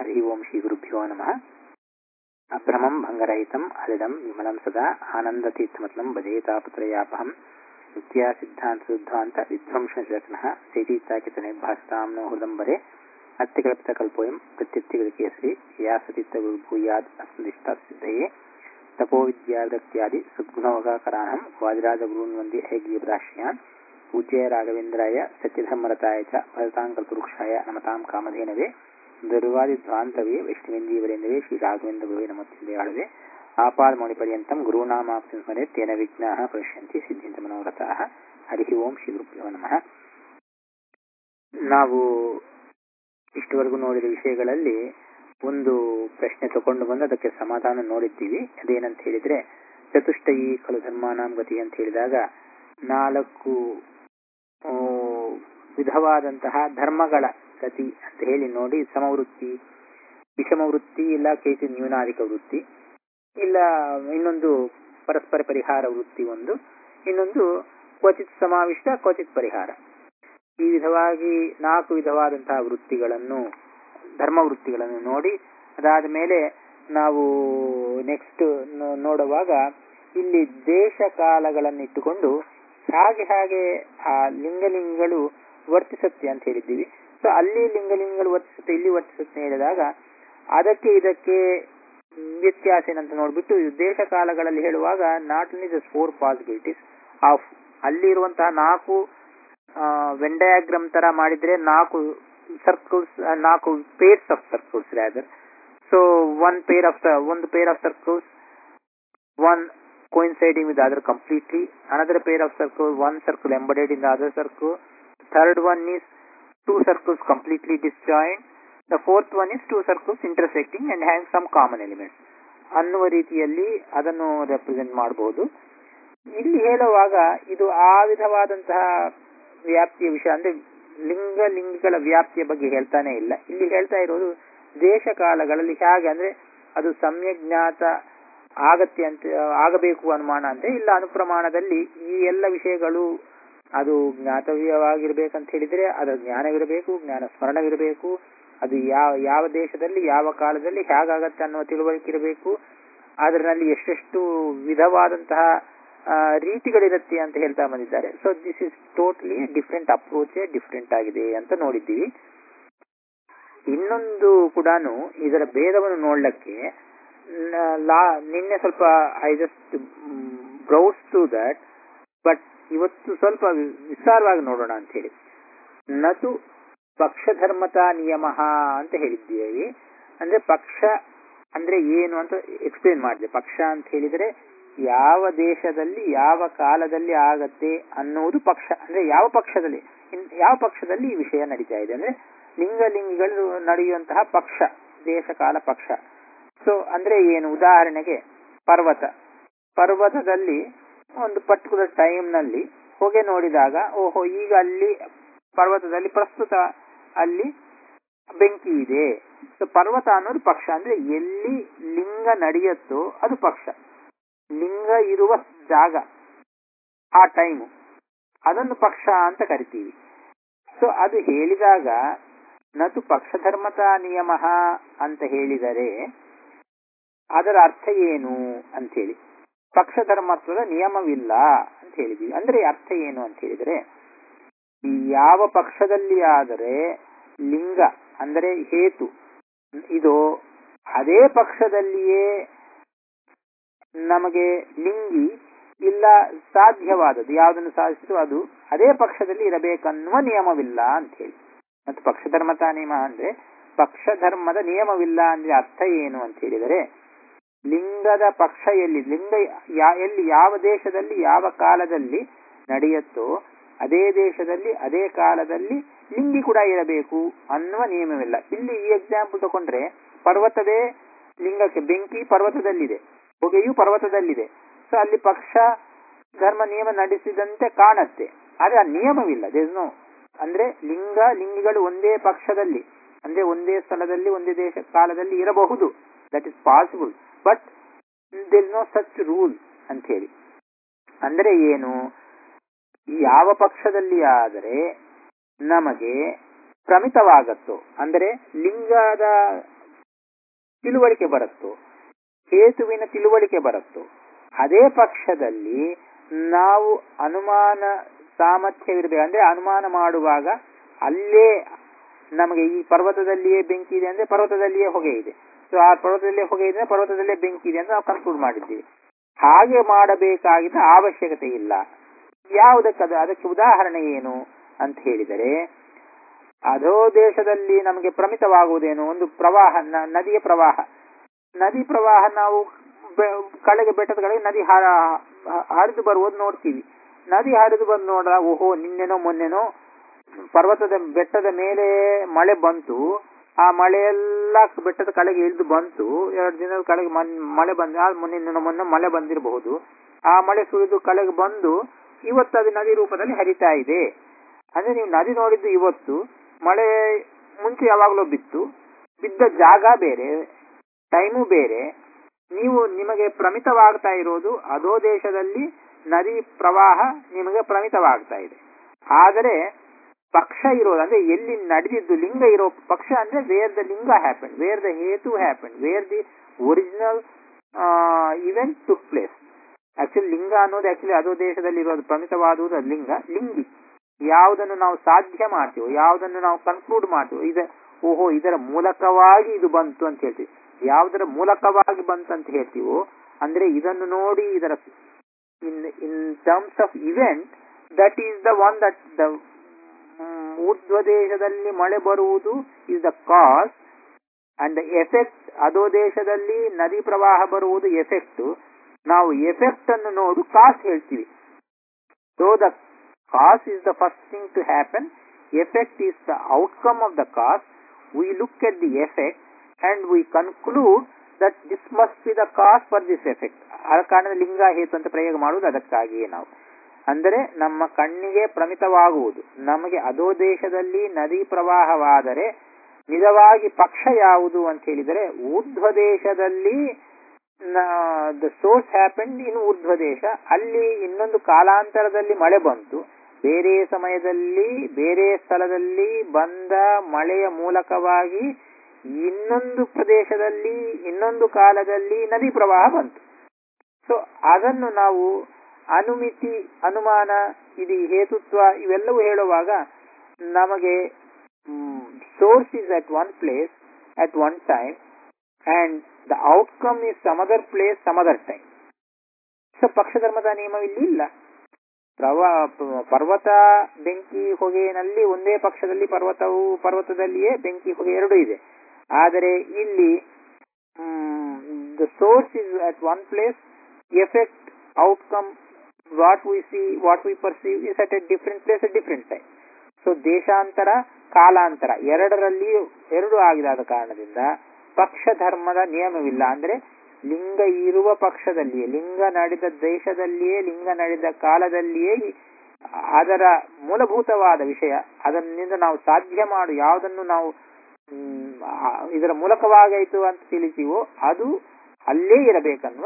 हरि ओं श्रीगुरुभ्यो नमः अभ्रमं भङ्गरहितम् अलिडं विमलं सदा आनन्दतीर्थमतलं भजेतापत्रयापहं नित्यासिद्धान्तसिद्धान्त विध्वंसशनः चैतीताकितनिर्भासतां नो हृदम्बरे अत्यकल्पितकल्पोऽयं प्रत्यत्यगतिकेसरी व्यासतीर्थगुरुभूयाद् अस्मदिष्टासिद्धये तपोविद्यादत्यादि सद्गुणवगाकराणं वादिराजगुरून् वन्दे हैग्रीपदाश्रयान् पूज्य राघवेन्द्राय सत्यधर्मरताय च भरताङ्कल्पवृक्षाय नमतां कामधेनवे ದುರ್ವಾದಿಧ್ವಾಂತವೇ ವೈಷ್ಣವೇಂದ್ರೀವರೇಂದ್ರವೇ ಶ್ರೀ ರಾಘವೇಂದ್ರ ಗುರುವೇ ನಮೋತ್ಸಂದೇಯಾಳವೇ ಆಪಾದಮೌಳಿಪರ್ಯಂತಂ ಗುರುನಾಮಾಪ್ತಿ ಸ್ಮರೆ ತೇನ ವಿಘ್ನಾಃ ಪಶ್ಯಂತಿ ಸಿದ್ಧಿಂತ ಮನೋರಥಾಃ ಹರಿ ಓಂ ಶ್ರೀ ಗುರುಭ್ಯೋ ನಮಃ ನಾವು ಇಷ್ಟವರೆಗೂ ನೋಡಿದ ವಿಷಯಗಳಲ್ಲಿ ಒಂದು ಪ್ರಶ್ನೆ ತಗೊಂಡು ಬಂದು ಅದಕ್ಕೆ ಸಮಾಧಾನ ನೋಡಿದ್ದೀವಿ ಅದೇನಂತ ಹೇಳಿದ್ರೆ ಚತುಷ್ಟಯಿ ಖಲು ಧರ್ಮಾನಾಂ ಗತಿ ಅಂತ ಹೇಳಿದಾಗ ನಾಲ್ಕು ವಿಧವಾದಂತಹ ಧರ್ಮಗಳ ಗತಿ ಅಂತ ಹೇಳಿ ನೋಡಿ ಸಮವೃತ್ತಿ ವಿಷಮ ವೃತ್ತಿ ಇಲ್ಲ ಕೇಚಿ ನ್ಯೂನಾಧಿಕ ವೃತ್ತಿ ಇಲ್ಲ ಇನ್ನೊಂದು ಪರಸ್ಪರ ಪರಿಹಾರ ವೃತ್ತಿ ಒಂದು ಇನ್ನೊಂದು ಕ್ವಚಿತ್ ಸಮಾವಿಷ್ಟ ಕ್ವಚಿತ್ ಪರಿಹಾರ ಈ ವಿಧವಾಗಿ ನಾಲ್ಕು ವಿಧವಾದಂತಹ ವೃತ್ತಿಗಳನ್ನು ಧರ್ಮ ವೃತ್ತಿಗಳನ್ನು ನೋಡಿ ಅದಾದ ಮೇಲೆ ನಾವು ನೆಕ್ಸ್ಟ್ ನೋಡುವಾಗ ಇಲ್ಲಿ ದೇಶ ಕಾಲಗಳನ್ನಿಟ್ಟುಕೊಂಡು ಹಾಗೆ ಹಾಗೆ ಆ ಲಿಂಗಲಿಂಗಗಳು ವರ್ತಿಸುತ್ತೆ ಅಂತ ಹೇಳಿದ್ದೀವಿ ಸೊ ಅಲ್ಲಿ ಲಿಂಗಲಿಂಗಗಳು ವರ್ತಿಸುತ್ತೆ ಇಲ್ಲಿ ವರ್ತಿಸುತ್ತೆ ಹೇಳಿದಾಗ ಅದಕ್ಕೆ ಇದಕ್ಕೆ ವ್ಯತ್ಯಾಸ ಏನಂತ ನೋಡ್ಬಿಟ್ಟು ದೇಶ ಕಾಲಗಳಲ್ಲಿ ಹೇಳುವಾಗ not only the four possibilities of ಅಲ್ಲಿರುವಂತಹ ನಾಲ್ಕು ವೆನ್ ಡಯಾಗ್ರಾಮ್ ತರ ಮಾಡಿದ್ರೆ ನಾಲ್ಕು ಸರ್ಕಲ್ಸ್ ನಾಲ್ಕು pairs of circles rather so one pair of ಒಂದು pair of circles one coinciding with the other completely. Another pair of circle, one circle embedded in the other circle. Third one is two circles completely disjoint. The fourth one is two circles intersecting and having some common elements. ಅನ್ನುವ ರೀತಿಯಲ್ಲಿ ಅದನ್ನು represent ಮಾಡಬಹುದು ಇಲ್ಲಿ ಹೇಳುವಾಗ ಇದು ಆ ವಿಧವಾದಂತಹ ವ್ಯಾಪ್ತಿಯ ವಿಷಯ ಅಂದ್ರೆ ಲಿಂಗ ಲಿಂಗಗಳ ವ್ಯಾಪ್ತಿಯ ಬಗ್ಗೆ ಹೇಳ್ತಾನೆ ಇಲ್ಲ ಇಲ್ಲಿ ಹೇಳ್ತಾ ಇರೋದು ದೇಶ ಕಾಲಗಳಲ್ಲಿ ಹೇಗೆ ಅಂದ್ರೆ ಅದು ಸಮ್ಯಜ್ಞಾತ ಆಗತ್ಯ ಅಂತ ಆಗಬೇಕು ಅನುಮಾನ ಅಂದ್ರೆ ಇಲ್ಲ ಅನುಪ್ರಮಾಣದಲ್ಲಿ ಈ ಎಲ್ಲ ವಿಷಯಗಳು ಅದು ಜ್ಞಾತವ್ಯವಾಗಿರ್ಬೇಕಂತ ಹೇಳಿದ್ರೆ ಅದರ ಜ್ಞಾನವಿರಬೇಕು ಜ್ಞಾನ ಸ್ಮರಣವಿರಬೇಕು ಅದು ಯಾವ ಯಾವ ದೇಶದಲ್ಲಿ ಯಾವ ಕಾಲದಲ್ಲಿ ಹೇಗಾಗತ್ತೆ ಅನ್ನುವ ತಿಳುವಳಿಕೆ ಇರಬೇಕು ಅದರಲ್ಲಿ ಎಷ್ಟೆಷ್ಟು ವಿಧವಾದಂತಹ ರೀತಿಗಳಿರುತ್ತೆ ಅಂತ ಹೇಳ್ತಾ ಬಂದಿದ್ದಾರೆ so this is totally different approach different ಆಗಿದೆ ಅಂತ ನೋಡಿದ್ದೀವಿ ಇನ್ನೊಂದು ಕೂಡ ಇದರ ಭೇದವನ್ನು ನೋಡ್ಲಿಕ್ಕೆ ಲಾ ನಿನ್ನೆ ಸ್ವಲ್ಪ I just browse to that but ಇವತ್ತು ಸ್ವಲ್ಪ ವಿಸ್ತಾರವಾಗಿ ನೋಡೋಣ ಅಂತ ಹೇಳಿ ನತು ಪಕ್ಷಧರ್ಮತಾ ನಿಯಮ ಅಂತ ಹೇಳಿದ್ದೀವಿ ಅಂದ್ರೆ ಪಕ್ಷ ಅಂದ್ರೆ ಏನು ಅಂತ ಎಕ್ಸ್ಪ್ಲೇನ್ ಮಾಡಿದೆ ಪಕ್ಷ ಅಂತ ಹೇಳಿದ್ರೆ ಯಾವ ದೇಶದಲ್ಲಿ ಯಾವ ಕಾಲದಲ್ಲಿ ಆಗತ್ತೆ ಅನ್ನುವುದು ಪಕ್ಷ ಅಂದ್ರೆ ಯಾವ ಪಕ್ಷದಲ್ಲಿ ಯಾವ ಪಕ್ಷದಲ್ಲಿ ಈ ವಿಷಯ ನಡೀತಾ ಇದೆ ಅಂದ್ರೆ ಲಿಂಗಲಿಂಗಿಗಳು ನಡೆಯುವಂತಹ ಪಕ್ಷ ದೇಶ ಕಾಲ ಪಕ್ಷ ಸೊ ಅಂದ್ರೆ ಏನು ಉದಾಹರಣೆಗೆ ಪರ್ವತ ಪರ್ವತದಲ್ಲಿ ಒಂದು ಪರ್ಟಿಕ್ಯುಲರ್ ಟೈಮ್ ನಲ್ಲಿ ಹೊಗೆ ನೋಡಿದಾಗ ಓಹೋ ಈಗ ಅಲ್ಲಿ ಪರ್ವತದಲ್ಲಿ ಪ್ರಸ್ತುತ ಅಲ್ಲಿ ಬೆಂಕಿ ಇದೆ ಸೊ ಪರ್ವತ ಅನ್ನೋದು ಪಕ್ಷ ಅಂದ್ರೆ ಎಲ್ಲಿ ಲಿಂಗ ನಡೆಯುತ್ತೋ ಅದು ಪಕ್ಷ ಲಿಂಗ ಇರುವ ಜಾಗ ಆ ಟೈಮು ಅದನ್ನು ಪಕ್ಷ ಅಂತ ಕರಿತೀವಿ ಸೊ ಅದು ಹೇಳಿದಾಗ ನತು ಪಕ್ಷಧರ್ಮತಾ ನಿಯಮ ಅಂತ ಹೇಳಿದರೆ ಅದರ ಅರ್ಥ ಏನು ಅಂತೇಳಿ ಪಕ್ಷಧರ್ಮತ್ವದ ನಿಯಮವಿಲ್ಲ ಅಂತ ಹೇಳಿದೀವಿ ಅಂದ್ರೆ ಅರ್ಥ ಏನು ಅಂತ ಹೇಳಿದ್ರೆ ಯಾವ ಪಕ್ಷದಲ್ಲಿ ಆದರೆ ಲಿಂಗ ಅಂದರೆ ಹೇತು ಇದು ಅದೇ ಪಕ್ಷದಲ್ಲಿಯೇ ನಮಗೆ ಲಿಂಗಿ ಇಲ್ಲ ಸಾಧ್ಯವಾದದ್ದು ಯಾವುದನ್ನು ಸಾಧಿಸಿದ್ರು ಅದು ಅದೇ ಪಕ್ಷದಲ್ಲಿ ಇರಬೇಕನ್ನುವ ನಿಯಮವಿಲ್ಲ ಅಂತ ಹೇಳಿ ಮತ್ತು ಪಕ್ಷಧರ್ಮತಾ ನಿಯಮ ಅಂದ್ರೆ ಪಕ್ಷಧರ್ಮದ ನಿಯಮವಿಲ್ಲ ಅಂದ್ರೆ ಅರ್ಥ ಏನು ಅಂತ ಹೇಳಿದರೆ ಲಿಂಗದ ಪಕ್ಷ ಎಲ್ಲಿ ಲಿಂಗ ಎಲ್ಲಿ ಯಾವ ದೇಶದಲ್ಲಿ ಯಾವ ಕಾಲದಲ್ಲಿ ನಡೆಯುತ್ತೋ ಅದೇ ದೇಶದಲ್ಲಿ ಅದೇ ಕಾಲದಲ್ಲಿ ಲಿಂಗಿ ಕೂಡ ಇರಬೇಕು ಅನ್ನುವ ನಿಯಮವಿಲ್ಲ ಇಲ್ಲಿ ಈ ಎಕ್ಸಾಂಪಲ್ ತಗೊಂಡ್ರೆ ಪರ್ವತದೇ ಲಿಂಗಕ್ಕೆ ಬೆಂಕಿ ಪರ್ವತದಲ್ಲಿದೆ ಹೊಗೆಯು ಪರ್ವತದಲ್ಲಿದೆ ಸೊ ಅಲ್ಲಿ ಪಕ್ಷ ಧರ್ಮ ನಿಯಮ ನಡೆಸಿದಂತೆ ಕಾಣತ್ತೆ ಆದ್ರೆ ಆ ನಿಯಮವಿಲ್ಲ ನೋ ಅಂದ್ರೆ ಲಿಂಗ ಲಿಂಗಿಗಳು ಒಂದೇ ಪಕ್ಷದಲ್ಲಿ ಅಂದ್ರೆ ಒಂದೇ ಸ್ಥಳದಲ್ಲಿ ಒಂದೇ ದೇಶ ಕಾಲದಲ್ಲಿ ಇರಬಹುದು that is possible but there'll no such rule ಅಂತ ಹೇಳಿ ಅಂದ್ರೆ ಏನು ಯಾವ ಪಕ್ಷದಲ್ಲಿ ಆದರೆ ನಮಗೆ ಪ್ರಮಿತವಾಗತ್ತೋ ಅಂದರೆ ಲಿಂಗದ ತಿಳುವಳಿಕೆ ಬರುತ್ತೋ ಹೇತುವಿನ ತಿಳುವಳಿಕೆ ಬರುತ್ತೋ ಅದೇ ಪಕ್ಷದಲ್ಲಿ ನಾವು ಅನುಮಾನ ಸಾಮರ್ಥ್ಯವಿರಬೇಕು ಅಂದ್ರೆ ಅನುಮಾನ ಮಾಡುವಾಗ ಅಲ್ಲೇ ನಮಗೆ ಈ ಪರ್ವತದಲ್ಲಿಯೇ ಬೆಂಕಿ ಇದೆ ಅಂದ್ರೆ ಪರ್ವತದಲ್ಲಿಯೇ ಹೊಗೆ ಇದೆ ಸೊ ಆ ಪರ್ವತದಲ್ಲೇ ಹೊಗೆ ಇದೆ ಪರ್ವತದಲ್ಲೇ ಬೆಂಕಿ ಇದೆ ಅಂತ ನಾವು ಕನ್ಕ್ಲೂಡ್ ಮಾಡಿದ್ದೀವಿ ಹಾಗೆ ಮಾಡಬೇಕಾಗಿದ್ದ ಅವಶ್ಯಕತೆ ಇಲ್ಲ ಯಾವುದಕ್ಕದು ಅದಕ್ಕೆ ಉದಾಹರಣೆ ಏನು ಅಂತ ಹೇಳಿದರೆ ಅಧೋ ದೇಶದಲ್ಲಿ ನಮಗೆ ಪ್ರಮಿತವಾಗುವುದೇನು ಒಂದು ಪ್ರವಾಹ ನ- ನದಿಯ ಪ್ರವಾಹ ನದಿ ಪ್ರವಾಹ ನಾವು ಬೆ- ಕಳೆಗೆ ಬೆಟ್ಟದ ಕಡೆಗೆ ನದಿ ಹ- ಹ- ಹರಿದು ಬರುವುದು ನೋಡ್ತೀವಿ ನದಿ ಹರಿದು ಬಂದು ನೋಡ್ದಾಗ ಓಹೋ ನಿನ್ನೆನೋ ಮೊನ್ನೆನೋ ಪರ್ವತದ ಬೆಟ್ಟದ ಮೇಲೆ ಮಳೆ ಬಂತು ಆ ಮಳೆ ಎಲ್ಲ ಬೆಟ್ಟದ ಕಡೆಗೆ ಇಳಿದು ಬಂತು ಎರಡು ದಿನದ ಕಡೆಗೆ ಮನ್- ಮಳೆ ಬಂದ ಆ ನಿನ್ನೆ ಮೊನ್ನೆ ಮಳೆ ಬಂದಿರಬಹುದು ಆ ಮಳೆ ಸುರಿದು ಕಳೆಗೆ ಬಂದು ಇವತ್ತು ಅದು ನದಿ ರೂಪದಲ್ಲಿ ಹರಿತಾ ಇದೆ ಅಂದ್ರೆ ನೀವು ನದಿ ನೋಡಿದ್ದು ಇವತ್ತು ಮಳೆ ಮುಂಚೆ ಯಾವಾಗಲೂ ಬಿತ್ತು ಬಿದ್ದ ಜಾಗ ಬೇರೆ ಟೈಮು ಬೇರೆ ನೀವು ನಿಮಗೆ ಪ್ರಮಿತವಾಗ್ತಾ ಇರೋದು ಅದೋ ದೇಶದಲ್ಲಿ ನದಿ ಪ್ರವಾಹ ನಿಮಗೆ ಪ್ರಮಿತವಾಗ್ತಾ ಇದೆ ಆದರೆ ಪಕ್ಷ ಇರೋದು ಅಂದ್ರೆ ಎಲ್ಲಿ ನಡೆದಿದ್ದು ಲಿಂಗ ಇರೋ ಪಕ್ಷ ಅಂದ್ರೆ ವೇರ್ ದ ಲಿಂಗ ಹ್ಯಾಪನ್ ವೇರ್ ದ ಹೇತು happen where the original event took place actually ಲಿಂಗ ಅನ್ನೋದು ಆಕ್ಚುಲಿ ಅದೋ ದೇಶದಲ್ಲಿ ಇರೋದು ಪ್ರಮಿತವಾದುದು ಅದು ಲಿಂಗ ಲಿಂಗಿ ಯಾವುದನ್ನು ನಾವು ಸಾಧ್ಯ ಮಾಡ್ತೀವೋ ಯಾವುದನ್ನು ನಾವು ಕನ್ಕ್ಲೂಡ್ ಮಾಡ್ತೀವೋ ಇದ ಓಹೋ ಇದರ ಮೂಲಕವಾಗಿ ಇದು ಬಂತು ಅಂತ ಹೇಳ್ತೀವಿ ಯಾವುದರ ಮೂಲಕವಾಗಿ ಬಂತು ಅಂತ ಹೇಳ್ತೀವೋ ಅಂದ್ರೆ ಇದನ್ನು ನೋಡಿ ಇದರ in in terms of event that is the one that the ಊರ್ಧ್ವ ದೇಶದಲ್ಲಿ ಮಳೆ ಬರುವುದು is the cause and the effect ಅದೋ ದೇಶದಲ್ಲಿ ನದಿ ಪ್ರವಾಹ ಬರುವುದು ಎಫೆಕ್ಟ್ ನಾವು ಎಫೆಕ್ಟ್ ಅನ್ನು ನೋಡು ಕಾಸ್ ಹೇಳ್ತೀವಿ so the cause is the first thing to happen effect is the outcome of the cause we look at the effect and we conclude that this must be the cause for this effect ಆ ಕಾರಣ ಲಿಂಗ ಹೇತು ಅಂತ ಪ್ರಯೋಗ ಮಾಡುವುದು ಅದಕ್ಕಾಗಿಯೇ ನಾವು ಅಂದರೆ ನಮ್ಮ ಕಣ್ಣಿಗೆ ಪ್ರಮಿತವಾಗುವುದು ನಮಗೆ ಅದೋ ದೇಶದಲ್ಲಿ ನದಿ ಪ್ರವಾಹವಾದರೆ ನಿಜವಾಗಿ ಪಕ್ಷ ಯಾವುದು ಅಂತ ಹೇಳಿದರೆ ಊರ್ಧ್ವ ದೇಶದಲ್ಲಿ ದ ಸೋರ್ಸ್ ಹ್ಯಾಪನ್ ಇನ್ ಊರ್ಧ್ವ ದೇಶ ಅಲ್ಲಿ ಇನ್ನೊಂದು ಕಾಲಾಂತರದಲ್ಲಿ ಮಳೆ ಬಂತು ಬೇರೆ ಸಮಯದಲ್ಲಿ ಬೇರೆ ಸ್ಥಳದಲ್ಲಿ ಬಂದ ಮಳೆಯ ಮೂಲಕವಾಗಿ ಇನ್ನೊಂದು ಪ್ರದೇಶದಲ್ಲಿ ಇನ್ನೊಂದು ಕಾಲದಲ್ಲಿ ನದಿ ಪ್ರವಾಹ ಬಂತು ಸೊ ಅದನ್ನು ನಾವು ಅನುಮಿತಿ ಅನುಮಾನ ಇದು ಹೇತುತ್ವ ಇವೆಲ್ಲವೂ ಹೇಳುವಾಗ ನಮಗೆ source is at one place at one time and the outcome is some other place some other time so ಪಕ್ಷಧರ್ಮದ ನಿಯಮ ಇಲ್ಲಿ ಇಲ್ಲ ಪ್ರವಾ ಪರ್ವತ ಬೆಂಕಿ ಹೊಗೆನಲ್ಲಿ ಒಂದೇ ಪಕ್ಷದಲ್ಲಿ ಪರ್ವತವು ಪರ್ವತದಲ್ಲಿಯೇ ಬೆಂಕಿ ಹೊಗೆ ಎರಡೂ ಇದೆ ಆದರೆ ಇಲ್ಲಿ the source is at one place effect outcome what we see what we perceive is at a different place at different time so ದೇಶಾಂತರ ಕಾಲಾಂತರ ಎರಡರಲ್ಲಿ ಎರಡು ಆಗಿದಾದ ಕಾರಣದಿಂದ ಪಕ್ಷ ಧರ್ಮದ ನಿಯಮವಿಲ್ಲ ಅಂದ್ರೆ ಲಿಂಗ ಇರುವ ಪಕ್ಷದಲ್ಲಿಯೇ ಲಿಂಗ ನಡೆದ ದೇಶದಲ್ಲಿಯೇ ಲಿಂಗ ನಡೆದ ಕಾಲದಲ್ಲಿಯೇ ಅದರ ಮೂಲಭೂತವಾದ ವಿಷಯ ಅದನ್ನಿಂದ ನಾವು ಸಾಧ್ಯ ಮಾಡು ಯಾವುದನ್ನು ನಾವು ಇದರ ಮೂಲಕವಾಗಾಯಿತು ಅಂತ ತಿಳಿತೀವೋ ಅದು ಅಲ್ಲೇ ಇರಬೇಕನ್ನುವ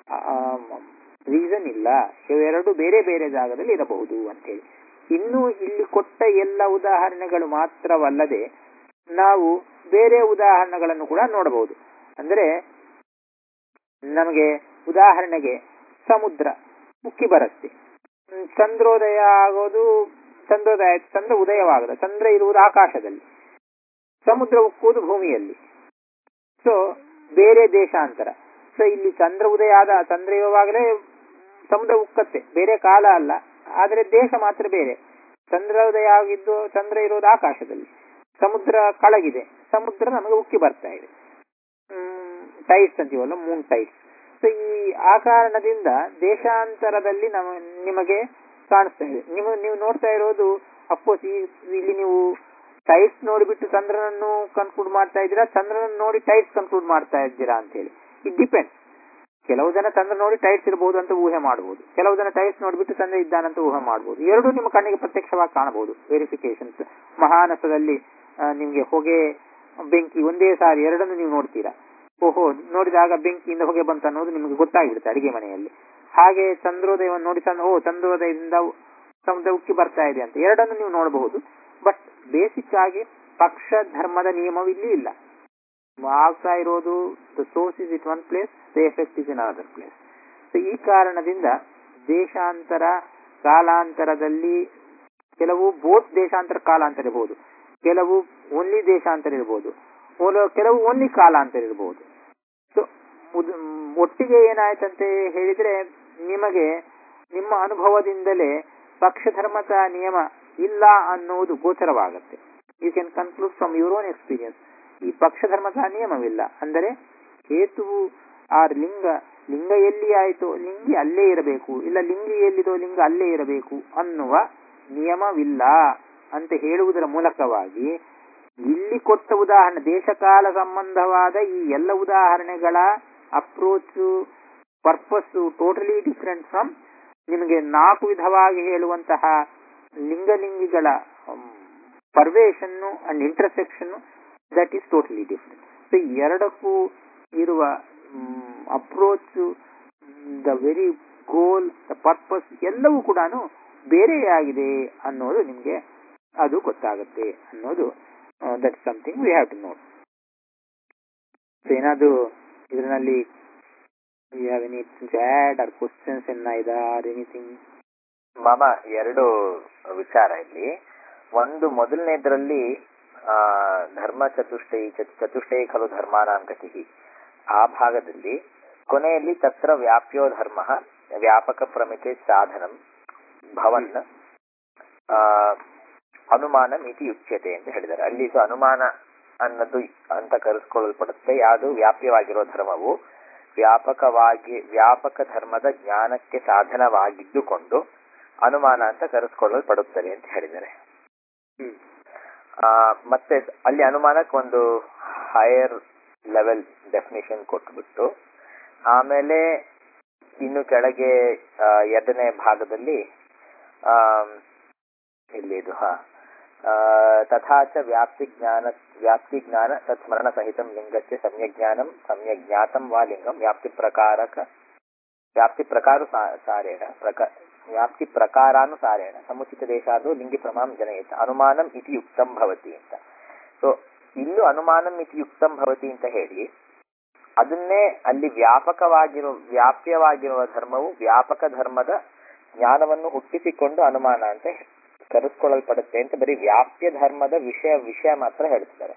ರೀಸನ್ ಇಲ್ಲ ಇವೆರಡು ಬೇರೆ ಬೇರೆ ಜಾಗದಲ್ಲಿ ಇರಬಹುದು ಅಂತೇಳಿ ಇನ್ನು ಇಲ್ಲಿ ಕೊಟ್ಟ ಎಲ್ಲ ಉದಾಹರಣೆಗಳು ಮಾತ್ರವಲ್ಲದೆ ನಾವು ಬೇರೆ ಉದಾಹರಣೆಗಳನ್ನು ಕೂಡ ನೋಡಬಹುದು ಅಂದ್ರೆ ನಮಗೆ ಉದಾಹರಣೆಗೆ ಸಮುದ್ರ ಉಕ್ಕಿ ಬರುತ್ತೆ ಚಂದ್ರೋದಯ ಆಗೋದು ಚಂದ್ರೋದಯ ಚಂದ್ರ ಉದಯವಾಗದ ಚಂದ್ರ ಇರುವುದು ಆಕಾಶದಲ್ಲಿ ಸಮುದ್ರ ಉಕ್ಕುವುದು ಭೂಮಿಯಲ್ಲಿ ಸೊ ಬೇರೆ ದೇಶಾಂತರ ಸೊ ಇಲ್ಲಿ ಚಂದ್ರ ಉದಯ ಆದ ಚಂದ್ರ ಇರುವಾಗಲೇ ಸಮುದ್ರ ಉಕ್ಕತ್ತೆ ಬೇರೆ ಕಾಲ ಅಲ್ಲ ಆದರೆ ದೇಶ ಮಾತ್ರ ಬೇರೆ ಚಂದ್ರ ಉದಯ ಆಗಿದ್ದು ಚಂದ್ರ ಇರೋದು ಆಕಾಶದಲ್ಲಿ ಸಮುದ್ರ ಕಳಗಿದೆ ಸಮುದ್ರ ನಮಗೆ ಉಕ್ಕಿ ಬರ್ತಾ ಇದೆ ಟೈಟ್ಸ್ ಅಂತೀವಲ್ಲ ಮೂನ್ ಟೈಟ್ಸ್ ಸೊ ಈ ಆ ಕಾರಣದಿಂದ ದೇಶಾಂತರದಲ್ಲಿ ನಮ ನಿಮಗೆ ಕಾಣಿಸ್ತಾ ಇದೆ ನೀವು ನೀವು ನೋಡ್ತಾ ಇರೋದು ಅಫ್ಕೋರ್ಸ್ ಈ ಇಲ್ಲಿ ನೀವು ಟೈಟ್ಸ್ ನೋಡಿಬಿಟ್ಟು ಚಂದ್ರನನ್ನು ಕನ್ಕ್ಲೂಡ್ ಮಾಡ್ತಾ ಇದ್ದೀರಾ ಚಂದ್ರನನ್ನು ನೋಡಿ ಟೈಟ್ಸ್ ಕನ್ಕ್ಲೂಡ್ ಮಾಡ್ತಾ ಇದ್ದೀರಾ ಅಂತ ಹೇಳಿ ಇಟ್ ಡಿಪೆಂಡ್ಸ್ ಕೆಲವು ಜನ ಚಂದ್ರ ನೋಡಿ ಟೈಟ್ಸ್ ಇರಬಹುದು ಅಂತ ಊಹೆ ಮಾಡಬಹುದು ಕೆಲವು ಜನ ಟೈಟ್ಸ್ ನೋಡಿಬಿಟ್ಟು ಚಂದ್ರ ಇದ್ದಾನಂತ ಊಹೆ ಮಾಡಬಹುದು ಎರಡೂ ನಿಮ್ಮ ಕಣ್ಣಿಗೆ ಪ್ರತ್ಯಕ್ಷವಾಗಿ ಕಾಣಬಹುದು ವೆರಿಫಿಕೇಶನ್ಸ್ ಮಹಾನಸದಲ್ಲಿ ನಿಮಗೆ ಹೊಗೆ ಬೆಂಕಿ ಒಂದೇ ಸಾರಿ ಎರಡನ್ನು ನೀವು ನೋಡ್ತೀರಾ ಓಹೋ ನೋಡಿದಾಗ ಬೆಂಕಿಯಿಂದ ಹೊಗೆ ಬಂತು ಅನ್ನೋದು ನಿಮಗೆ ಗೊತ್ತಾಗ್ಬಿಡುತ್ತೆ ಅಡಿಗೆ ಮನೆಯಲ್ಲಿ ಹಾಗೆ ಚಂದ್ರೋದಯವನ್ನು ನೋಡಿ ಚಂದ್ರ ಓ ಚಂದ್ರೋದಯದಿಂದ ಸಮುದ್ರ ಉಕ್ಕಿ ಬರ್ತಾ ಇದೆ ಅಂತ ಎರಡನ್ನು ನೀವು ನೋಡಬಹುದು ಬಟ್ ಬೇಸಿಕ್ ಆಗಿ ಪಕ್ಷ ಧರ್ಮದ ನಿಯಮವಿಲ್ಲಿ ಇಲ್ಲ ಆಗ್ತಾ ಇರೋದು the source is at one place the effect is in other place so ಈ ಕಾರಣದಿಂದ ದೇಶಾಂತರ ಕಾಲಾಂತರದಲ್ಲಿ ಕೆಲವು ಬೋತ್ ದೇಶಾಂತರ ಕಾಲಾಂತರ ಇರಬಹುದು ಕೆಲವು ಓನ್ಲಿ ದೇಶಾಂತರ ಇರಬಹುದು ಓಲ- ಕೆಲವು ಓನ್ಲಿ ಕಾಲಾಂತರ ಇರಬಹುದು ಸೊ ಒಟ್ಟಿಗೆ ಏನಾಯ್ತಂತೆ ಹೇಳಿದ್ರೆ ನಿಮಗೆ ನಿಮ್ಮ ಅನುಭವದಿಂದಲೇ ಪಕ್ಷಧರ್ಮದ ನಿಯಮ ಇಲ್ಲ ಅನ್ನುವುದು ಗೋಚರವಾಗುತ್ತೆ you can conclude from your own experience ಈ ಪಕ್ಷಧರ್ಮದ ನಿಯಮವಿಲ್ಲ ಅಂದರೆ ಹೇತುವು ಆರ್ ಲಿಂಗ ಲಿಂಗ ಎಲ್ಲಿ ಆಯಿತೋ ಲಿಂಗಿ ಅಲ್ಲೇ ಇರಬೇಕು ಇಲ್ಲ ಲಿಂಗಿ ಎಲ್ಲಿದೋ ಲಿಂಗ ಅಲ್ಲೇ ಇರಬೇಕು ಅನ್ನುವ ನಿಯಮವಿಲ್ಲ ಅಂತ ಹೇಳುವುದರ ಮೂಲಕವಾಗಿ ಇಲ್ಲಿ ಕೊಟ್ಟ ಉದಾಹರಣೆ ದೇಶಕಾಲ ಸಂಬಂಧವಾದ ಈ ಎಲ್ಲ ಉದಾಹರಣೆಗಳ approach purpose totally different from ನಿಮಗೆ ನಾಲ್ಕು ವಿಧವಾಗಿ ಹೇಳುವಂತಹ ಲಿಂಗಲಿಂಗಿಗಳ pervasion and intersection that is totally different so ಎರಡಕ್ಕೂ ಇರುವ approach the very goal the purpose ಎಲ್ಲವೂ ಕೂಡ ಬೇರೆಯಾಗಿದೆ ಅನ್ನೋದು ನಿಮಗೆ ಅದು ಗೊತ್ತಾಗುತ್ತೆ ಅನ್ನೋದು that something we have to note so ಏನಾದ್ರು ಇದರಲ್ಲಿ you have any add or questions ಎನ್ನ ಇದಾ ಆರ್ ಎನಿಥಿಂಗ್ ಮಾಮ ಎರಡು ವಿಚಾರ ಇಲ್ಲಿ ಒಂದು ಮೊದಲನೇದ್ರಲ್ಲಿ ಆ ಧರ್ಮ ಚತುಷ್ಟಯಿ ಚ- ಚತುಷ್ಟಯಿ ಖಲು ಧರ್ಮಾನಾಂ ಗತಿ ಆ ಭಾಗದಲ್ಲಿ ಕೊನೆಯಲ್ಲಿ ತತ್ರ ವ್ಯಾಪ್ಯೋ ಧರ್ಮ ವ್ಯಾಪಕ ಪ್ರಮಿತೆ ಸಾಧನಂ ಭವನ್ ಆ ಅನುಮಾನ ಮಿತಿ ಯುಚ್ಯತೆ ಅಂತ ಹೇಳಿದ್ದಾರೆ ಅಲ್ಲಿ ಇದು ಅನುಮಾನ ಅನ್ನೋದು ಅಂತ ಕರೆಸ್ಕೊಳ್ಳಲ್ಪಡುತ್ತೆ ಯಾವುದು ವ್ಯಾಪ್ಯವಾಗಿರೋ ಧರ್ಮವು ವ್ಯಾಪಕವಾಗಿ ವ್ಯಾಪಕ ಧರ್ಮದ ಜ್ಞಾನಕ್ಕೆ ಸಾಧನವಾಗಿದ್ದುಕೊಂಡು ಅನುಮಾನ ಅಂತ ಕರೆಸ್ಕೊಳ್ಳಲ್ಪಡುತ್ತದೆ ಅಂತ ಹೇಳಿದ್ದಾರೆ ಹ್ಮ್ ಆ, ಮತ್ತೆ ಅಲ್ಲಿ ಅನುಮಾನಕ್ಕೆ ಒಂದು ಹೈಯರ್ ಲೆವೆಲ್ ಡೆಫಿನೇಷನ್ ಕೊಟ್ಬಿಟ್ಟು ಆಮೇಲೆ ಇನ್ನು ಕೆಳಗೆ ಆ, ಎರಡನೇ ಭಾಗದಲ್ಲಿ ಆಮ್, ಇಲ್ಲಿ ಇದು ಹಾ ಆ, ತಥಾ ಚ ವ್ಯಾಪ್ತಿ ಜ್ಞಾನ ವ್ಯಾಪ್ತಿ ಜ್ಞಾನ ತತ್ಸ್ಮರಣ ಸಹಿತ ಲಿಂಗಕ್ಕೆ ಸಮ್ಯಕ್ ಜ್ಞಾನಂ ಸಮ್ಯಕ್ ಜ್ಞಾತಂ ವಾ ಲಿಂಗಂ ವ್ಯಾಪ್ತಿ ಪ್ರಕಾರಕ ವ್ಯಾಪ್ತಿ ಪ್ರಕಾರ ಸಾ- ಸಾರೇಣ ಪ್ರಕ ವ್ಯಾಪ್ತಿ ಪ್ರಕಾರಾನುಸಾರೇಣ ಸಮುಚಿತ ದೇಶಾದು ಲಿಂಗಿ ಪ್ರಮಾಂ ಜನಯೇತ ಅನುಮಾನಂ ಇತಿ ಯುಕ್ತಂ ಭವತಿ ಅಂತ ಸೊ ಇಲ್ಲೂ ಅನುಮಾನಂ ಇತಿ ಯುಕ್ತಂ ಭವತಿ ಅಂತ ಹೇಳಿ ಅದನ್ನೇ ಅಲ್ಲಿ ವ್ಯಾಪಕವಾಗಿರೋ ವ್ಯಾಪ್ಯವಾಗಿರುವ ಧರ್ಮವು ವ್ಯಾಪಕ ಧರ್ಮದ ಜ್ಞಾನವನ್ನು ಹುಟ್ಟಿಸಿಕೊಂಡು ಅನುಮಾನ ಅಂತ ಕರೆಸ್ಕೊಳ್ಳಲ್ಪಡುತ್ತೆ ಅಂತ ಬರೀ ವ್ಯಾಪ್ಯ ಧರ್ಮದ ವಿಷಯ ವಿಷಯ ಮಾತ್ರ ಹೇಳ್ತಿದ್ದಾರೆ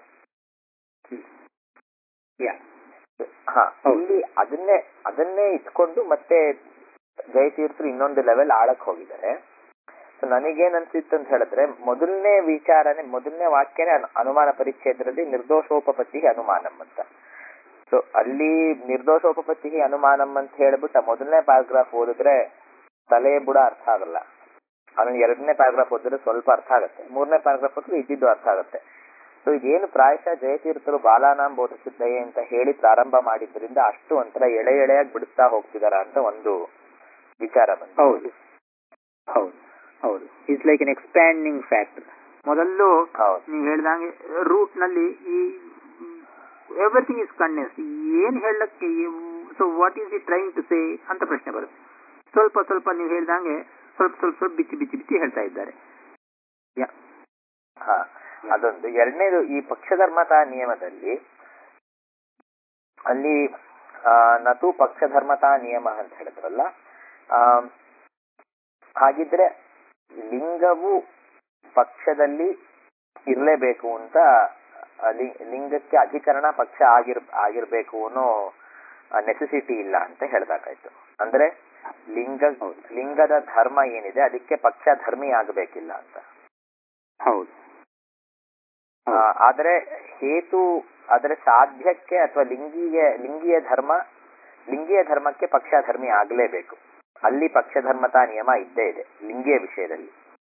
ಯಾ ಹಾ ಹೌದು. ಇಲ್ಲಿ ಅದನ್ನೇ ಅದನ್ನೇ ಇಟ್ಕೊಂಡು ಮತ್ತೆ ಜಯತೀರ್ಥರು ಇನ್ನೊಂದು ಲೆವೆಲ್ ಆಳಕ್ ಹೋಗಿದ್ದಾರೆ ಸೊ ನನಗೇನ್ ಅನ್ಸಿತ್ತು ಅಂತ ಹೇಳಿದ್ರೆ ಮೊದಲನೇ ವಿಚಾರನೆ ಮೊದಲನೇ ವಾಕ್ಯನೇ ಅನು- ಅನುಮಾನ ಪರಿಚ್ಛೇದದಲ್ಲಿ ನಿರ್ದೋಷೋಪಪತ್ತಿ ಅನುಮಾನಂ ಅಂತ ಸೊ ಅಲ್ಲಿ ನಿರ್ದೋಷೋಪಪತ್ತಿ ಅನುಮಾನಂ ಅಂತ ಹೇಳ್ಬಿಟ್ಟು ಆ ಮೊದಲನೇ ಪ್ಯಾರಾಗ್ರಾಫ್ ಓದಿದ್ರೆ ತಲೆ ಬುಡ ಅರ್ಥ ಆಗಲ್ಲ ಆಮೇಲೆ ಎರಡನೇ ಪ್ಯಾರಾಗ್ರಾಫ್ ಓದಿದ್ರೆ ಸ್ವಲ್ಪ ಅರ್ಥ ಆಗುತ್ತೆ ಮೂರನೇ ಪ್ಯಾರಾಗ್ರಾಫ್ ಓದಿದ್ರೆ ಇದ್ದಿದ್ದು ಅರ್ಥ ಆಗುತ್ತೆ ಸೊ ಇದೇನು ಪ್ರಾಯಶಃ ಜಯತೀರ್ಥರು ಬಾಲಾನಾಂ ಬೋಧಿಸಿದ್ದಯೇ ಅಂತ ಹೇಳಿ ಪ್ರಾರಂಭ ಮಾಡಿದ್ರಿಂದ ಅಷ್ಟು ಒಂಥರ ಎಳೆ ಎಳೆಯಾಗಿ ಬಿಡುತ್ತಾ ಹೋಗ್ತಿದಾರ ಅಂತ ಒಂದು ವಿಚಾರ ಬಂತು ಹೌದು ಹೌದು ಹೌದು it's like an expanding factor ಮೊದಲು ಹೌದು ನೀವು ಹೇಳ್ದಂಗೆ ರೂಟ್ ನಲ್ಲಿ ಈ ಎವ್ರಿಥಿಂಗ್ ಇಸ್ ಕಂಡೆನ್ಸ್ ಏನ್ ಹೇಳಕ್ಕೆ so what is it trying to say ಅಂತ ಪ್ರಶ್ನೆ ಬರುತ್ತೆ ಸ್ವಲ್ಪ ಸ್ವಲ್ಪ ನೀವು ಹೇಳ್ದಂಗೆ ಸ್ವಲ್ಪ ಸ್ವಲ್ಪ ಸ್ವಲ್ಪ ಬಿಚ್ಚಿ ಬಿಚ್ಚಿ ಬಿಚ್ಚಿ ಹೇಳ್ತಾ ಇದ್ದಾರೆ ಯಾ ಹಾ ಅದೊಂದು ಎರಡನೇದು ಈ ಪಕ್ಷಧರ್ಮತಾ ನಿಯಮದಲ್ಲಿ ಅಲ್ಲಿ ಆ, ನತು ಪಕ್ಷಧರ್ಮತಾ ನಿಯಮ ಅಂತ ಹೇಳಿದ್ರಲ್ಲ ಆ, ಹಾಗಿದ್ರೆ ಲಿಂಗವು ಪಕ್ಷದಲ್ಲಿ ಇರಲೇಬೇಕು ಅಂತ ಆ, ಲಿ- ಲಿಂಗಕ್ಕೆ ಅಧಿಕರಣ ಪಕ್ಷ ಆಗಿರ್ ಆಗಿರ್ಬೇಕು ಅನ್ನೋ ನೆಸೆಸಿಟಿ ಇಲ್ಲ ಅಂತ ಹೇಳ್ಬೇಕಾಯ್ತು ಅಂದ್ರೆ ಲಿಂಗ ಲಿಂಗದ ಧರ್ಮ ಏನಿದೆ ಅದಕ್ಕೆ ಪಕ್ಷ ಧರ್ಮಿ ಆಗಬೇಕಿಲ್ಲ ಅಂತ ಹೌದು ಆ, ಆದ್ರೆ ಹೇತು ಆದ್ರೆ ಸಾಧ್ಯಕ್ಕೆ ಅಥವಾ ಲಿಂಗಿಗೆ ಲಿಂಗಿಯ ಧರ್ಮ ಲಿಂಗಿಯ ಧರ್ಮಕ್ಕೆ ಪಕ್ಷ ಧರ್ಮಿ ಆಗ್ಲೇಬೇಕು ಅಲ್ಲಿ ಪಕ್ಷ ಧರ್ಮತಾ ನಿಯಮ ಇದ್ದೇ ಇದೆ ಲಿಂಗಿಯ ವಿಷಯದಲ್ಲಿ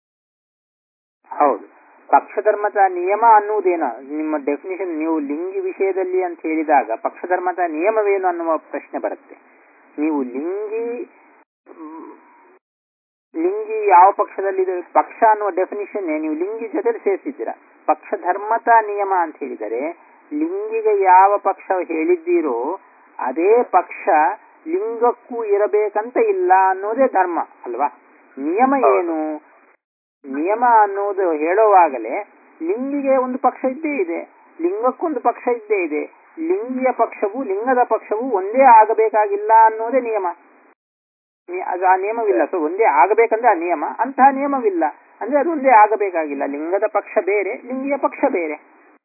ಹೌದು ಪಕ್ಷಧರ್ಮದ ನಿಯಮ ಅನ್ನುವುದೇನ ನಿಮ್ಮ ಡೆಫಿನಿಷನ್ ನೀವು ಲಿಂಗಿ ವಿಷಯದಲ್ಲಿ ಅಂತ ಹೇಳಿದಾಗ ಪಕ್ಷಧರ್ಮದ ನಿಯಮವೇನು ಅನ್ನುವ ಪ್ರಶ್ನೆ ಬರುತ್ತೆ ನೀವು ಲಿಂಗಿ ಮ್, ಲಿಂಗಿ ಯಾವ ಪಕ್ಷದಲ್ಲಿದೆ ಪಕ್ಷ ಅನ್ನುವ ಡೆಫಿನಿಷನ್ ನೀವು ಲಿಂಗಿ ಜೊತೆ ಸೇರಿಸಿದ್ದೀರಾ ಪಕ್ಷಧರ್ಮತ ನಿಯಮ ಅಂತ ಹೇಳಿದರೆ ಲಿಂಗಿಗೆ ಯಾವ ಪಕ್ಷ ಹೇಳಿದ್ದೀರೋ ಅದೇ ಪಕ್ಷ ಲಿಂಗಕ್ಕೂ ಇರಬೇಕಂತ ಇಲ್ಲ ಅನ್ನೋದೇ ಧರ್ಮ ಅಲ್ವಾ ನಿಯಮ ಏನು ನಿಯಮ ಅನ್ನೋದು ಹೇಳುವಾಗಲೇ ಲಿಂಗಿಗೆ ಒಂದು ಪಕ್ಷ ಇದ್ದೇ ಇದೆ ಲಿಂಗಕ್ಕೊಂದು ಪಕ್ಷ ಇದ್ದೇ ಇದೆ ಲಿಂಗಿಯ ಪಕ್ಷವು ಲಿಂಗದ ಪಕ್ಷವು ಒಂದೇ ಆಗಬೇಕಾಗಿಲ್ಲ ಅನ್ನೋದೇ ನಿಯಮ ನಿ- ಅದು ಆ ನಿಯಮವಿಲ್ಲ ಸೊ ಒಂದೇ ಆಗಬೇಕಂದ್ರೆ ಆ ನಿಯಮ ಅಂತಹ ನಿಯಮವಿಲ್ಲ ಅಂದ್ರೆ ಅದು ಒಂದೇ ಆಗಬೇಕಾಗಿಲ್ಲ ಲಿಂಗದ ಪಕ್ಷ ಬೇರೆ ಲಿಂಗಿಯ ಪಕ್ಷ ಬೇರೆ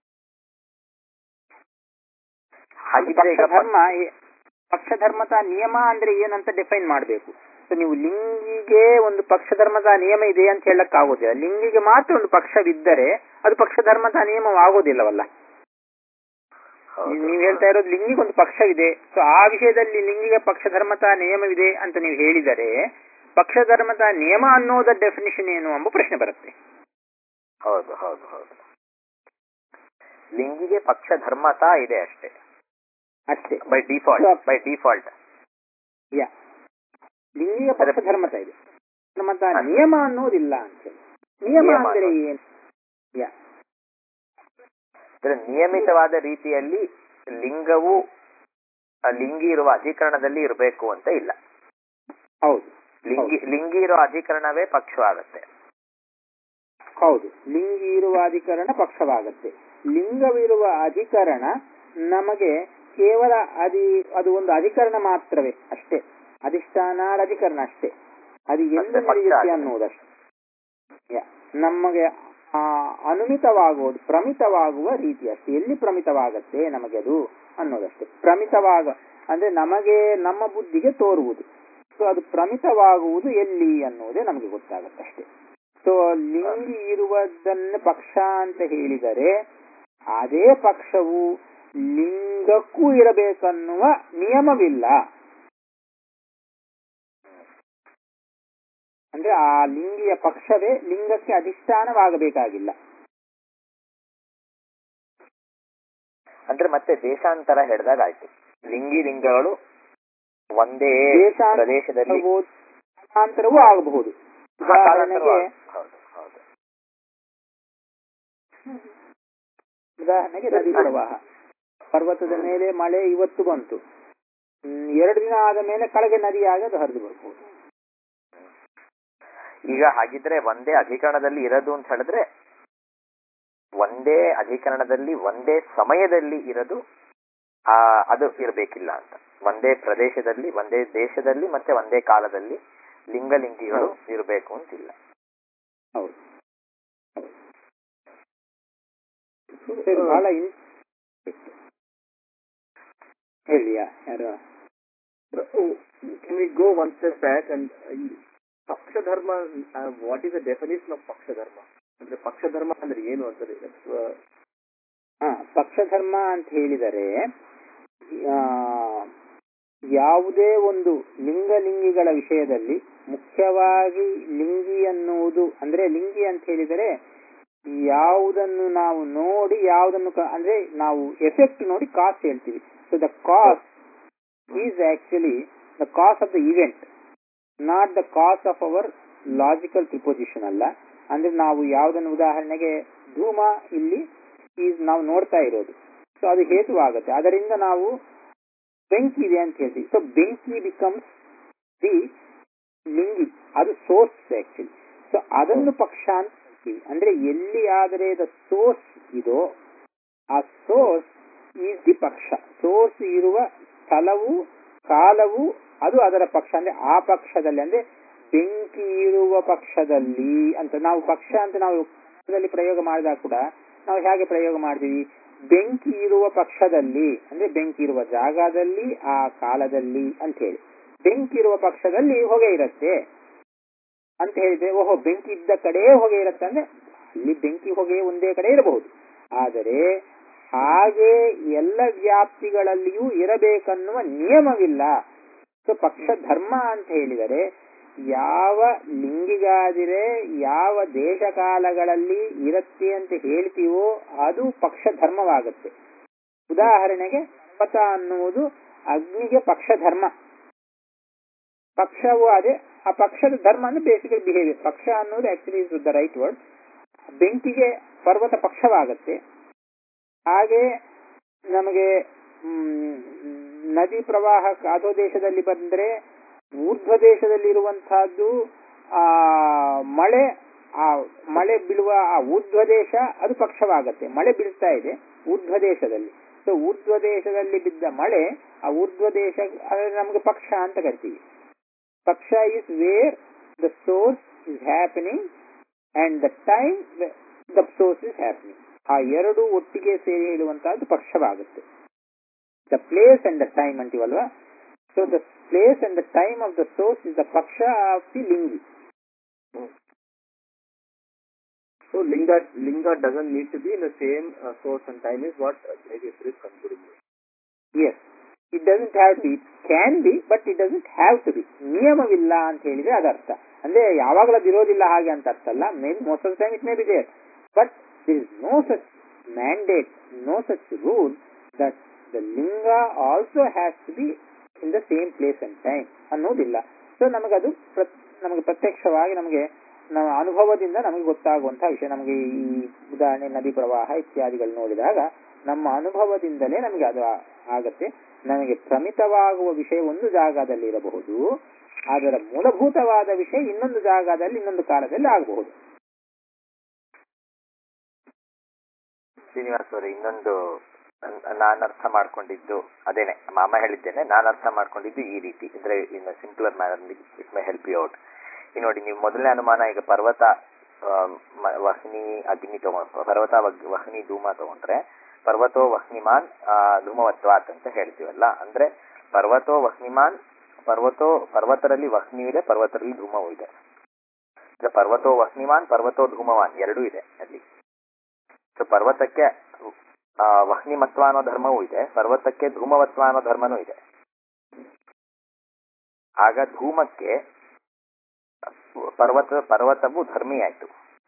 ಹಾಗಿದ್ರೆ ಈಗ ಪಕ್ಷ ಧರ್ಮ ಏ- ಪಕ್ಷ ಧರ್ಮದ ನಿಯಮ ಅಂದ್ರೆ ಏನಂತ ಡಿಫೈನ್ ಮಾಡಬೇಕು ಸೊ ನೀವು ಲಿಂಗಿಗೆ ಒಂದು ಪಕ್ಷ ಧರ್ಮದ ನಿಯಮ ಇದೆ ಅಂತ ಹೇಳಕ್ ಆಗೋದಿಲ್ಲ ಲಿಂಗಿಗೆ ಮಾತ್ರ ಒಂದು ಪಕ್ಷವಿದ್ದರೆ ಅದು ಪಕ್ಷ ಧರ್ಮದ ನಿಯಮವಾಗೋದಿಲ್ಲವಲ್ಲ ಹೌದು. ನೀವು ನೀವು ಹೇಳ್ತಾ ಇರೋದು ಲಿಂಗಿಗೆ ಒಂದು ಪಕ್ಷವಿದೆ ಸೊ ಆ ವಿಷಯದಲ್ಲಿ ಲಿಂಗಿಗೆ ಪಕ್ಷ ಧರ್ಮದ ನಿಯಮವಿದೆ ಅಂತ ನೀವು ಹೇಳಿದರೆ ಪಕ್ಷ ಧರ್ಮದ ನಿಯಮ ಅನ್ನೋದ ಡೆಫಿನಿಷನ್ ಏನು ಎಂಬ ಪ್ರಶ್ನೆ ಬರುತ್ತೆ ಹೌದು ಹೌದು ಹೌದು ಲಿಂಗಿಗೆ ಪಕ್ಷ ಧರ್ಮತಾ ಇದೆ ಅಷ್ಟೇ ಅಷ್ಟೇ ಬೈ ಡಿಫಾಲ್ಟ್ ಬೈ ಡಿಫಾಲ್ಟ್ ಯಾ ಲಿಂಗಿಗೆ ಪಕ್ಷ ಧರ್ಮತ ಇದೆ ಧರ್ಮದ ನಿಯಮ ಅನ್ನೋದಿಲ್ಲ ಅಂತ ಹೇಳಿ ನಿಯಮ ನಿಯಮ ಅಂದ್ರೆ ಅನ್ನೋದು. ಏನು ಯಾ ಅಂದ್ರೆ ನಿಯಮಿತವಾದ ರೀತಿಯಲ್ಲಿ ಲಿಂಗವು ಆ ಲಿಂಗಿ ಇರುವ ಅಧಿಕರಣದಲ್ಲಿ ಇರಬೇಕು ಅಂತ ಇಲ್ಲ ಹೌದು ಲಿಂಗಿ ಲಿಂಗಿ ಇರೋ ಅಧಿಕರಣವೇ ಪಕ್ಷವಾಗುತ್ತೆ ಹೌದು ಲಿಂಗಿ ಇರುವ ಅಧಿಕರಣ ಪಕ್ಷವಾಗತ್ತೆ ಲಿಂಗವಿರುವ ಅಧಿಕರಣ ನಮಗೆ ಕೇವಲ ಅದಿ ಅದು ಒಂದು ಅಧಿಕರಣ ಮಾತ್ರವೇ ಅಷ್ಟೇ ಅಧಿಷ್ಠಾನ ಅಧಿಕರಣ ಅಷ್ಟೇ ಅದು ಎಂದು ಅಷ್ಟೇ ಪಕ್ಷ ನಡೆಯುತ್ತೆ ಆಗಿದೆ. ಅನ್ನುವುದಷ್ಟೇ ಯಾ. ನಮಗೆ ಆ ಅನುಮಿತವಾಗುವುದು ಪ್ರಮಿತವಾಗುವ ರೀತಿ ಅಷ್ಟೇ ಎಲ್ಲಿ ಪ್ರಮಿತವಾಗತ್ತೆ ನಮಗೆ ಅದು ಅನ್ನೋದಷ್ಟೇ ಪ್ರಮಿತವಾಗ ಅಂದ್ರೆ ನಮಗೆ ನಮ್ಮ ಬುದ್ಧಿಗೆ ತೋರುವುದು ಸೊ ಅದು ಪ್ರಮಿತವಾಗುವುದು ಎಲ್ಲಿ ಅನ್ನೋದೇ ನಮಗೆ ಗೊತ್ತಾಗತ್ತೆ ಅಷ್ಟೇ ಸೊ ಲಿಂಗಿ ಇರುವುದನ್ನು ಪಕ್ಷ ಅಂತ ಹೇಳಿದರೆ ಅದೇ ಪಕ್ಷವು ಲಿಂಗಕ್ಕೂ ಇರಬೇಕನ್ನುವ ನಿಯಮವಿಲ್ಲ ಅಂದ್ರೆ ಆ ಲಿಂಗಿಯ ಪಕ್ಷವೇ ಲಿಂಗಕ್ಕೆ ಅಧಿಷ್ಠಾನವಾಗಬೇಕಾಗಿಲ್ಲ ಅಂದ್ರೆ ಮತ್ತೆ ದೇಶಾಂತರ ಹಿಡ್ದಾಗ ಆಯ್ತು ಲಿಂಗಿ ಲಿಂಗಗಳು ಒಂದೇ ದೇಶಾಂತರ ಪ್ರದೇಶದಲ್ಲಿ ಆಗ್ಬೋದು, ಕಾಲಾಂತರವೂ ಆಗಬಹುದು ಕಾಲಾಂತರವೂ ಉದಾಹರಣೆಗೆ ಆಗುತ್ತೆ. ಹೌದು ಹೌದು ಉದಾಹರಣೆಗೆ ನದಿ ಪ್ರವಾಹ ಪರ್ವತದ ಮೇಲೆ ಮಳೆ ಇವತ್ತು ಬಂತು ಹ್ಮ್, ಎರಡು ದಿನ ಆದ ಮೇಲೆ ಕೆಳಗೆ ನದಿಯಾಗಿ ಅದು ಹರಿದು ಬರ್ಬೋದು ಈಗ ಹಾಗಿದ್ರೆ ಒಂದೇ ಅಧಿಕರಣದಲ್ಲಿ ಇರೋದು ಅಂತ ಹೇಳಿದ್ರೆ ಒಂದೇ ಅಧಿಕರಣದಲ್ಲಿ ಒಂದೇ ಸಮಯದಲ್ಲಿ ಇರೋದು ಆ ಅದು ಇರಬೇಕಿಲ್ಲ ಅಂತ ಒಂದೇ ಪ್ರದೇಶದಲ್ಲಿ ಒಂದೇ ದೇಶದಲ್ಲಿ ಮತ್ತೆ ಒಂದೇ ಕಾಲದಲ್ಲಿ ಲಿಂಗಲಿಂಗಿಗಳು ಇರಬೇಕು ಅಂತಿಲ್ಲ ಹೌದು ಇದು ಬಹಳ ಇನ್- ಹೇಳಿಯಾ ಯಾರು Can we go one step back and uh, Paksha Dharma, uh, what is the definition of Paksha Dharma? ಅಂದ್ರೆ ಪಕ್ಷ ಧರ್ಮ ಅಂದ್ರೆ ಏನು ಅಂತಾರೆ ಅಥವಾ ಹಾ ಪಕ್ಷಧರ್ಮ ಅಂತ ಹೇಳಿದರೆ ಆ, ಯಾವುದೇ ಒಂದು ಲಿಂಗಲಿಂಗಿಗಳ ವಿಷಯದಲ್ಲಿ ಮುಖ್ಯವಾಗಿ ಲಿಂಗಿ ಅನ್ನುವುದು ಅಂದ್ರೆ ಲಿಂಗಿ ಅಂತ ಹೇಳಿದರೆ ಯಾವುದನ್ನು ನಾವು ನೋಡಿ ಯಾವುದನ್ನು ಕ- ಅಂದ್ರೆ ನಾವು ಎಫೆಕ್ಟ್ ನೋಡಿ ಕಾಸ್ ಹೇಳ್ತೀವಿ so the cause is actually the cause of the event not the cause of our logical preposition ಅಲ್ಲ ಅಂದ್ರೆ ನಾವು ಯಾವುದನ್ನು ಉದಾಹರಣೆಗೆ ಧೂಮ ಇಲ್ಲಿ ಈಸ್ ನಾವು ನೋಡ್ತಾ ಇರೋದು ಸೊ ಅದು ಹೇತುವಾಗುತ್ತೆ ಅದರಿಂದ ನಾವು ಬೆಂಕಿ ಇದೆ ಅಂತ ಹೇಳ್ತೀವಿ ಸೊ ಬೆಂಕಿ ಬಿಕಮ್ಸ್ ದಿ ಲಿಂಗಿ ಅದು ಸೋರ್ಸ್ ಆಕ್ಚುಲಿ ಸೊ ಅದನ್ನು ಪಕ್ಷ ಅಂತ ಹೇಳ್ತೀವಿ ಅಂದ್ರೆ ಎಲ್ಲಿ ಆದರೆ ದ ಸೋರ್ಸ್ ಇದೋ ಆ ಸೋರ್ಸ್ ಈಸ್ ದಿ ಪಕ್ಷ ಸೋರ್ಸ್ ಇರುವ ಸ್ಥಳವು ಕಾಲವು ಅದು ಅದರ ಪಕ್ಷ ಅಂದ್ರೆ ಆ ಪಕ್ಷದಲ್ಲಿ ಅಂದ್ರೆ ಬೆಂಕಿ ಇರುವ ಪಕ್ಷದಲ್ಲಿ ಅಂತ ನಾವು ಪಕ್ಷ ಅಂತ ನಾವು ಕನ್ನಡದಲ್ಲಿ ಪ್ರಯೋಗ ಮಾಡಿದಾಗ ಕೂಡ ನಾವು ಹೇಗೆ ಪ್ರಯೋಗ ಮಾಡ್ತೀವಿ ಬೆಂಕಿ ಇರುವ ಪಕ್ಷದಲ್ಲಿ ಅಂದ್ರೆ ಬೆಂಕಿ ಇರುವ ಜಾಗದಲ್ಲಿ ಆ ಕಾಲದಲ್ಲಿ ಅಂತ ಹೇಳಿ ಬೆಂಕಿ ಇರುವ ಪಕ್ಷದಲ್ಲಿ ಹೊಗೆ ಇರುತ್ತೆ ಅಂತ ಹೇಳಿದ್ರೆ ಓಹೋ ಬೆಂಕಿ ಇದ್ದ ಕಡೆ ಹೊಗೆ ಇರುತ್ತೆ ಅಂದ್ರೆ ಅಲ್ಲಿ ಬೆಂಕಿ ಹೊಗೆ ಒಂದೇ ಕಡೆ ಇರಬಹುದು ಆದರೆ ಹಾಗೆ ಎಲ್ಲ ವ್ಯಾಪ್ತಿಗಳಲ್ಲಿಯೂ ಇರಬೇಕನ್ನುವ ನಿಯಮವಿಲ್ಲ ಸೊ ಪಕ್ಷ ಧರ್ಮ ಅಂತ ಹೇಳಿದರೆ ಯಾವ ಲಿಂಗಿಗಾದಿರೆ ಯಾವ ದೇಶ ಕಾಲಗಳಲ್ಲಿ ಇರುತ್ತೆ ಅಂತ ಹೇಳ್ತೀವೋ ಅದು ಪಕ್ಷ ಧರ್ಮವಾಗುತ್ತೆ ಉದಾಹರಣೆಗೆ ಪರ್ವತ ಅನ್ನುವುದು ಅಗ್ನಿಗೆ ಪಕ್ಷ ಧರ್ಮ ಪಕ್ಷವು ಅದೇ ಆ ಪಕ್ಷದ ಧರ್ಮ ಅಂದ್ರೆ ಬೇಸಿಕಲ್ ಬಿಹೇವಿಯರ್ ಪಕ್ಷ ಅನ್ನೋದು actually is the right word ಬೆಂಕಿಗೆ ಪರ್ವತ ಪಕ್ಷವಾಗುತ್ತೆ ಹಾಗೆ ನಮಗೆ ಮ್, ನದಿ ಪ್ರವಾಹ ಕಾದೋ ದೇಶದಲ್ಲಿ ಬಂದ್ರೆ ಊರ್ಧ್ವ ದೇಶದಲ್ಲಿ ಇರುವಂತಹದ್ದು ಆ ಮಳೆ ಆ ಮಳೆ ಬೀಳುವ ಆ ಊರ್ಧ್ವ ದೇಶ ಅದು ಪಕ್ಷವಾಗತ್ತೆ ಮಳೆ ಬೀಳ್ತಾ ಇದೆ ಊರ್ಧ್ವ ದೇಶದಲ್ಲಿ ಸೊ ಊರ್ಧ್ವ ದೇಶದಲ್ಲಿ ಬಿದ್ದ ಮಳೆ ಆ ಊರ್ಧ್ವ ದೇಶ ಅದು ನಮಗೆ ಪಕ್ಷ ಅಂತ ಕರಿತೀವಿ ಪಕ್ಷ is where the source is happening and the time the source is happening ಆ ಎರಡು ಒಟ್ಟಿಗೆ ಸೇರಿ ಹೇಳುವಂತಹದ್ದು ಪಕ್ಷವಾಗುತ್ತೆ the place and the time ಅಂತೀವಲ್ವಾ so the place and the time of the source is the ಪಕ್ಷ ಆಫ್ ದಿ ಲಿಂಗಿ So linga linga doesn't need to be in the same uh, source and time is what uh, Jayashree is concluding. Yes it doesn't have to it can be but it doesn't have to be ನಿಯಮವಿಲ್ಲ ಅಂತ ಹೇಳಿದ್ರೆ ಅದರ್ಥ ಅಂದ್ರೆ ಯಾವಾಗಲೂ ಅದು ಇರೋದಿಲ್ಲ ಹಾಗೆ ಅಂತ ಅರ್ಥ ಅಲ್ಲ may most of time it may be there but there is no such mandate no such rule that the ಲಿಂಗ also has to be in the same place and time ಅನ್ನೋದಿಲ್ಲ ಸೊ ನಮಗದು ಪ್ರ- ನಮಗೆ ಪ್ರತ್ಯಕ್ಷವಾಗಿ ನಮಗೆ ನಮ್ಮ ಅನುಭವದಿಂದ ನಮಗೆ ಗೊತ್ತಾಗುವಂತಹ ವಿಷಯ ನಮಗೆ ಈ ಉದಾಹರಣೆ ನದಿ ಪ್ರವಾಹ ಇತ್ಯಾದಿಗಳು ನೋಡಿದಾಗ ನಮ್ಮ ಅನುಭವದಿಂದಲೇ ನಮಗೆ ಅದು ಆ- ಆಗತ್ತೆ ನಮಗೆ ಪ್ರಮಿತವಾಗುವ ವಿಷಯ ಒಂದು ಜಾಗದಲ್ಲಿ ಇರಬಹುದು ಅದರ ಮೂಲಭೂತವಾದ ವಿಷಯ ಇನ್ನೊಂದು ಜಾಗದಲ್ಲಿ ಇನ್ನೊಂದು ಕಾಲದಲ್ಲಿ ಆಗಬಹುದು ಶ್ರೀನಿವಾಸ್ ಅವರೇ ಇನ್ನೊಂದು ನಾನು ಅರ್ಥ ಮಾಡ್ಕೊಂಡಿದ್ದು ಅದೇನೆ ಮಾಮ ಹೇಳಿದ್ದೇನೆ ನಾನು ಅರ್ಥ ಮಾಡ್ಕೊಂಡಿದ್ದು ಈ ರೀತಿ ಅಂದ್ರೆ in simpler manner it may help you out ಈಗ ನೋಡಿ ನೀವು ಮೊದಲನೇ ಅನುಮಾನ ಈಗ ಪರ್ವತ ಆ, ಮ- ವಹ್ನಿ ಅಗ್ನಿ ತಗೊಂಡ್ ಪರ್ವತ ವಗ್- ವಹ್ನಿ ಧೂಮ ತಗೊಂಡ್ರೆ ಪರ್ವತೋ ವಹ್ನಿಮಾನ್ ಆ, ಧೂಮವತ್ವಾತ್ ಅಂತ ಹೇಳ್ತೀವಲ್ಲ ಅಂದ್ರೆ ಪರ್ವತೋ ವಹ್ನಿಮಾನ್ ಪರ್ವತೋ ಪರ್ವತರಲ್ಲಿ ವಹ್ನಿ ಇದೆ ಪರ್ವತರಲ್ಲಿ ಧೂಮವೂ ಇದೆ ಅಂದ್ರೆ ಪರ್ವತೋ ವಹ್ನಿಮಾನ್ ಪರ್ವತೋ ಧೂಮವಾನ್ ಎರಡೂ ಇದೆ ಅಲ್ಲಿ ಸೊ ಪರ್ವತಕ್ಕೆ ಆ, ವಹ್ನಿಮತ್ವ ಅನ್ನೋ ಧರ್ಮವೂ ಇದೆ ಪರ್ವತಕ್ಕೆ ಧೂಮವತ್ವ ಅನ್ನೋ ಧರ್ಮನೂ ಇದೆ ಆಗ ಧೂಮಕ್ಕೆ ಪರ್ವತ ಪರ್ವತವು ಧರ್ಮಿ ಆಯ್ತು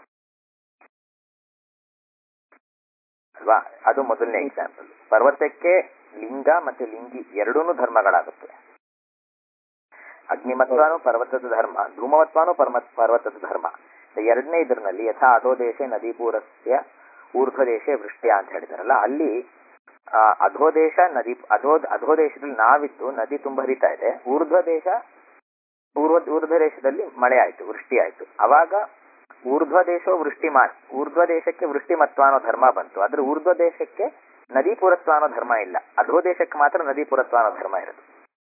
ಅಲ್ವಾ ಅದು ಮೊದಲನೇ ಎಕ್ಸಾಂಪಲ್ ಪರ್ವತಕ್ಕೆ ಲಿಂಗ ಮತ್ತೆ ಲಿಂಗಿ ಎರಡೂ ಧರ್ಮಗಳಾಗುತ್ತೆ ಅಗ್ನಿಮತ್ವಾನು ಪರ್ವತದ ಧರ್ಮ ಧೂಮವತ್ವಾನು ಪರ್ಮ ಪರ್ವತದ ಧರ್ಮ ಎರಡನೇ ಇದರಲ್ಲಿ ಯಥಾ ಅಧೋದೇಶ ನದೀಪೂರಸ್ಯ ಊರ್ಧ್ವದೇಶ ವೃಷ್ಟ್ಯ ಅಂತ ಹೇಳಿದಾರಲ್ಲ ಅಲ್ಲಿ ಆ, ಅಧೋದೇಶ ನದಿ ಅಧೋ ಅಧೋದೇಶದಲ್ಲಿ ನಾವಿದ್ದು ನದಿ ತುಂಬ ಹರಿತಾ ಇದೆ ಊರ್ಧ್ವ ದೇಶ ಊರ್ಧ್ವ ಊರ್ಧ್ವ ದೇಶದಲ್ಲಿ ಮಳೆ ಆಯ್ತು ವೃಷ್ಟಿ ಆಯ್ತು ಅವಾಗ ಊರ್ಧ್ವ ದೇಶೋ ವೃಷ್ಟಿಮಾನ್ ಊರ್ಧ್ವ ದೇಶಕ್ಕೆ ವೃಷ್ಟಿಮತ್ವ ಅನ್ನೋ ಧರ್ಮ ಬಂತು ಆದ್ರೆ ಊರ್ಧ್ವ ದೇಶಕ್ಕೆ ನದೀಪುರತ್ವ ಅನ್ನೋ ಧರ್ಮ ಇಲ್ಲ ಅಧೋ ದೇಶಕ್ಕೆ ಮಾತ್ರ ನದೀಪುರತ್ವ ಅನ್ನೋ ಧರ್ಮ ಇರೋದು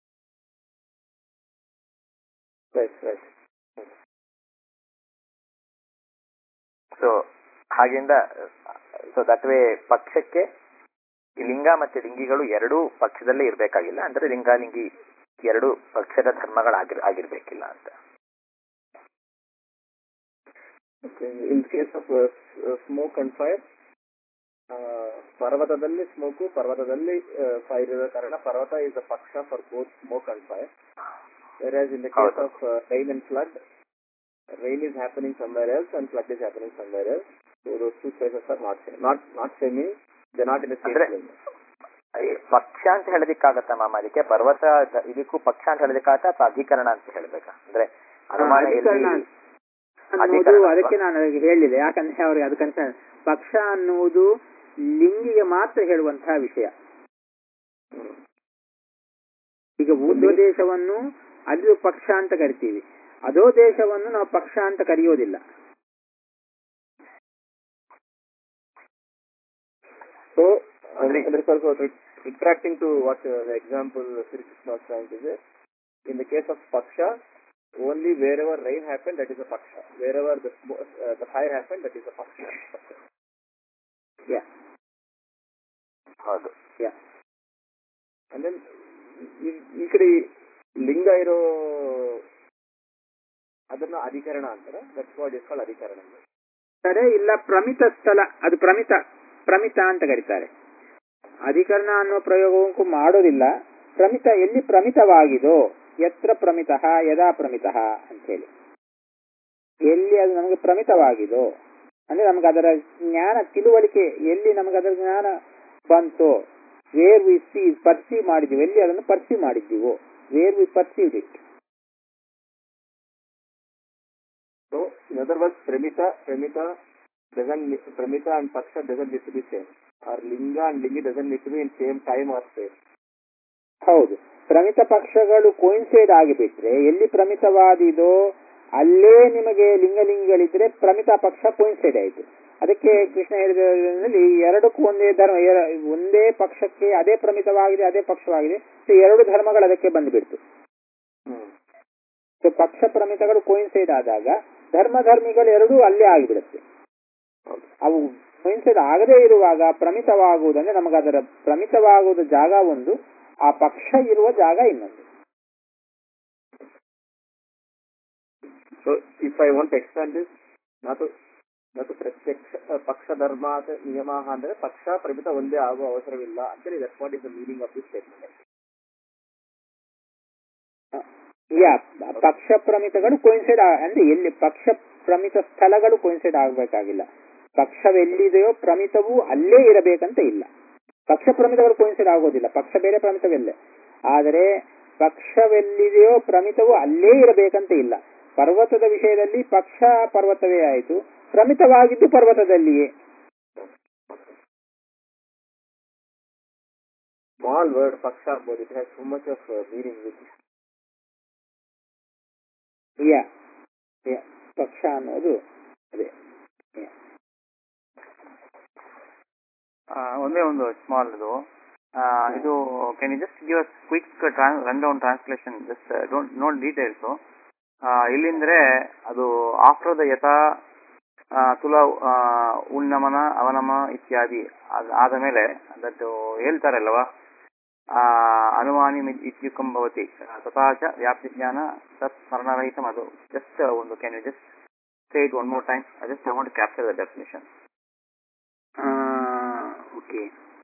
Right, right. ಸೊ ಹಾಗೆಂದ ಸೊ ದಟ್ ವೇ ಪಕ್ಷಕ್ಕೆ ಈ ಲಿಂಗ ಮತ್ತೆ ಲಿಂಗಿಗಳು ಎರಡೂ ಪಕ್ಷದಲ್ಲೇ ಇರ್ಬೇಕಾಗಿಲ್ಲ ಅಂದ್ರೆ ಲಿಂಗ ಲಿಂಗಿ ಎರಡು ಪಕ್ಷದ ಧರ್ಮಗಳಾಗಿರ್ ಆಗಿರ್ಬೇಕಿಲ್ಲ ಅಂತ Okay. In case of uh, s- uh, smoke and fire, uh, ಪರ್ವತದಲ್ಲಿ ಸ್ಮೋಕು ಪರ್ವತದಲ್ಲಿ ಫೈರ್ ಇರೋ ಕಾರಣ ಪರ್ವತ ಇಸ್ ಅ ಪಕ್ಷ for both smoke and fire whereas in the case ಹೌದು. of uh, rain and flood rain is happening somewhere else and flood is happening somewhere else so those two places are not same not not same means they're not in the same ಅಂದ್ರೆ plane ಈ ಪಕ್ಷ ಅಂತ ಹೇಳೋದಿಕ್ಕಾಗತ್ತ ಮಾಮ ಅದಕ್ಕೆ ಪರ್ವತ the- ಇದಕ್ಕೂ ಪಕ್ಷ ಅಂತ ಹೇಳೋದಿಕ್ಕಾಗತ್ತ ಅಥವಾ ಅಧಿಕರಣ ಅಂತ ಹೇಳ್ಬೇಕಾ ಅಂದ್ರೆ ಅನುಮಾನ ಅಧಿಕರಣ ಎಲ್ಲಿ ಅನ್ನೋದು ಅಧಿಕರಣ ಅದಕ್ಕೆ ನಾನು ಅದಕ್ಕೆ ಹೇಳಿದೆ ಯಾಕಂದ್ರೆ ಅವ್ರಿಗೆ ಅದು ಕನ್ಸರ್ನ್ ಪಕ್ಷ ಅನ್ನುವುದು ಲಿಂಗಿಗೆ ಮಾತ್ರ ಹೇಳುವಂತಹ ವಿಷಯ ಈಗ ಊರ್ಧ್ವ ದೇಶವನ್ನು ಅದು ಪಕ್ಷ ಅಂತ ಕರಿತೀವಿ ಅದೋ ದೇಶವನ್ನು ನಾವು ಪಕ್ಷ ಅಂತ ಕರೆಯೋದಿಲ್ಲ So, and, Agree. and there's also re- retracting to what uh, the example Sri Krishna was trying to say. In the case of Paksha, only wherever rain happened, that is a Paksha. Wherever the, smo- uh, the fire happened, that is a Paksha. Yeah. ಹೌದು And then, ಈ- ಈ ಕಡೆ ಲಿಂಗ ಇರೋ ಅದನ್ನ ಅಧಿಕರಣ ಅಂತಾರೆ that's what is call ಅಧಿಕರಣ ಕಡೆ ಇಲ್ಲ ಪ್ರಮಿತ ಸ್ಥಳ ಅದು ಪ್ರಮಿತ ಪ್ರಮಿತ ಅಂತ ಕರೀತಾರೆ ಅಧಿಕರಣ ಅನ್ನೋ ಪ್ರಯೋಗಕ್ಕೂ ಮಾಡೋದಿಲ್ಲ ಪ್ರಮಿತ ಎಲ್ಲಿ ಪ್ರಮಿತವಾಗಿದೋ ಎತ್ರ ಪ್ರಮಿತ ಯದಾ ಪ್ರಮಿತ ಅಂತೇಳಿ ಎಲ್ಲಿ ಅದು ನಮಗೆ ಪ್ರಮಿತವಾಗಿದೋ ಅಂದ್ರೆ ನಮ್ಗೆ ಅದರ ಜ್ಞಾನ ತಿಳುವಳಿಕೆ ಎಲ್ಲಿ ನಮಗೆ ಅದರ ಜ್ಞಾನ ಬಂತೋ ವೇರ್ ವಿ ಸಿ ಪರ್ಸೀವ್ ಮಾಡಿದ್ದೀವಿ ಎಲ್ಲಿ ಅದನ್ನು ಪರ್ಸೀವ್ ಮಾಡಿದ್ದೀವೋ where we perceive it So, in other words, Premita, Premita doesn't, ne- Premita and Paksha doesn't need to be same. Or Linga and Lingi doesn't need to be in same time or space. ಹೌದು ಪ್ರಮಿತ ಪಕ್ಷಗಳು coincide ಆಗಿಬಿಟ್ರೆ ಎಲ್ಲಿ ಪ್ರಮಿತವಾದಿದೋ ಅಲ್ಲೇ ನಿಮಗೆ ಲಿಂಗಲಿಂಗಿಗಳಿದ್ರೆ ಪ್ರಮಿತ ಪಕ್ಷ coincide ಆಯಿತು ಅದಕ್ಕೆ ಕೃಷ್ಣ ಹೇಳಿದಲ್ಲಿ ಎರಡಕ್ಕೂ ಒಂದೇ ಧರ್ಮ ಎರ- ಒಂದೇ ಪಕ್ಷಕ್ಕೆ ಅದೇ ಪ್ರಮಿತವಾಗಿದೆ ಅದೇ ಪಕ್ಷವಾಗಿದೆ ಸೊ ಎರಡು ಧರ್ಮಗಳು ಅದಕ್ಕೆ ಬಂದ್ಬಿಡ್ತು ಹ್ಮ್ ಸೊ ಪಕ್ಷ ಪ್ರಮಿತಗಳು ಕೋಯಿನ್ಸೈಡ್ ಆದಾಗ ಧರ್ಮ ಧರ್ಮಿಗಳು ಎರಡೂ ಅಲ್ಲೇ ಆಗಿಬಿಡುತ್ತೆ ಹೌದು ಅವು ಕೋಯಿನ್ಸೈಡ್ ಆಗದೇ ಇರುವಾಗ ಪ್ರಮಿತವಾಗುವುದಂದ್ರೆ ನಮಗೆ ಅದರ ಪ್ರಮಿತವಾಗುವುದು ಜಾಗ ಒಂದು ಆ ಪಕ್ಷ ಇರುವ ಜಾಗ ಇನ್ನೊಂದು so if I want expand this ಮತ್ತು ಮತ್ತು ಪ್ರತ್ಯಕ್ಷ ಪಕ್ಷ ಧರ್ಮ ನಿಯಮ ಅಂದ್ರೆ ಪಕ್ಷ ಪ್ರಮಿತ ಒಂದೇ ಆಗುವ ಅವಸರವಿಲ್ಲ ಅಂತೇಳಿ that what is the meaning of this statement ಯಾ ಪಕ್ಷ ಪ್ರಮಿತಗಳು ಕೋಯಿನ್ಸೈಡ್ ಅಂದ್ರೆ ಎಲ್ಲಿ ಪಕ್ಷ ಪ್ರಮಿತ ಸ್ಥಳಗಳು ಕೋಯಿನ್ಸೈಡ್ ಆಗಬೇಕಾಗಿಲ್ಲ ಪಕ್ಷವೆಲ್ಲಿದೆಯೋ ಪ್ರಮಿತವು ಅಲ್ಲೇ ಇರಬೇಕಂತ ಇಲ್ಲ ಪಕ್ಷ ಪ್ರಮಿತಗಳು ಕೋಯಿನ್ಸೈಡ್ ಆಗೋದಿಲ್ಲ ಪಕ್ಷ ಬೇರೆ ಪ್ರಮಿತವೆಲ್ಲ ಆದರೆ ಪಕ್ಷವೆಲ್ಲಿದೆಯೋ ಪ್ರಮಿತವು ಅಲ್ಲೇ ಇರಬೇಕಂತ ಇಲ್ಲ ಪರ್ವತದ ವಿಷಯದಲ್ಲಿ ಪಕ್ಷ ಪರ್ವತವೇ ಆಯಿತು ಪ್ರಮಿತವಾಗಿದ್ದು ಪರ್ವತದಲ್ಲಿಯೇ ಸ್ಮಾಲ್ ವರ್ಡ್ ಪಕ್ಷ ಆಗ್ಬೋದು it has so much of meaning with ಯಾ ಯಾ ಪಕ್ಷ ಅನ್ನೋದು ಅದೇ ಯಾ. ಆ, ಒಂದೇ ಒಂದು ಸ್ಮಾಲ್ ಇದು ಆ, ಇದು can you just give us quick rundown translation just don't note details ಇಲ್ಲಿಂದ್ರೆ ಅದು ಆಫ್ಟರ್ ದ ಯಥಾ ಆ, ತುಲ ಆ, ಉನ್ನಮನ ಅವನಮ ಇತ್ಯಾದಿ ಅದ್ ಆದ ಮೇಲೆ ದಟ್ ಹೇಳ್ತಾರಲ್ವಾ ಆ, ಅನುಮಾನಿ ಮಿತ್ ಇತ್ಯುಕ್ತಂ ಭವತಿ ತಥಾ ಚ ವ್ಯಾಪ್ತಿ ಜ್ಞಾನ ತತ್ ಸ್ಮರಣರಹಿತಂ ಅದು ಜಸ್ಟ್ ಒಂದು can you just say it one more time I just I want capture the definition ah, okay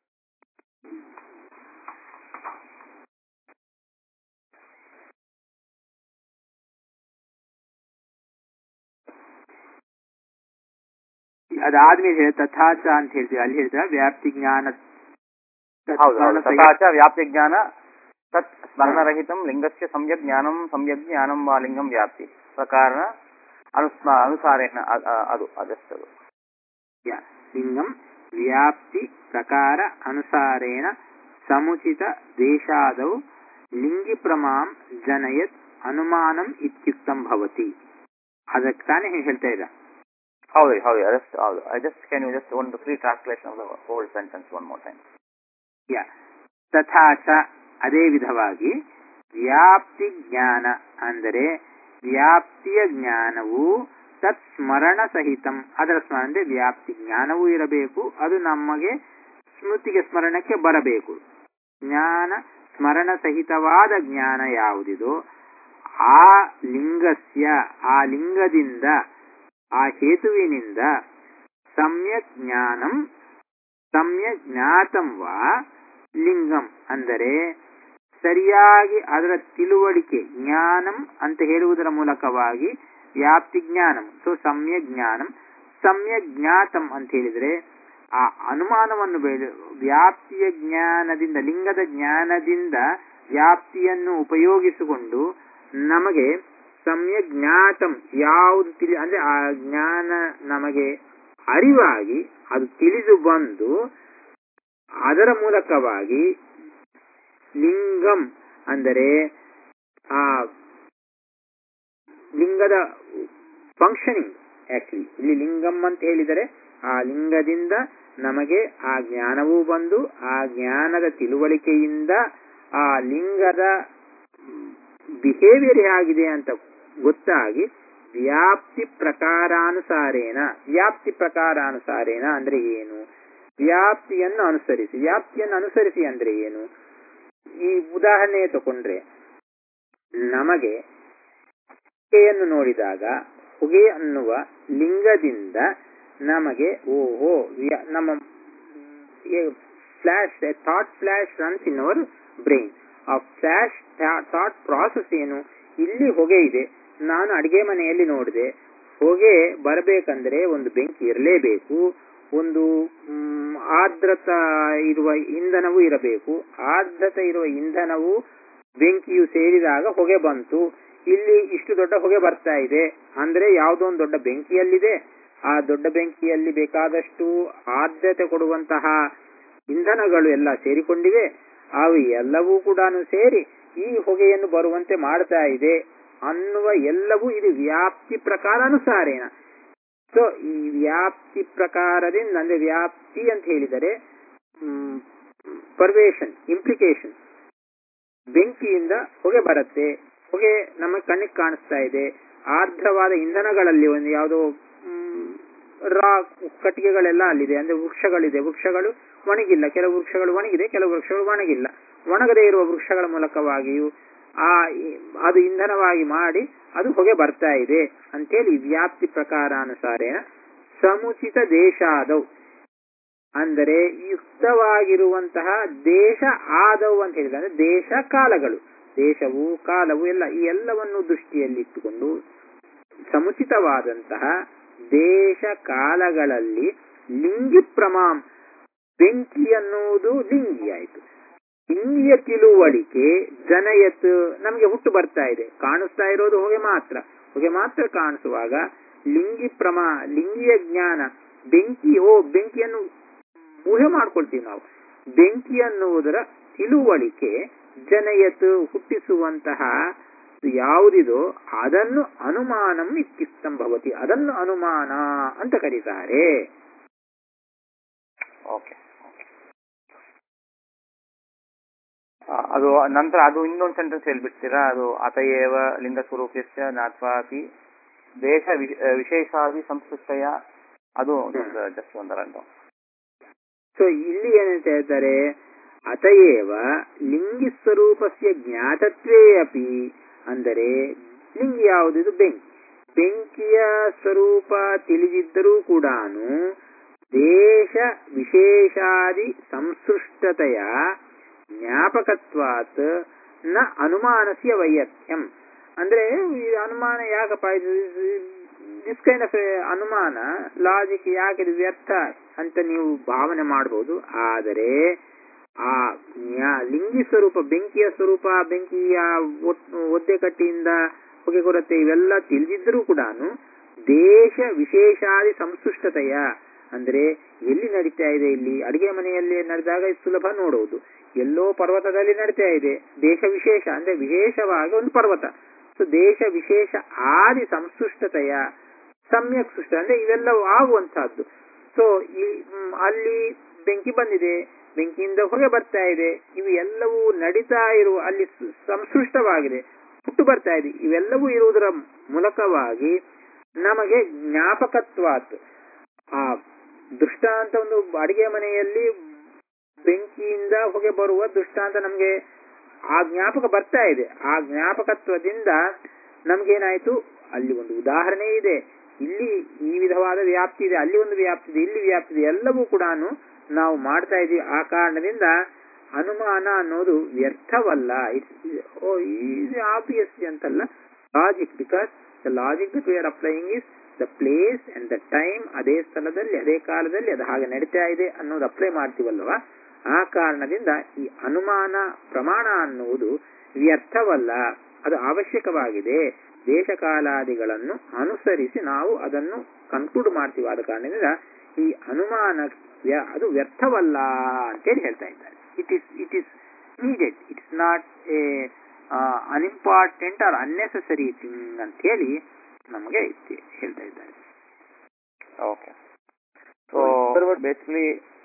ಅದಾದ್ಮೇಲೆ ಹೇಳಿ ತಥಾಚ ಅಂತ ಹೇಳ್ತೀವಿ ಅಲ್ಲಿ ಹೇಳ್ತೀರಾ ವ್ಯಾಪ್ತಿ ಜ್ಞಾನ ಹೌದು ಹೌದು ತತ್ಸ್ಮರಣ ತಥಾ ಚ ವ್ಯಾಪ್ತಿ ಜ್ಞಾನ ತತ್ ಸ್ಮರಣರಹಿತಂ ಲಿಂಗಸ್ಯ ಸಮ್ಯಕ್ ಜ್ಞಾನಂ ಸಮ್ಯಕ್ ಜ್ಞಾನಂ ವಾ ಲಿಂಗಂ ವ್ಯಾಪ್ತಿ ಪ್ರಕಾರ ಅನುಸ್ಮ ಅನುಸಾರೇಣ ಅ- ಅ- ಅದು ಅದಷ್ಟದು ಸಹಿತ ಲಿಂಗಂ ವ್ಯಾಪ್ತಿ ಪ್ರಕಾರ ಅನುಸಾರೇಣ ಸಮುಚಿತ ದೇಶಾದೌ ಲಿಂಗಿ ಪ್ರಮಾಂ ಜನಯತ್ ಅನುಮಾನಂ ಇತ್ಯುಕ್ತಂ ಭವತಿ ಅದಕ್ಕೆ ತಾನೇ ಹೀಗೆ ಹೇಳ್ತಾ ಇದ್ದ ಹೌದು ಹೌದು ಅದಷ್ಟು ಹೌದು I just can you just ಒಂದು free translation of the whole sentence one more time yeah ತಥಾಚ ಅದೇ ವಿಧವಾಗಿ ವ್ಯಾಪ್ತಿ ಜ್ಞಾನ ಅಂದರೆ ವ್ಯಾಪ್ತಿಯ ಜ್ಞಾನವು ತತ್ ಸ್ಮರಣ ಸಹಿತಂ ಅದರ ಸ್ಮರಣ ಅಂದ್ರೆ ವ್ಯಾಪ್ತಿ ಜ್ಞಾನವೂ ಇರಬೇಕು ಅದು ನಮಗೆ ಸ್ಮೃತಿಗೆ ಸ್ಮರಣಕ್ಕೆ ಬರಬೇಕು ಜ್ಞಾನ ಸ್ಮರಣ ಸಹಿತವಾದ ಜ್ಞಾನ ಯಾವುದಿದೋ ಆ ಲಿಂಗಸ್ಯ ಆ ಲಿಂಗದಿಂದ ಆ ಹೇತುವಿನಿಂದ ಸಮ್ಯಕ್ ಜ್ಞಾನಂ ಸಮ್ಯಕ್ ಜ್ಞಾತಂ ವಾ ಲಿಂಗಂ ಅಂದರೆ ಸರಿಯಾಗಿ ಅದರ ತಿಳುವಳಿಕೆ ಜ್ಞಾನಂ ಅಂತ ಹೇಳುವುದರ ಮೂಲಕವಾಗಿ ವ್ಯಾಪ್ತಿ ಜ್ಞಾನಂ ಸೊ ಸಮ್ಯ ಜ್ಞಾನಂ ಸಮ್ಯ ಜ್ಞಾತಂ ಅಂತ ಹೇಳಿದ್ರೆ ಆ ಅನುಮಾನವನ್ನು ಬೆಳೆ ವ್ಯಾಪ್ತಿಯ ಜ್ಞಾನದಿಂದ ಲಿಂಗದ ಜ್ಞಾನದಿಂದ ವ್ಯಾಪ್ತಿಯನ್ನು ಉಪಯೋಗಿಸಿಕೊಂಡು ನಮಗೆ ಸಮ್ಯ ಜ್ಞಾತಂ ಯಾವುದು ತಿಳಿ ಅಂದ್ರೆ ಆ ಜ್ಞಾನ ನಮಗೆ ಅರಿವಾಗಿ ಅದು ತಿಳಿದು ಬಂದು ಅದರ ಮೂಲಕವಾಗಿ ಲಿಂಗಂ ಅಂದರೆ ಆ ಲಿಂಗದ ಫಂಕ್ಷನಿಂಗ್ ಆಕ್ಚುಲಿ ಇಲ್ಲಿ ಲಿಂಗಂ ಅಂತ ಹೇಳಿದರೆ ಆ ಲಿಂಗದಿಂದ ನಮಗೆ ಆ ಜ್ಞಾನವೂ ಬಂದು ಆ ಜ್ಞಾನದ ತಿಳುವಳಿಕೆಯಿಂದ ಆ ಲಿಂಗದ ಬಿಹೇವಿಯರ್ ಹೇಗಿದೆ ಅಂತ ಗೊತ್ತಾಗಿ ವ್ಯಾಪ್ತಿ ಪ್ರಕಾರಾನುಸಾರೇನ ವ್ಯಾಪ್ತಿ ಪ್ರಕಾರಾನುಸಾರೇನ ಅಂದ್ರೆ ಏನು ವ್ಯಾಪ್ತಿಯನ್ನು ಅನುಸರಿಸಿ ವ್ಯಾಪ್ತಿಯನ್ನು ಅನುಸರಿಸಿ ಅಂದ್ರೆ ಏನು ಈ ಉದಾಹರಣೆ ತಗೊಂಡ್ರೆ ನಮಗೆ ಹೊಗೆಯನ್ನು ನೋಡಿದಾಗ ಹೊಗೆ ಅನ್ನುವ ಲಿಂಗದಿಂದ ನಮಗೆ ಓಹೋ ವ್ಯ- ನಮ್ಮ flash thought flash runs in our brain ಆ ಫ್ಲಾಶ್ ಥಾಟ್ ಪ್ರಾಸೆಸ್ ಏನು ಇಲ್ಲಿ ಹೊಗೆ ಇದೆ ನಾನು ಅಡಿಗೆ ಮನೆಯಲ್ಲಿ ನೋಡಿದೆ ಹೊಗೆ ಬರಬೇಕಂದ್ರೆ ಒಂದು ಬೆಂಕಿ ಇರಲೇಬೇಕು ಒಂದು ಮ್, ಆರ್ದ್ರತ ಇರುವ ಇಂಧನವೂ ಇರಬೇಕು ಆರ್ದ್ರತ ಇರುವ ಇಂಧನವು ಬೆಂಕಿಯು ಸೇರಿದಾಗ ಹೊಗೆ ಬಂತು ಇಲ್ಲಿ ಇಷ್ಟು ದೊಡ್ಡ ಹೊಗೆ ಬರ್ತಾ ಇದೆ ಅಂದ್ರೆ ಯಾವುದೋ ಒಂದು ದೊಡ್ಡ ಬೆಂಕಿಯಲ್ಲಿದೆ ಆ ದೊಡ್ಡ ಬೆಂಕಿಯಲ್ಲಿ ಬೇಕಾದಷ್ಟು ಆದ್ಯತೆ ಕೊಡುವಂತಹ ಇಂಧನಗಳು ಎಲ್ಲ ಸೇರಿಕೊಂಡಿವೆ ಅವು ಎಲ್ಲವೂ ಕೂಡ ಸೇರಿ ಈ ಹೊಗೆಯನ್ನು ಬರುವಂತೆ ಮಾಡ್ತಾ ಇದೆ ಅನ್ನುವ ಎಲ್ಲವೂ ಇದು ವ್ಯಾಪ್ತಿ ಪ್ರಕಾರ ಅನುಸಾರೇನ ಸೊ ಈ ವ್ಯಾಪ್ತಿ ಪ್ರಕಾರದಿಂದ ಅಂದ್ರೆ ವ್ಯಾಪ್ತಿ ಅಂತ ಹೇಳಿದರೆ ಪರ್ವೇಷನ್ ಇಂಪ್ಲಿಕೇಶನ್ ಬೆಂಕಿಯಿಂದ ಹೊಗೆ ಬರುತ್ತೆ ಹೊಗೆ ನಮ್ಮ ಕಣ್ಣಿಗೆ ಕಾಣಿಸ್ತಾ ಇದೆ ಆರ್ದ್ರವಾದ ಇಂಧನಗಳಲ್ಲಿ ಒಂದು ಯಾವುದೋ ಮ್, ರಾ ಕಟ್ಟಿಗೆಗಳೆಲ್ಲ ಅಲ್ಲಿದೆ ಅಂದ್ರೆ ವೃಕ್ಷಗಳಿದೆ ವೃಕ್ಷಗಳು ಒಣಗಿಲ್ಲ ಕೆಲವು ವೃಕ್ಷಗಳು ಒಣಗಿದೆ ಕೆಲವು ವೃಕ್ಷಗಳು ಒಣಗಿಲ್ಲ ಒಣಗದೇ ಇರುವ ವೃಕ್ಷಗಳ ಮೂಲಕವಾಗಿಯೂ ಆ ಈ- ಅದು ಇಂಧನವಾಗಿ ಮಾಡಿ ಅದು ಹೊಗೆ ಬರ್ತಾ ಇದೆ ಅಂತೇಳಿ ವ್ಯಾಪ್ತಿ ಪ್ರಕಾರಾನುಸಾರೇನ ಸಮುಚಿತ ದೇಶಾದವು ಅಂದರೆ ಯುಕ್ತವಾಗಿರುವಂತಹ ದೇಶ ಆದವು ಅಂತ ಹೇಳಿದ್ರೆ ಅಂದ್ರೆ ದೇಶ ಕಾಲಗಳು ದೇಶವು ಕಾಲವು ಎಲ್ಲ ಈ ಎಲ್ಲವನ್ನು ದೃಷ್ಟಿಯಲ್ಲಿಟ್ಟುಕೊಂಡು ಸಮುಚಿತವಾದಂತಹ ದೇಶ ಕಾಲಗಳಲ್ಲಿ ಲಿಂಗಿ ಪ್ರಮಾಂ ಬೆಂಕಿ ಅನ್ನುವುದು ಲಿಂಗಿ ಆಯಿತು ಲಿಂಗಿಯ ತಿಳುವಳಿಕೆ ಜನಯತ್ ನಮಗೆ ಹುಟ್ಟು ಬರ್ತಾ ಇದೆ ಕಾಣಿಸ್ತಾ ಇರೋದು ಹೊಗೆ ಮಾತ್ರ ಹೊಗೆ ಮಾತ್ರ ಕಾಣಿಸುವಾಗ ಲಿಂಗಿ ಪ್ರಮಾ ಲಿಂಗಿಯ ಜ್ಞಾನ ಬೆಂಕಿ ಓ ಬೆಂಕಿಯನ್ನು ಊಹೆ ಮಾಡ್ಕೊಳ್ತೀವಿ ನಾವು ಬೆಂಕಿ ಅನ್ನುವುದರ ತಿಳುವಳಿಕೆ ಜನಯತ್ ಹುಟ್ಟಿಸುವಂತಹ ಯಾವುದಿದೋ ಅದನ್ನು ಅನುಮಾನಂ ಇತ್ಯುಕ್ತಂ ಭವತಿ ಅದನ್ನು ಅನುಮಾನ ಅಂತ ಕರೀತಾರೆ ಓಕೆ ಅದು ನಂತರ ಅದು ಇನ್ನೊಂದು ಸೆಂಟೆನ್ಸ್ ಹೇಳ್ಬಿಡ್ತೀರಾ ಅದು ಅತಯೇವ ಲಿಂಗ ಸ್ವರೂಪಸ್ಯ ನಾತ್ವಾಪಿ ದೇಶ ವಿ- ವಿಶೇಷಾದಿ ಸಂಸ್ಕೃತಯ ಅದು ಜಸ್ಟ್ ಒಂದರಂಡು ಸೊ ಇಲ್ಲಿ ಏನಂತ ಹೇಳ್ತಾರೆ ಅತಯೇವ ಲಿಂಗಿ ಸ್ವರೂಪಸ್ಯ ಜ್ಞಾತತ್ವೇ ಅಪಿ ಅಂದರೆ ಲಿಂಗಿ ಯಾವುದಿದು ಬೆಂಕಿ ಬೆಂಕಿಯ ಸ್ವರೂಪ ತಿಳಿದಿದ್ದರೂ ಕೂಡ ದೇಶ ವಿಶೇಷಾದಿ ಸಂಸೃಷ್ಟತೆಯ ಜ್ಞಾಪಕತ್ವಾತ್ ನ ಅನುಮಾನಸ್ಯ ವೈಯರ್ಥ್ಯಂ ಅಂದ್ರೆ ಈ ಅನುಮಾನ ಯಾಕಪ್ಪ ದಿಸ್ ಕೈಂಡ್ ಆಫ್ ಅನುಮಾನ ಲಾಜಿಕ್ ಯಾಕೆ ಇದು ವ್ಯರ್ಥ ಅಂತ ನೀವು ಭಾವನೆ ಮಾಡಬಹುದು ಆದರೆ ಆ ಜ್ಞಾ- ಲಿಂಗಿ ಸ್ವರೂಪ ಬೆಂಕಿಯ ಸ್ವರೂಪ ಬೆಂಕಿಯ ಒಟ್- ಒದ್ದೆ ಕಟ್ಟಿಯಿಂದ ಹೊಗೆ ಕೊರತೆ ಇವೆಲ್ಲ ತಿಳಿದಿದ್ದರೂ ಕೂಡ ದೇಶ ವಿಶೇಷಾದಿ ಸಂಸೃಷ್ಟತೆಯ ಅಂದ್ರೆ ಎಲ್ಲಿ ನಡೀತಾ ಇದೆ ಇಲ್ಲಿ ಅಡಿಗೆ ಮನೆಯಲ್ಲಿ ನಡೆದಾಗ ಇದು ಸುಲಭ ನೋಡುವುದು ಎಲ್ಲೋ ಪರ್ವತದಲ್ಲಿ ನಡೀತಾ ಇದೆ ದೇಶ ವಿಶೇಷ ಅಂದ್ರೆ ವಿಶೇಷವಾಗಿ ಒಂದು ಪರ್ವತ ಸೊ ದೇಶ ವಿಶೇಷ ಆದಿ ಸಂಸೃಷ್ಟತೆಯ ಸಮ್ಯಕ್ ಸೃಷ್ಟ ಅಂದ್ರೆ ಇವೆಲ್ಲವೂ ಆಗುವಂತಹದ್ದು ಸೊ ಈ ಮ್, ಅಲ್ಲಿ ಬೆಂಕಿ ಬಂದಿದೆ ಬೆಂಕಿಯಿಂದ ಹೊಗೆ ಬರ್ತಾ ಇದೆ ಇವು ಎಲ್ಲವೂ ನಡೀತಾ ಇರುವ ಅಲ್ಲಿ ಸ- ಸಂಸೃಷ್ಟವಾಗಿದೆ ಹುಟ್ಟು ಬರ್ತಾ ಇದೆ ಇವೆಲ್ಲವೂ ಇರುವುದರ ಮೂಲಕವಾಗಿ ನಮಗೆ ಜ್ಞಾಪಕತ್ವಾತ್ ಆ ದೃಷ್ಟಾಂತ ಒಂದು ಅಡಿಗೆ ಮನೆಯಲ್ಲಿ ಬೆಂಕಿಯಿಂದ ಹೊಗೆ ಬರುವ ದೃಷ್ಟಾಂತ ನಮಗೆ ಆ ಜ್ಞಾಪಕ ಬರ್ತಾ ಇದೆ ಆ ಜ್ಞಾಪಕತ್ವದಿಂದ ನಮ್ಗೇನಾಯ್ತು ಅಲ್ಲಿ ಒಂದು ಉದಾಹರಣೆ ಇದೆ ಇಲ್ಲಿ ಈ ವಿಧವಾದ ವ್ಯಾಪ್ತಿ ಇದೆ ಅಲ್ಲಿ ಒಂದು ವ್ಯಾಪ್ತಿ ಇದೆ ಇಲ್ಲಿ ವ್ಯಾಪ್ತಿ ಇದೆ ಎಲ್ಲವೂ ಕೂಡ ನಾವು ಮಾಡ್ತಾ ಇದೀವಿ ಆ ಕಾರಣದಿಂದ ಅನುಮಾನ ಅನ್ನೋದು ವ್ಯರ್ಥವಲ್ಲ ಇಟ್ಸ್ ಆಬ್ವಿಯಸ್ ಅಂತಲ್ಲ logic because the logic that we are applying is the place and the time ಅದೇ ಸ್ಥಳದಲ್ಲಿ ಅದೇ ಕಾಲದಲ್ಲಿ ಅದು ಹಾಗೆ ನಡೀತಾ ಇದೆ ಅನ್ನೋದು ಅಪ್ಲೈ ಮಾಡ್ತೀವಲ್ವಾ ಆ ಕಾರಣದಿಂದ ಈ ಅನುಮಾನ ಪ್ರಮಾಣ ಅನ್ನುವುದು ವ್ಯರ್ಥವಲ್ಲ ಅದು ಅವಶ್ಯಕವಾಗಿದೆ ದೇಶಕಾಲಾದಿಗಳನ್ನು ಅನುಸರಿಸಿ ನಾವು ಅದನ್ನು ಕನ್ಕ್ಲೂಡ್ ಮಾಡ್ತೀವಿ ಆದ ಕಾರಣದಿಂದ ಈ ಅನುಮಾನ ವ್ಯ- ಅದು ವ್ಯರ್ಥವಲ್ಲ ಅಂತೇಳಿ ಹೇಳ್ತಾ ಇದ್ದಾರೆ it is it is needed it's not a unimportant or unnecessary thing ಅಂತ ಹೇಳಿ ನಮಗೆ ಇದ್- ಹೇಳ್ತಾ ಇದ್ದಾರೆ okay so basically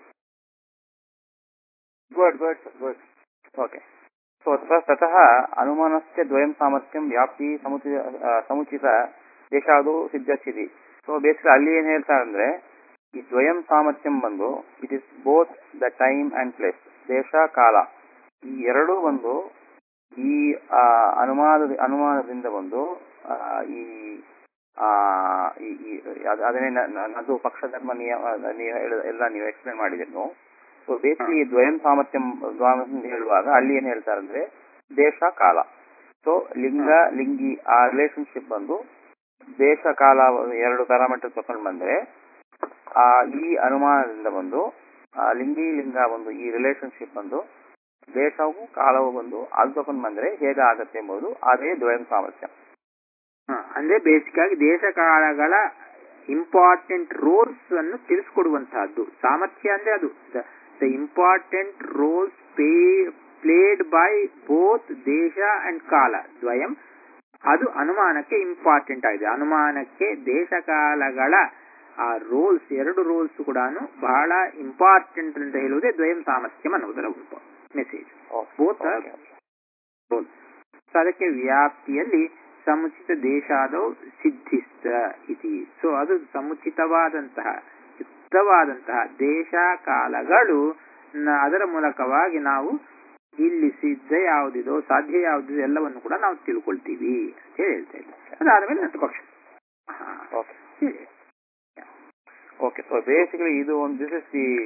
good good good okay so ತತಃ ಅನುಮಾನಸ್ಯ ದ್ವಯಂ ಸಾಮರ್ಥ್ಯಂ ವ್ಯಾಪ್ತಿ ಸಮುಚಿತ ಆ, ಸಮುಚಿತ ದೇಶಾದು ಸಿದ್ಧಸ್ಥಿತಿ ಸೊ ಬೇಸಿಕಲಿ ಅಲ್ಲಿ ಏನ್ ಹೇಳ್ತಾರೆ ಅಂದ್ರೆ ಈ ದ್ವಯಂ ಸಾಮರ್ಥ್ಯಂ ಬಂದು it is both the time and place ದೇಶ ಕಾಲ ಈ ಎರಡೂ ಒಂದು ಈ ಆ, ಅನುಮಾನದ ಅನುಮಾನದಿಂದ ಬಂದು ಆ, ಈ ಆ, ಈ ಈ- ಅದ್- ಅದನ್ನೇ ನ- ನ- ಅದು ಪಕ್ಷ ಧರ್ಮ ನಿಯಮ ನೀವು ಹೇಳಿದ ಎಲ್ಲ ನೀವು ಎಕ್ಸ್ಪ್ಲೇನ್ ಮಾಡಿದ್ರು ಸೊ ಬೇಸಿಕಲಿ ದ್ವಯಂ ಸಾಮರ್ಥ್ಯಂ ಸಾಮರ್ಥ್ಯ ಹೇಳುವಾಗ ಅಲ್ಲಿ ಏನ್ ಹೇಳ್ತಾರೆ ಅಂದ್ರೆ ದೇಶ ಕಾಲ ಸೊ ಲಿಂಗ ಲಿಂಗಿ ಆ ರಿಲೇಶನ್ಶಿಪ್ ಬಂದು ದೇಶ ಕಾಲ ಎರಡು ಪ್ಯಾರಾಮೀಟರ್ ತಗೊಂಡು ಬಂದ್ರೆ ಆ ಈ ಅನುಮಾನದಿಂದ ಬಂದು ಆ ಲಿಂಗಿ ಲಿಂಗ ಒಂದು ಈ ರಿಲೇಶನ್ಶಿಪ್ ಬಂದು ದೇಶವು ಕಾಲವು ಬಂದು ಅದು ತಗೊಂಡು ಬಂದ್ರೆ ಹೇಗೆ ಆಗತ್ತೆ ಎಂಬುದು ಅದೇ ದ್ವಯಂ ಸಾಮರ್ಥ್ಯ ಹ, ಅಂದ್ರೆ ಬೇಸಿಕ್ ಆಗಿ ದೇಶಕಾಲಗಳ ಇಂಪಾರ್ಟೆಂಟ್ ರೋಲ್ಸ್ ಅನ್ನು ತಿಳಿಸ್ಕೊಡುವಂತಹದ್ದು ಸಾಮರ್ಥ್ಯ ಅಂದ್ರೆ ಅದು the important roles played by both ದೇಶ ಅಂಡ್ ಕಾಲ ದ್ವಯಂ ಅದು ಅನುಮಾನಕ್ಕೆ ಇಂಪಾರ್ಟೆಂಟ್ ಆಗಿದೆ ಅನುಮಾನಕ್ಕೆ ದೇಶಕಾಲಗಳ ಆ ರೋಲ್ಸ್ ಎರಡು ರೋಲ್ಸ್ ಕೂಡ ಬಹಳ ಇಂಪಾರ್ಟೆಂಟ್ ಅಂತ ಹೇಳುವುದೇ ದ್ವಯಂ ಸಾಮರ್ಥ್ಯಂ ಅನ್ನುವುದರ ಮೆಸೇಜ್ ಬೋತ್ ರೋಲ್ಸ್ ಸೊ ಅದಕ್ಕೆ ವ್ಯಾಪ್ತಿಯಲ್ಲಿ ಸಮುಚಿತ ದೇಶಾದೌ ಸಿದ್ಧಿಸ್ತ ಇತಿ ಸೊ ಅದು ಸಮುಚಿತವಾದಂತಹ ಯುಕ್ತವಾದಂತಹ ದೇಶ ಕಾಲಗಳು ನ- ಅದರ ಮೂಲಕವಾಗಿ ನಾವು ಇಲ್ಲಿ ಸಿದ್ಧ ಯಾವುದಿದೋ ಸಾಧ್ಯ ಯಾವುದಿದೋ ಎಲ್ಲವನ್ನು ಕೂಡ ನಾವು ತಿಳ್ಕೊಳ್ತೀವಿ ಅಂತ ಹೇಳಿ ಹೇಳ್ತಾ ಇದ್ದೆ ಅದಾದ್ಮೇಲೆ ನೆಕ್ಸ್ಟ್ ಪಕ್ಷ ಓಕೆ ಓಕೆ ಸೊ ಬೇಸಿಕಲಿ ಇದು ಒಂದು this is the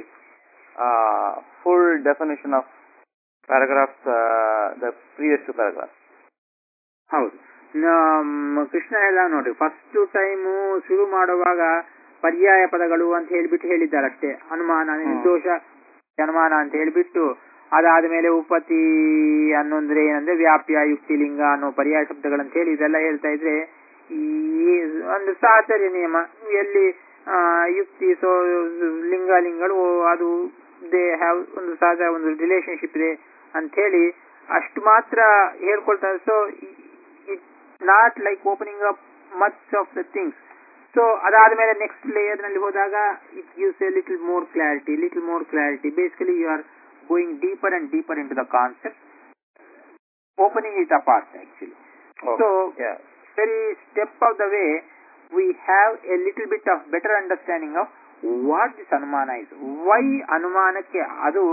full definition of paragraph the previous two paragraph ಹೌದು ನಮ್ಮ ಕೃಷ್ಣ ಎಲ್ಲ ನೋಡ್ರಿ ಫಸ್ಟ್ ಟೈಮು ಶುರು ಮಾಡುವಾಗ ಪರ್ಯಾಯ ಪದಗಳು ಅಂತ ಹೇಳ್ಬಿಟ್ಟು ಹೇಳಿದ್ದಾರೆ ಅಷ್ಟೇ ಅನುಮಾನ ನಿರ್ದೋಷ ಅನುಮಾನ ಅಂತ ಹೇಳ್ಬಿಟ್ಟು ಅದಾದ ಮೇಲೆ ಉಪತಿ ಅನ್ನೊಂದ್ರೆ ಏನಂದ್ರೆ ವ್ಯಾಪ್ಯ ಯುಕ್ತಿಲಿಂಗ ಅನ್ನೋ ಪರ್ಯಾಯ ಶಬ್ದಗಳಂತ ಹೇಳಿ ಇದೆಲ್ಲ ಹೇಳ್ತಾ ಇದ್ರೆ ಈ ಒಂದು ಸಾಚರ್ಯ ನಿಯಮ ಎಲ್ಲಿ ಆ, ಯುಕ್ತಿ ಸೊ ಲಿಂಗಲಿಂಗಗಳು ಅದು ದೇ ಹ್ಯಾವ್ ಒಂದು ಸಹಜ ಒಂದು ರಿಲೇಶನ್ಶಿಪ್ ಇದೆ ಅಂತ ಹೇಳಿ ಅಷ್ಟು ಮಾತ್ರ ಹೇಳ್ಕೊಳ್ತಾರೆ so it not like opening up much of the things so ಅದಾದ್ಮೇಲೆ ನೆಕ್ಸ್ಟ್ ಲೇಯರ್ ನಲ್ಲಿ ಹೋದಾಗ it gives a little more clarity little more clarity basically you are going deeper and deeper into the concept opening it apart actually so very step of the way we have a little bit of better understanding of what this anumana is why ಅನುಮಾನಕ್ಕೆ ಅದು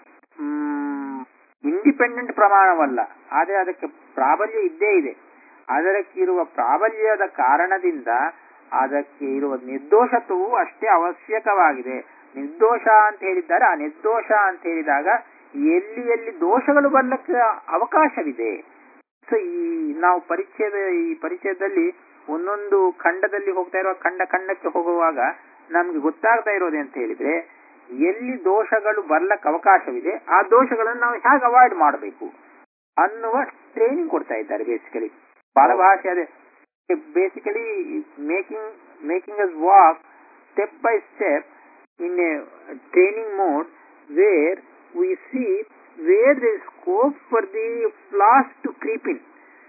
independent ಪ್ರಮಾಣವಲ್ಲ ಆದರೆ ಅದಕ್ಕೆ ಪ್ರಾಬಲ್ಯ ಇದ್ದೇ ಇದೆ ಅದಕ್ಕಿರುವ ಪ್ರಾಬಲ್ಯದ ಕಾರಣದಿಂದ ಅದಕ್ಕೆ ಇರುವ ನಿರ್ದೋಷತ್ವವು ಅಷ್ಟೇ ಅವಶ್ಯಕವಾಗಿದೆ ನಿರ್ದೋಷ ಅಂತ ಹೇಳಿದ್ದಾರೆ ಆ ನಿರ್ದೋಷ ಅಂತ ಹೇಳಿದಾಗ ಎಲ್ಲಿ ಎಲ್ಲಿ ದೋಷಗಳು ಬರ್ಲಿಕ್ಕೆ ಅವಕಾಶವಿದೆ ಸೊ ಈ ನಾವು ಪರಿಚಯದ ಈ ಪರಿಚಯದಲ್ಲಿ ಒಂದೊಂದು ಖಂಡದಲ್ಲಿ ಹೋಗ್ತಾ ಇರುವ ಖಂಡ ಖಂಡಕ್ಕೆ ಹೋಗುವಾಗ ನಮ್ಗೆ ಗೊತ್ತಾಗ್ತಾ ಇರೋದು ಅಂತ ಹೇಳಿದ್ರೆ ಎಲ್ಲಿ ದೋಷಗಳು ಬರ್ಲಕ್ ಅವಕಾಶವಿದೆ ಆ ದೋಷಗಳನ್ನು ನಾವು ಹೇಗೆ ಅವಾಯ್ಡ್ ಮಾಡಬೇಕು ಅನ್ನುವ ಟ್ರೈನಿಂಗ್ ಕೊಡ್ತಾ ಇದ್ದಾರೆ ಬೇಸಿಕಲಿ ಬಾಲಭಾಷೆ ಅದೇ basically making making us walk step by step in a training mode where we see where the scope for the flaws to creep in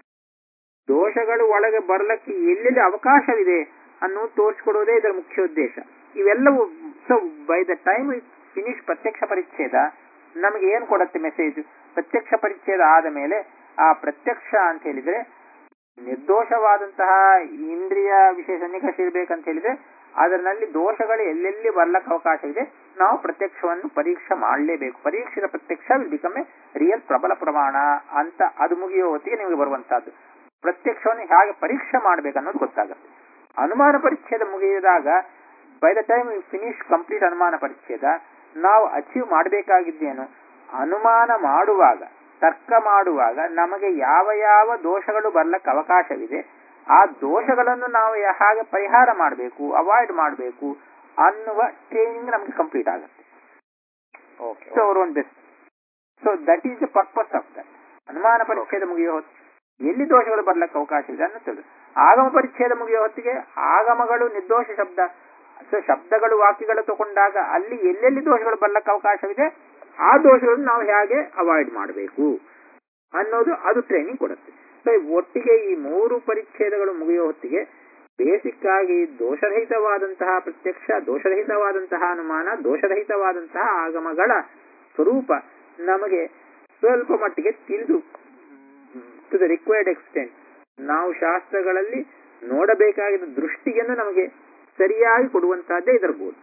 ದೋಷಗಳು ಒಳಗೆ ಬರ್ಲಕ್ಕೆ ಎಲ್ಲೆಲ್ಲಿ ಅವಕಾಶವಿದೆ ಅನ್ನೋದು ತೋರಿಸ್ಕೊಡೋದೇ ಇದರ ಮುಖ್ಯ ಉದ್ದೇಶ ಇವೆಲ್ಲವೂ so by the time finish ಪ್ರತ್ಯಕ್ಷ ಪರಿಚ್ಛೇದ ನಮಗೆ ಏನ್ ಕೊಡುತ್ತೆ ಮೆಸೇಜ್ ಪ್ರತ್ಯಕ್ಷ ಪರಿಚ್ಛೇದ ಆದ ಮೇಲೆ ಆ ಪ್ರತ್ಯಕ್ಷ ಅಂತ ಹೇಳಿದ್ರೆ ನಿರ್ದೋಷವಾದಂತಹ ಇಂದ್ರಿಯ ವಿಶೇಷ ನಿಕಷ ಇರ್ಬೇಕಂತ ಹೇಳಿದ್ರೆ ಅದರಲ್ಲಿ ದೋಷಗಳು ಎಲ್ಲೆಲ್ಲಿ ಬರ್ಲಕ್ಕೆ ಅವಕಾಶವಿದೆ ನಾವು ಪ್ರತ್ಯಕ್ಷವನ್ನು ಪರೀಕ್ಷೆ ಮಾಡಲೇಬೇಕು ಪರೀಕ್ಷಿತ ಪ್ರತ್ಯಕ್ಷ ವಿಲ್ ಬಿಕಮ್ ಎ ರಿಯಲ್ ಪ್ರಬಲ ಪ್ರಮಾಣ ಅಂತ ಅದು ಮುಗಿಯೋ ಹೊತ್ತಿಗೆ ನಿಮಗೆ ಬರುವಂತಹದ್ದು ಪ್ರತ್ಯಕ್ಷವನ್ನು ಹೇಗೆ ಪರೀಕ್ಷೆ ಮಾಡ್ಬೇಕು ಅನ್ನೋದು ಗೊತ್ತಾಗುತ್ತೆ ಅನುಮಾನ ಪರಿಚ್ಛೇದ ಮುಗಿದಾಗ by the time finish complete ಅನುಮಾನ ಪರಿಚ್ಛೇದ ನಾವು ಅಚೀವ್ ಮಾಡಬೇಕಾಗಿದ್ದೇನು ಅನುಮಾನ ಮಾಡುವಾಗ ತರ್ಕ ಮಾಡುವಾಗ ನಮಗೆ ಯಾವ ಯಾವ ದೋಷಗಳು ಬರ್ಲಕ್ಕೆ ಅವಕಾಶವಿದೆ ಆ ದೋಷಗಳನ್ನು ನಾವು ಹಾಗೆ ಪರಿಹಾರ ಮಾಡಬೇಕು ಅವಾಯ್ಡ್ ಮಾಡಬೇಕು ಅನ್ನುವ ಟ್ರೈನಿಂಗ್ ನಮಗೆ ಕಂಪ್ಲೀಟ್ ಆಗುತ್ತೆ ಓಕೆ ಸೊ ಅವರು ಒಂದು best so that is the purpose of that ಅನುಮಾನ ಪರಿಚ್ಛೇದ ಮುಗಿಯೋ ಹೊತ್ತು ಎಲ್ಲಿ ದೋಷಗಳು ಬರ್ಲಕ್ಕೆ ಅವಕಾಶವಿದೆ ಅನ್ನುತ್ತದೆ ಆಗಮ ಪರಿಚ್ಛೇದ ಮುಗಿಯೋ ಹೊತ್ತಿಗೆ ಆಗಮಗಳು ನಿರ್ದೋಷ ಶಬ್ದ ಸೊ ಶಬ್ದಗಳು ವಾಕ್ಯಗಳು ತಗೊಂಡಾಗ ಅಲ್ಲಿ ಎಲ್ಲೆಲ್ಲಿ ದೋಷಗಳು ಬರ್ಲಕ್ಕೆ ಅವಕಾಶವಿದೆ ಆ ದೋಷಗಳನ್ನು ನಾವು ಹೇಗೆ ಅವಾಯ್ಡ್ ಮಾಡಬೇಕು ಅನ್ನೋದು ಅದು ಟ್ರೈನಿಂಗ್ ಕೊಡುತ್ತೆ ಸೊ ಒಟ್ಟಿಗೆ ಈ ಮೂರು ಪರಿಚ್ಛೇದಗಳು ಮುಗಿಯೋ ಹೊತ್ತಿಗೆ ಬೇಸಿಕ್ ಆಗಿ ದೋಷರಹಿತವಾದಂತಹ ಪ್ರತ್ಯಕ್ಷ ದೋಷರಹಿತವಾದಂತಹ ಅನುಮಾನ ದೋಷರಹಿತವಾದಂತಹ ಆಗಮಗಳ ಸ್ವರೂಪ ನಮಗೆ ಸ್ವಲ್ಪ ಮಟ್ಟಿಗೆ ತಿಳಿದು ಟು ದ ರಿಕ್ವೈರ್ಡ್ ಎಕ್ಸ್ಟೆಂಟ್ ನಾವು ಶಾಸ್ತ್ರಗಳಲ್ಲಿ ನೋಡಬೇಕಾಗಿದ್ದ ದೃಷ್ಟಿಯನ್ನು ನಮಗೆ ಸರಿಯಾಗಿ ಕೊಡುವಂತಹದ್ದೇ ಇದರ ಗೋಲ್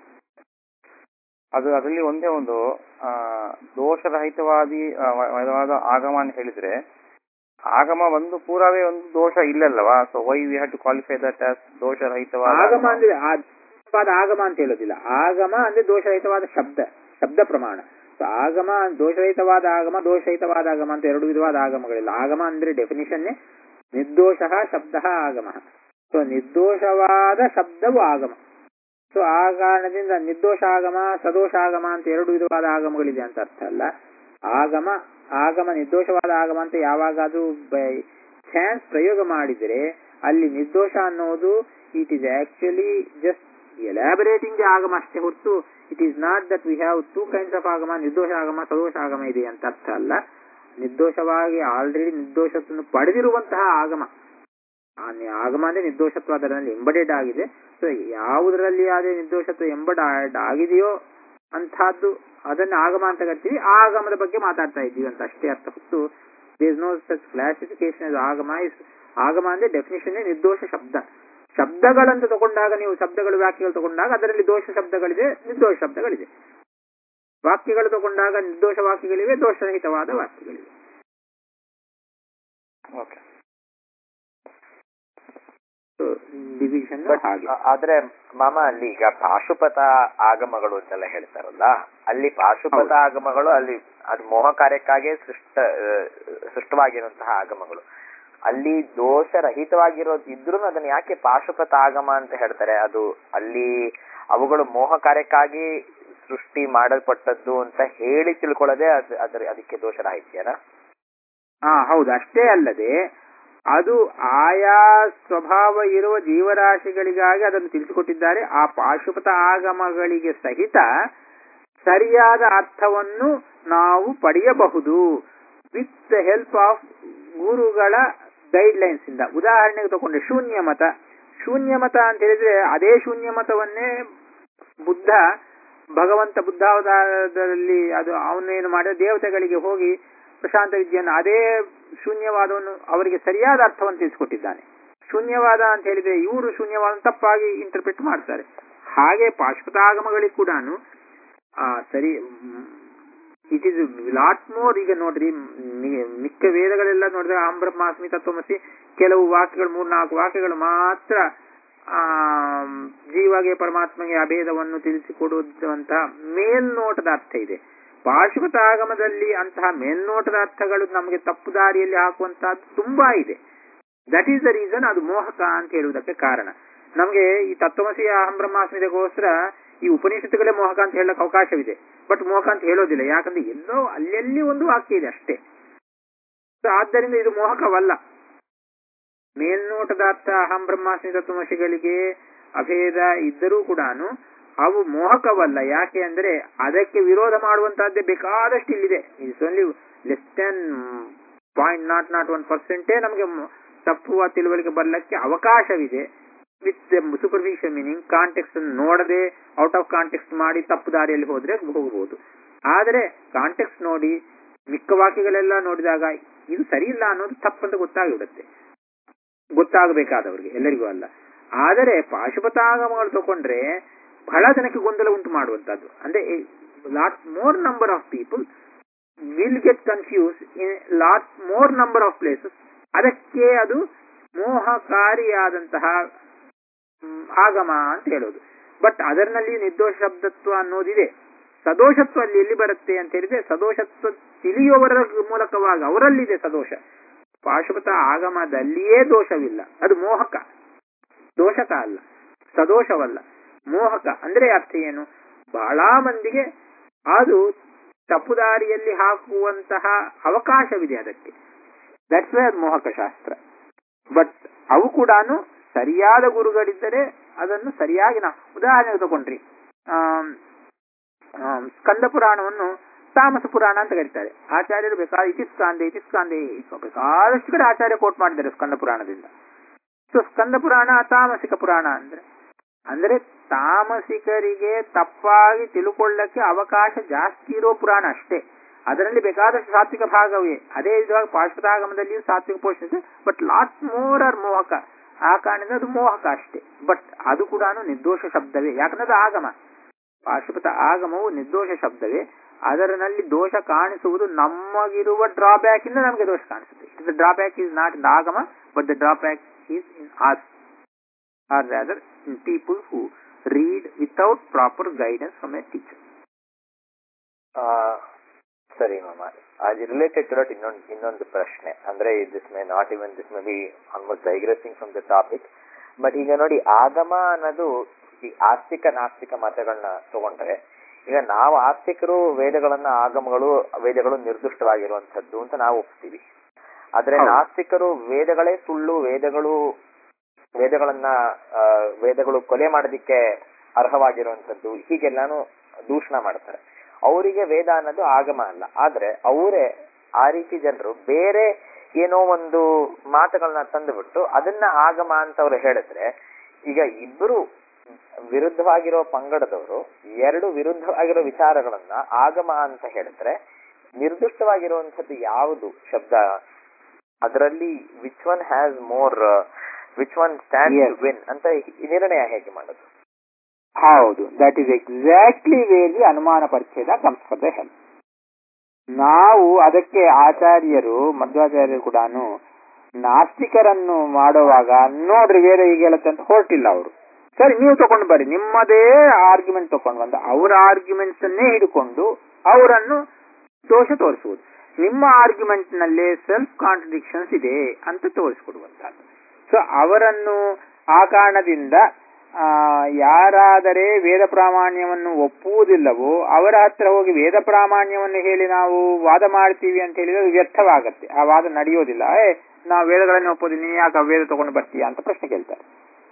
ಅದು ಅದರಲ್ಲಿ ಒಂದೇ ಒಂದು ಆ, ದೋಷರಹಿತವಾದಿ ಆ, ವ- ವಾದ ಆಗಮ ಅಂತ ಹೇಳಿದ್ರೆ ಆಗಮ ಒಂದು ಪೂರವೇ ಒಂದು ದೋಷ ಇಲ್ಲಲ್ಲವಾ so why we have to qualify that as ದೋಷರಹಿತವಾದ ಆಗಮ ಅಂದ್ರೆ ಆ ದೋಷರಹಿತವಾದ ಆಗಮ ಅಂತ ಹೇಳೋದಿಲ್ಲ ಆಗಮ ಅಂದ್ರೆ ದೋಷರಹಿತವಾದ ಶಬ್ದ ಶಬ್ದ ಪ್ರಮಾಣ ಸೊ ಆಗಮ ದೋಷರಹಿತವಾದ ಆಗಮ ದೋಷರಹಿತವಾದ ಆಗಮ ಅಂತ ಎರಡು ವಿಧವಾದ ಆಗಮಗಳಿಲ್ಲ ಆಗಮ ಅಂದ್ರೆ ಡೆಫಿನಿಷನ್ ನಿರ್ದೋಷ ಶಬ್ದ ಆಗಮ ಸೊ ನಿರ್ದೋಷವಾದ ಶಬ್ದವು ಆಗಮ ಸೊ ಆ ಕಾರಣದಿಂದ ನಿರ್ದೋಷ ಆಗಮ ಸದೋಷ ಆಗಮ ಅಂತ ಎರಡು ವಿಧವಾದ ಆಗಮಗಳಿದೆ ಅಂತ ಅರ್ಥ ಅಲ್ಲ ಆಗಮ ಆಗಮ ನಿರ್ದೋಷವಾದ ಆಗಮ ಅಂತ ಯಾವಾಗಾದ್ರೂ ಚಾನ್ಸ್ ಪ್ರಯೋಗ ಮಾಡಿದರೆ ಅಲ್ಲಿ ನಿರ್ದೋಷ ಅನ್ನೋದು it is actually just elaborating the ಆಗಮ ಅಷ್ಟೇ ಹೊರತು it is not that we have two kinds of ಆಗಮ ನಿರ್ದೋಷ ಆಗಮ ಸದೋಷ ಆಗಮ ಇದೆ ಅಂತ ಅರ್ಥ ಅಲ್ಲ ನಿರ್ದೋಷವಾಗಿ ಆಲ್ರೆಡಿ ನಿರ್ದೋಷವನ್ನು ಪಡೆದಿರುವಂತಹ ಆಗಮ ಆ ನಿ- ಆಗಮ ಅಂದ್ರೆ ನಿರ್ದೋಷತ್ವ ಅದರಲ್ಲಿ ಎಂಬಡೆಡ್ ಆಗಿದೆ ಸೊ ಯಾವುದರಲ್ಲಿ ಅದೇ ನಿರ್ದೋಷತ್ವ ಎಂಬಡ್ ಆಗಿದೆಯೋ ಅಂತಹದ್ದು ಅದನ್ನ ಆಗಮ ಅಂತ ಕರಿತೀವಿ ಆ ಆಗಮದ ಬಗ್ಗೆ ಮಾತಾಡ್ತಾ ಇದ್ದೀವಿ ಅಂತ ಅಷ್ಟೇ ಅರ್ಥ ಹೊತ್ತು ದೇರ್ ನೋ ಸಚ್ ಕ್ಲಾಸಿಫಿಕೇಶನ್ ಆಗಮ ಇಸ್ ಆಗಮ ಅಂದ್ರೆ ಡೆಫಿನೇಷನ್ ನಿರ್ದೋಷ ಶಬ್ದ ಶಬ್ದಗಳಂತ ತಗೊಂಡಾಗ ನೀವು ಶಬ್ದಗಳು ವಾಕ್ಯಗಳು ತಗೊಂಡಾಗ ಅದರಲ್ಲಿ ದೋಷ ಶಬ್ದಗಳಿದೆ ನಿರ್ದೋಷ ಶಬ್ದಗಳಿದೆ ವಾಕ್ಯಗಳು ತಗೊಂಡಾಗ ನಿರ್ದೋಷ ವಾಕ್ಯಗಳಿವೆ ದೋಷರಹಿತವಾದ ವಾಕ್ಯಗಳಿವೆ ಓಕೆ ಡಿವಿಷನ್ ಬಟ್ ಹಾಗೆ ಆದ್ರೆ ಮಾಮ ಅಲ್ಲಿ ಈಗ ಪಾಶುಪತ ಆಗಮಗಳು ಅಂತೆಲ್ಲ ಹೇಳ್ತಾರಲ್ಲ ಅಲ್ಲಿ ಪಾಶುಪತ ಹೌದು. ಆಗಮಗಳು ಅಲ್ಲಿ ಅದು ಮೋಹ ಕಾರ್ಯಕ್ಕಾಗಿ ಸೃಷ್ಟ ಆ, ಸೃಷ್ಟವಾಗಿರುವಂತಹ ಆಗಮಗಳು ಅಲ್ಲಿ ದೋಷರಹಿತವಾಗಿರೋದು ಇದ್ರೂ ಅದನ್ನ ಯಾಕೆ ಪಾಶುಪತ ಆಗಮ ಅಂತ ಹೇಳ್ತಾರೆ ಅದು ಅಲ್ಲಿ ಅವುಗಳು ಮೋಹ ಕಾರ್ಯಕ್ಕಾಗಿ ಸೃಷ್ಟಿ ಮಾಡಲ್ಪಟ್ಟದ್ದು ಅಂತ ಹೇಳಿ ತಿಳ್ಕೊಳ್ಳೋದೇ ಅದು ಅದರ ಅದಕ್ಕೆ ದೋಷರಾಹಿತ್ಯನಾ ಹಾ ಹೌದು ಅಷ್ಟೇ ಅಲ್ಲದೆ ಅದು ಆಯಾ ಸ್ವಭಾವ ಇರುವ ಜೀವರಾಶಿಗಳಿಗಾಗಿ ಅದನ್ನು ತಿಳಿಸಿಕೊಟ್ಟಿದ್ದಾರೆ ಆ ಪಾಶುಪತ ಆಗಮಗಳಿಗೆ ಸಹಿತ ಸರಿಯಾದ ಅರ್ಥವನ್ನು ನಾವು ಪಡೆಯಬಹುದು ವಿತ್ ದ ಹೆಲ್ಪ್ ಆಫ್ ಗುರುಗಳ ಗೈಡ್ ಲೈನ್ಸ್ ಇಂದ ಉದಾಹರಣೆಗೆ ತಗೊಂಡ್ರೆ ಶೂನ್ಯ ಮತ ಶೂನ್ಯ ಮತ ಅಂತ ಹೇಳಿದ್ರೆ ಅದೇ ಶೂನ್ಯ ಮತವನ್ನೇ ಬುದ್ಧ ಭಗವಂತ ಬುದ್ಧಾವತಾರದಲ್ಲಿ ಅದು ಅವನೇನು ಮಾಡಿದ ದೇವತೆಗಳಿಗೆ ಹೋಗಿ ಪ್ರಶಾಂತ ವಿದ್ಯೆಯನ್ನು ಅದೇ ಶೂನ್ಯವಾದವನ್ನು ಅವರಿಗೆ ಸರಿಯಾದ ಅರ್ಥವನ್ನು ತಿಳಿಸಿಕೊಟ್ಟಿದ್ದಾನೆ ಶೂನ್ಯವಾದ ಅಂತ ಹೇಳಿದ್ರೆ ಇವರು ಶೂನ್ಯವಾದ ತಪ್ಪಾಗಿ ಇಂಟರ್ಪ್ರಿಟ್ ಮಾಡ್ತಾರೆ ಹಾಗೆ ಪಾಶ್ವತಾಗಮಗಳಿಗೆ ಕೂಡ ಸರಿ ಇಟ್ ಇಸ್ ಲಾಟ್ ಮೋರ್ ಈಗ ನೋಡ್ರಿ ಮಿ- ಮಿಕ್ಕ ವೇದಗಳೆಲ್ಲ ನೋಡಿದ್ರೆ ಆಂ ಬ್ರಹ್ಮಾಸ್ಮಿ ತತ್ವಮಸಿ ಕೆಲವು ವಾಕ್ಯಗಳು ಮೂರ್ನಾಲ್ಕು ವಾಕ್ಯಗಳು ಮಾತ್ರ ಆ ಜೀವಗೆ ಪರಮಾತ್ಮಗೆ ಅಭೇದವನ್ನು ತಿಳಿಸಿಕೊಡುವಂತಹ ಮೇಲ್ನೋಟದ ಅರ್ಥ ಇದೆ ಪಾಶುಪತ ಆಗಮದಲ್ಲಿ ಅಂತಹ ಮೇಲ್ನೋಟದ ಅರ್ಥಗಳು ನಮಗೆ ತಪ್ಪು ದಾರಿಯಲ್ಲಿ ಹಾಕುವಂತಹದ್ದು ತುಂಬಾ ಇದೆ ದಟ್ ಈಸ್ ದ ರೀಸನ್ ಅದು ಮೋಹಕ ಅಂತ ಹೇಳುವುದಕ್ಕೆ ಕಾರಣ ನಮಗೆ ಈ ತತ್ವಮಸಿ ಅಹಂ ಬ್ರಹ್ಮಾಸ್ಮಿದಗೋಸ್ಕರ ಈ ಉಪನಿಷತ್ತುಗಳೇ ಮೋಹಕ ಅಂತ ಹೇಳಕ್ ಅವಕಾಶವಿದೆ ಬಟ್ ಮೋಹಕ ಅಂತ ಹೇಳೋದಿಲ್ಲ ಯಾಕಂದ್ರೆ ಎಲ್ಲೋ ಅಲ್ಲೆಲ್ಲಿ ಒಂದು ವಾಕ್ಯ ಇದೆ ಅಷ್ಟೇ So ಆದ್ದರಿಂದ ಇದು ಮೋಹಕವಲ್ಲ ಮೇಲ್ನೋಟದ ಅರ್ಥ ಅಹಂ ಬ್ರಹ್ಮಾಸ್ಮಿ ತತ್ವಮಸಿಗಳಿಗೆ ಅಭೇದ ಇದ್ದರೂ ಕೂಡ ಅವು ಮೋಹಕವಲ್ಲ ಯಾಕೆ ಅಂದ್ರೆ ಅದಕ್ಕೆ ವಿರೋಧ ಮಾಡುವಂತಹದ್ದೇ ಬೇಕಾದಷ್ಟು ಇಲ್ಲಿದೆ it's only less than point not not one ಪರ್ಸೆಂಟೇ ನಮಗೆ ಮ- ತಪ್ಪುವ ತಿಳುವಳಿಕೆ ಬರ್ಲಿಕ್ಕೆ ಅವಕಾಶವಿದೆ ವಿತ್ ಸೂಪರ್ಫಿಷಿಯಲ್ ಮೀನಿಂಗ್ ಕಾಂಟೆಕ್ಸ್ಟ್ ನೋಡದೆ ಔಟ್ ಆಫ್ ಕಾಂಟೆಕ್ಸ್ಟ್ ಮಾಡಿ ತಪ್ಪು ದಾರಿಯಲ್ಲಿ ಹೋದ್ರೆ ಹೋಗಬಹುದು ಆದರೆ ಕಾಂಟೆಕ್ಸ್ಟ್ ನೋಡಿ ಮಿಕ್ಕ ವಾಕ್ಯಗಳೆಲ್ಲ ನೋಡಿದಾಗ ಇದು ಸರಿ ಇಲ್ಲ ಅನ್ನೋದು ತಪ್ಪಂತ ಗೊತ್ತಾಗಿಬಿಡುತ್ತೆ ಗೊತ್ತಾಗಬೇಕಾದವರಿಗೆ ಎಲ್ಲರಿಗೂ ಅಲ್ಲ ಆದರೆ ಪಾಶುಪತಾಗಮಗಳು ತಗೊಂಡ್ರೆ ಬಹಳ ಜನಕ್ಕೆ ಗೊಂದಲ ಉಂಟು ಮಾಡುವಂತದ್ದು ಅಂದ್ರೆ lot more number of people will get confuse in lot more number of places ಅದಕ್ಕೆ ಅದು ಮೋಹಕಾರಿಯಾದಂತಹ ಮ್, ಆಗಮ ಅಂತ ಹೇಳೋದು ಬಟ್ ಅದರಲ್ಲಿ ನಿರ್ದೋಷ ಶಬ್ದತ್ವ ಅನ್ನೋದಿದೆ ಸದೋಷತ್ವ ಅಲ್ಲಿ ಎಲ್ಲಿ ಬರುತ್ತೆ ಅಂತ ಹೇಳಿದ್ರೆ ಸದೋಷತ್ವ ತಿಳಿಯುವವರ ಮೂಲಕವಾಗಿ ಅವರಲ್ಲಿದೆ ಸದೋಷ ಪಾಶುಪತ ಆಗಮದಲ್ಲಿಯೇ ದೋಷವಿಲ್ಲ ಅದು ಮೋಹಕ ದೋಷಕ ಅಲ್ಲ ಸದೋಷವಲ್ಲ ಮೋಹಕ ಅಂದ್ರೆ ಅರ್ಥ ಏನು ಬಹಳ ಮಂದಿಗೆ ಅದು ತಪ್ಪು ದಾರಿಯಲ್ಲಿ ಹಾಕುವಂತಹ ಅವಕಾಶವಿದೆ ಅದಕ್ಕೆ ದಟ್ಸ್ ವೈ ಅದು ಮೋಹಕ ಶಾಸ್ತ್ರ ಬಟ್ ಅವು ಕೂಡ ಸರಿಯಾದ ಗುರುಗಳಿದ್ದರೆ ಅದನ್ನು ಸರಿಯಾಗಿ ನಾ ಉದಾಹರಣೆಗೆ ತಗೊಂಡ್ರಿ ಆಮ್, ಆಮ್, ಸ್ಕಂದ ಪುರಾಣವನ್ನು ತಾಮಸ ಪುರಾಣ ಅಂತ ಕರೀತಾರೆ ಆಚಾರ್ಯರು ಬೇಕಾದ ಇತಿಸ್ಕಾಂದೆ ಇತಿಸ್ಕಾಂದೆ ಬೇಕಾದಷ್ಟು ಕಡೆ ಆಚಾರ್ಯ ಕೋಟ್ ಮಾಡಿದ್ದಾರೆ ಸ್ಕಂದ ಪುರಾಣದಿಂದ ಸೊ ಸ್ಕಂದ ಪುರಾಣ ತಾಮಸಿಕ ಪುರಾಣ ಅಂದ್ರೆ ಅಂದ್ರೆ ತಾಮಸಿಕರಿಗೆ ತಪ್ಪಾಗಿ ತಿಳ್ಕೊಳ್ಳಕ್ಕೆ ಅವಕಾಶ ಜಾಸ್ತಿ ಇರೋ ಪುರಾಣ ಅಷ್ಟೇ ಅದರಲ್ಲಿ ಬೇಕಾದಷ್ಟು ಸಾತ್ವಿಕ ಭಾಗವೇ ಅದೇ ವಿಧವಾಗಿ ಪಾಶ್ವತಾಗಮದಲ್ಲಿಯೂ ಸಾತ್ವಿಕ ಪೋಷಣೆ ಇದೆ ಬಟ್ ಲಾಟ್ ಮೋರ್ ಆರ್ ಮೋಹಕ ಆ ಕಾರಣದಿಂದ ಅದು ಮೋಹಕ ಅಷ್ಟೇ ಬಟ್ ಅದು ಕೂಡ ನಿರ್ದೋಷ ಶಬ್ದವೇ ಯಾಕಂದ್ರೆ ಅದು ಆಗಮ ಪಾಶುಪತ ಆಗಮವು ನಿರ್ದೋಷ ಶಬ್ದವೇ ಅದರಲ್ಲಿ ದೋಷ ಕಾಣಿಸುವುದು ನಮಗಿರುವ ಡ್ರಾಬ್ಯಾಕ್ ಇಂದ ನಮಗೆ ದೋಷ ಕಾಣಿಸುತ್ತೆ the drawback is not in ಆಗಮ but the drawback is in us or rather in people who read without proper guidance from a teacher ah, ಸರಿ ಮಾಮ ಅದು ರಿಲೇಟೆಡ್ ಟು ದಟ್ ಇನ್ನೊಂದು ಇನ್ನೊಂದು ಪ್ರಶ್ನೆ ಅಂದ್ರೆ this may not even this may be almost digressing from the topic but ಈಗ ನೋಡಿ ಆಗಮ ಅನ್ನೋದು ಈ ಆಸ್ತಿಕ ನಾಸ್ತಿಕ ಮತಗಳನ್ನ ತಗೊಂಡ್ರೆ ಈಗ ನಾವು ಆಸ್ತಿಕರು ವೇದಗಳನ್ನ ಆಗಮಗಳು ವೇದಗಳು ನಿರ್ದಿಷ್ಟವಾಗಿರುವಂತದ್ದು ಅಂತ ನಾವು ಒಪ್ತೀವಿ ಆದ್ರೆ ಹೌದು. ನಾಸ್ತಿಕರು ವೇದಗಳೇ ಸುಳ್ಳು ವೇದಗಳು ವೇದಗಳನ್ನ ಆ, ವೇದಗಳು ಕೊಲೆ ಮಾಡೋದಿಕ್ಕೆ ಅರ್ಹವಾಗಿರುವಂತದ್ದು ಹೀಗೆಲ್ಲಾನು ದೂಷಣ ಮಾಡ್ತಾರೆ ಅವರಿಗೆ ವೇದ ಅನ್ನೋದು ಆಗಮ ಅಲ್ಲ ಆದ್ರೆ ಅವರೇ ಆ ರೀತಿ ಜನರು ಬೇರೆ ಏನೋ ಒಂದು ಮಾತುಗಳನ್ನ ತಂದುಬಿಟ್ಟು ಅದನ್ನ ಆಗಮ ಅಂತ ಅವ್ರು ಹೇಳಿದ್ರೆ ಈಗ ಇಬ್ಬರು ವಿರುದ್ಧವಾಗಿರೋ ಪಂಗಡದವರು ಎರಡು ವಿರುದ್ಧವಾಗಿರೋ ವಿಚಾರಗಳನ್ನ ಆಗಮ ಅಂತ ಹೇಳಿದ್ರೆ ನಿರ್ದಿಷ್ಟವಾಗಿರುವಂತದ್ದು ಯಾವುದು ಶಬ್ದ ಅದರಲ್ಲಿ which one has more which one stand Yes. Win ಅಂತ ಈ ನಿರ್ಣಯ ಹೇಗೆ ಮಾಡೋದು ಹೌದು that is exactly where the ಅನುಮಾನ ಪರಿಚ್ಛೇದ ಕಮ್ಸ್ ಫಾರ್ ದ ಹೆಲ್ಪ್ ನಾವು ಅದಕ್ಕೆ ಆಚಾರ್ಯರು ಮಧ್ವಾಚಾರ್ಯರು ಕೂಡ ನಾಸ್ತಿಕರನ್ನು ಮಾಡುವಾಗ ನೋಡ್ರಿ ಬೇರೆ ಈಗ ಹೇಳುತ್ತೆ ಅಂತ ಹೊರಟಿಲ್ಲ ಅವರು ಸರಿ ನೀವು ತಗೊಂಡು ಬರ್ರಿ ನಿಮ್ಮದೇ ಆರ್ಗ್ಯುಮೆಂಟ್ ತಗೊಂಡು ಬಂದ ಅವರ ಆರ್ಗ್ಯುಮೆಂಟ್ಸ್ ಅನ್ನೇ ಹಿಡ್ಕೊಂಡು ಅವರನ್ನು ದೋಷ ತೋರಿಸುವುದು ನಿಮ್ಮ ಆರ್ಗ್ಯುಮೆಂಟ್ ನಲ್ಲೇ ಸೆಲ್ಫ್ ಕಾಂಟ್ರಡಿಕ್ಷನ್ಸ್ ಇದೆ ಅಂತ ತೋರಿಸ್ಕೊಡುವಂತಹದ್ದು ಸೊ ಅವರನ್ನು ಆ ಕಾರಣದಿಂದ ಆ, ಯಾರಾದರೆ ವೇದ ಪ್ರಾಮಾಣ್ಯವನ್ನು ಒಪ್ಪುವುದಿಲ್ಲವೋ ಅವರ ಹತ್ರ ಹೋಗಿ ವೇದ ಪ್ರಾಮಾಣ್ಯವನ್ನು ಹೇಳಿ ನಾವು ವಾದ ಮಾಡ್ತೀವಿ ಅಂತ ಹೇಳಿದ್ರೆ ಅದು ವ್ಯರ್ಥವಾಗತ್ತೆ ಆ ವಾದ ನಡೆಯೋದಿಲ್ಲ ಏ ನಾವು ವೇದಗಳನ್ನು ಒಪ್ಪೋದಿಲ್ಲ ನೀನು ಯಾಕೆ ಆ ವೇದ ತಗೊಂಡು ಬರ್ತೀಯಾ ಅಂತ ಪ್ರಶ್ನೆ ಕೇಳ್ತಾರೆ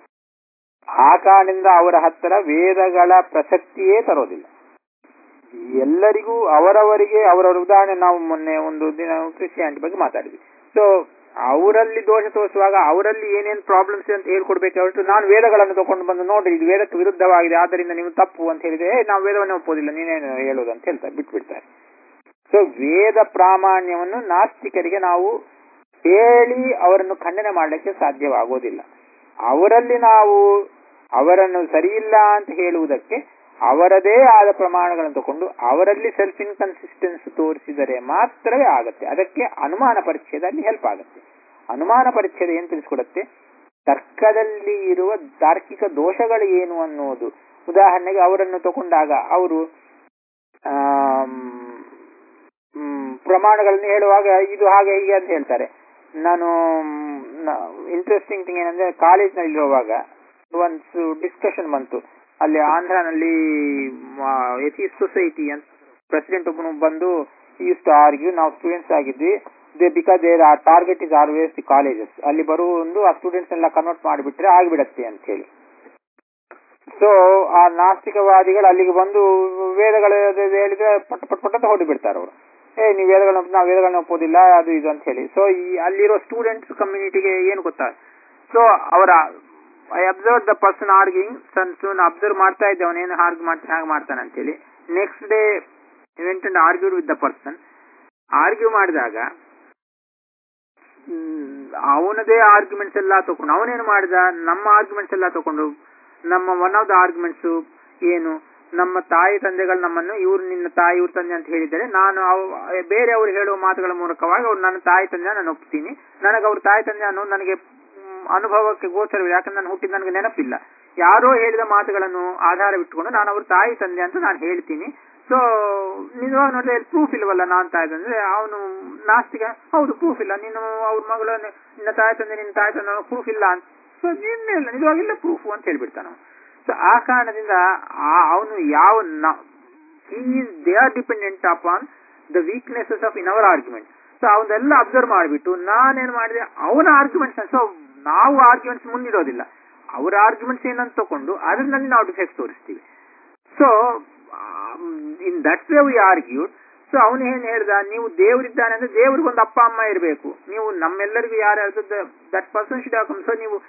ಆ ಕಾರಣದಿಂದ ಅವರ ಹತ್ತಿರ ವೇದಗಳ ಪ್ರಸಕ್ತಿಯೇ ತರೋದಿಲ್ಲ ಎಲ್ಲರಿಗೂ ಅವರವರಿಗೆ ಅವರವರ ಉದಾಹರಣೆ ನಾವು ಮೊನ್ನೆ ಒಂದು ದಿನ ಕ್ರಿಶ್ಚಿಯಾನಿಟಿ ಬಗ್ಗೆ ಮಾತಾಡಿದ್ವಿ ಸೊ ಅವರಲ್ಲಿ ದೋಷ ತೋರಿಸುವಾಗ ಅವರಲ್ಲಿ ಏನೇನು ಪ್ರಾಬ್ಲಮ್ಸ್ ಅಂತ ಹೇಳ್ಕೊಡ್ಬೇಕು ಹೊರತು ನಾನು ವೇದಗಳನ್ನು ತಗೊಂಡು ಬಂದು ನೋಡ್ರಿ ಇದು ವೇದಕ್ಕೆ ವಿರುದ್ಧವಾಗಿದೆ ಆದ್ದರಿಂದ ನೀವು ತಪ್ಪು ಅಂತ ಹೇಳಿದ್ರೆ ಏ ನಾವು ವೇದವನ್ನೇ ಒಪ್ಪೋದಿಲ್ಲ ನೀನೇನು ಹೇಳೋದು ಅಂತ ಹೇಳ್ತಾರೆ ಬಿಟ್ಬಿಡ್ತಾರೆ ಸೊ ವೇದ ಪ್ರಾಮಾಣ್ಯವನ್ನು ನಾಸ್ತಿಕರಿಗೆ ನಾವು ಹೇಳಿ ಅವರನ್ನು ಖಂಡನೆ ಮಾಡಲಿಕ್ಕೆ ಸಾಧ್ಯವಾಗೋದಿಲ್ಲ ಅವರಲ್ಲಿ ನಾವು ಅವರನ್ನು ಸರಿಯಿಲ್ಲ ಅಂತ ಹೇಳುವುದಕ್ಕೆ ಅವರದೇ ಆದ ಪ್ರಮಾಣಗಳನ್ನು ತಗೊಂಡು ಅವರಲ್ಲಿ ಸೆಲ್ಫ್ ಇನ್ಕನ್ಸಿಸ್ಟೆನ್ಸ್ ತೋರಿಸಿದರೆ ಮಾತ್ರವೇ ಆಗತ್ತೆ ಅದಕ್ಕೆ ಅನುಮಾನ ಪರಿಚ್ಛೇದ ಅಲ್ಲಿ ಹೆಲ್ಪ್ ಆಗುತ್ತೆ ಅನುಮಾನ ಪರಿಚ್ಛೇದ ಏನ್ ತಿಳಿಸ್ಕೊಡುತ್ತೆ ತರ್ಕದಲ್ಲಿ ಇರುವ ತಾರ್ಕಿಕ ದೋಷಗಳು ಏನು ಅನ್ನೋದು ಉದಾಹರಣೆಗೆ ಅವರನ್ನು ತಗೊಂಡಾಗ ಅವರು ಆಮ್, ಮ್, ಪ್ರಮಾಣಗಳನ್ನು ಹೇಳುವಾಗ ಇದು ಹಾಗೆ ಹೀಗೆ ಅಂತ ಹೇಳ್ತಾರೆ ನಾನು ಇಂಟ್ರೆಸ್ಟಿಂಗ್ ಥಿಂಗ್ ಏನಂದ್ರೆ ಕಾಲೇಜ್ನಲ್ಲಿ ಇರುವಾಗ ಒಂದು ಡಿಸ್ಕಷನ್ ಬಂತು ಅಲ್ಲಿ ಆಂಧ್ರನಲ್ಲಿ ಎಥಿಸ್ ಸೊಸೈಟಿ ಅಂತ ಪ್ರೆಸಿಡೆಂಟ್ ಒಬ್ಬನು ಬಂದು ಯೂಸ್ ಟು ಆರ್ಗ್ಯೂ ನಾವು ಸ್ಟೂಡೆಂಟ್ಸ್ ಆಗಿದ್ವಿ they because there are target is always the colleges ಅಲ್ಲಿ ಬರುವ ಒಂದು ಆ ಸ್ಟೂಡೆಂಟ್ಸ್ ಎಲ್ಲ ಕನ್ವರ್ಟ್ ಮಾಡಿಬಿಟ್ರೆ ಆಗಿಬಿಡತ್ತೆ ಅಂತ ಹೇಳಿ ಸೊ ಆ ನಾಸ್ತಿಕವಾದಿಗಳು ಅಲ್ಲಿಗೆ ಬಂದು ವೇದಗಳ ಹೇಳಿದ್ರೆ ಪಟ್ ಪಟ್ ಪಟ್ ಅಂತ ಹೊಡಿ ಬಿಡ್ತಾರೆ ಅವರು ಏ ನೀವು ವೇದಗಳನ್ನ ನಾವು ವೇದಗಳನ್ನ ಒಪ್ಪೋದಿಲ್ಲ ಅದು ಇದು ಅಂತ ಹೇಳಿ ಸೊ ಈ ಅಲ್ಲಿರೋ ಸ್ಟೂಡೆಂಟ್ಸ್ ಕಮ್ಯುನಿಟಿಗೆ ಏನು ಗೊತ್ತಾ ಸೊ ಅವರ I observe the person arguing ಸನ್ ನಾನು ಅಬ್ಸರ್ವ್ ಮಾಡ್ತಾ ಇದ್ದೆ ಅವನೇನು ಆರ್ಗ್ ಮಾಡ್ತಾನೆ ಹಾಗೆ ಮಾಡ್ತಾನೆ ಅಂತ ಹೇಳಿ next day went and argued with the person argue ಮಾಡಿದಾಗ ಅವನದೇ ಆರ್ಗ್ಯುಮೆಂಟ್ಸ್ ಎಲ್ಲ ತಗೊಂಡು ಅವನೇನು ಮಾಡಿದ ನಮ್ಮ ಆರ್ಗ್ಯುಮೆಂಟ್ಸ್ ಎಲ್ಲ ತಗೊಂಡು ನಮ್ಮ ಒನ್ ಆಫ್ ದ ಆರ್ಗ್ಯುಮೆಂಟ್ಸ್ ಏನು ನಮ್ಮ ತಾಯಿ ತಂದೆಗಳು ನಮ್ಮನ್ನು ಇವ್ರು ನಿನ್ನ ತಾಯಿ ಇವ್ರ ತಂದೆ ಅಂತ ಹೇಳಿದರೆ ನಾನು ಅವ್- ಬೇರೆ ಅವರು ಹೇಳುವ ಮಾತುಗಳ ಮೂಲಕವಾಗಿ ಅವ್ರು ನನ್ನ ತಾಯಿ ತಂದೆ ನಾನು ಒಪ್ತೀನಿ ನನಗೆ ಅವ್ರ ತಾಯಿ ತಂದೆ ಅನ್ನೋ ನನಗೆ ಮ್, ಅನುಭವಕ್ಕೆ ಗೋಚರವಿಲ್ಲ ಯಾಕಂದ್ರೆ ನಾನು ಹುಟ್ಟಿದ ನನಗೆ ನೆನಪಿಲ್ಲ ಯಾರೋ ಹೇಳಿದ ಮಾತುಗಳನ್ನು ಆಧಾರವಿಟ್ಟುಕೊಂಡು ನಾನು ಅವ್ರ ತಾಯಿ ತಂದೆ ಅಂತ ನಾನು ಹೇಳ್ತೀನಿ ಸೊ ನಿಜವಾಗಿ ನೋಡಿದ್ರೆ ಪ್ರೂಫ್ ಇಲ್ವಲ್ಲ ನಾನ್ ತಾಯಿ ತಂದೆ ಅವನು ನಾಸ್ತಿಕ ಹೌದು ಪ್ರೂಫ್ ಇಲ್ಲ ನೀನು ಅವ್ರ ಮಗಳು ನಿನ್ನ ತಾಯಿ ತಂದೆ ನಿನ್ನ ತಾಯಿ ತಂದೆ ಪ್ರೂಫ್ ಇಲ್ಲ ಅಂತ ಸೊ ನಿನ್ನೆ ಇಲ್ಲ ನಿಜವಾಗಿಲ್ಲ ಪ್ರೂಫ್ ಅಂತ ಹೇಳ್ಬಿಡ್ತಾನ ಸೊ ಆ ಕಾರಣದಿಂದ ಅವನು ಯಾವ they are dependent upon the weaknesses of in our argument so ಅವನ್ನೆಲ್ಲ ಅಬ್ಸರ್ವ್ ಮಾಡಿಬಿಟ್ಟು ನಾನೇನ್ ಮಾಡಿದೆ ಅವನ ಆರ್ಗ್ಯುಮೆಂಟ್ಸ್ ಸೊ ನಾವು ಆರ್ಗ್ಯುಮೆಂಟ್ಸ್ ಮುಂದಿಡೋದಿಲ್ಲ ಅವರ ಆರ್ಗ್ಯುಮೆಂಟ್ಸ್ ಏನಂತ ತಕೊಂಡು ಅದರಲ್ಲಿ ನಾವು ಡಿಫೆಕ್ಟ್ ತೋರಿಸ್ತೀವಿ so in that way we argued so ಅವನು ಏನ್ ಹೇಳ್ದ ನೀವು ದೇವರಿದ್ದಾನೆ ಅಂದ್ರೆ ದೇವ್ರಿಗೊಂದು ಅಪ್ಪ ಅಮ್ಮ ಇರಬೇಕು ನೀವು ನಮ್ಮೆಲ್ಲರಿಗೂ ಯಾರು ದಟ್ ಪರ್ಸನ್ ಶುಡ್ ಹಾಕಮ್ ಸೊ ನೀವು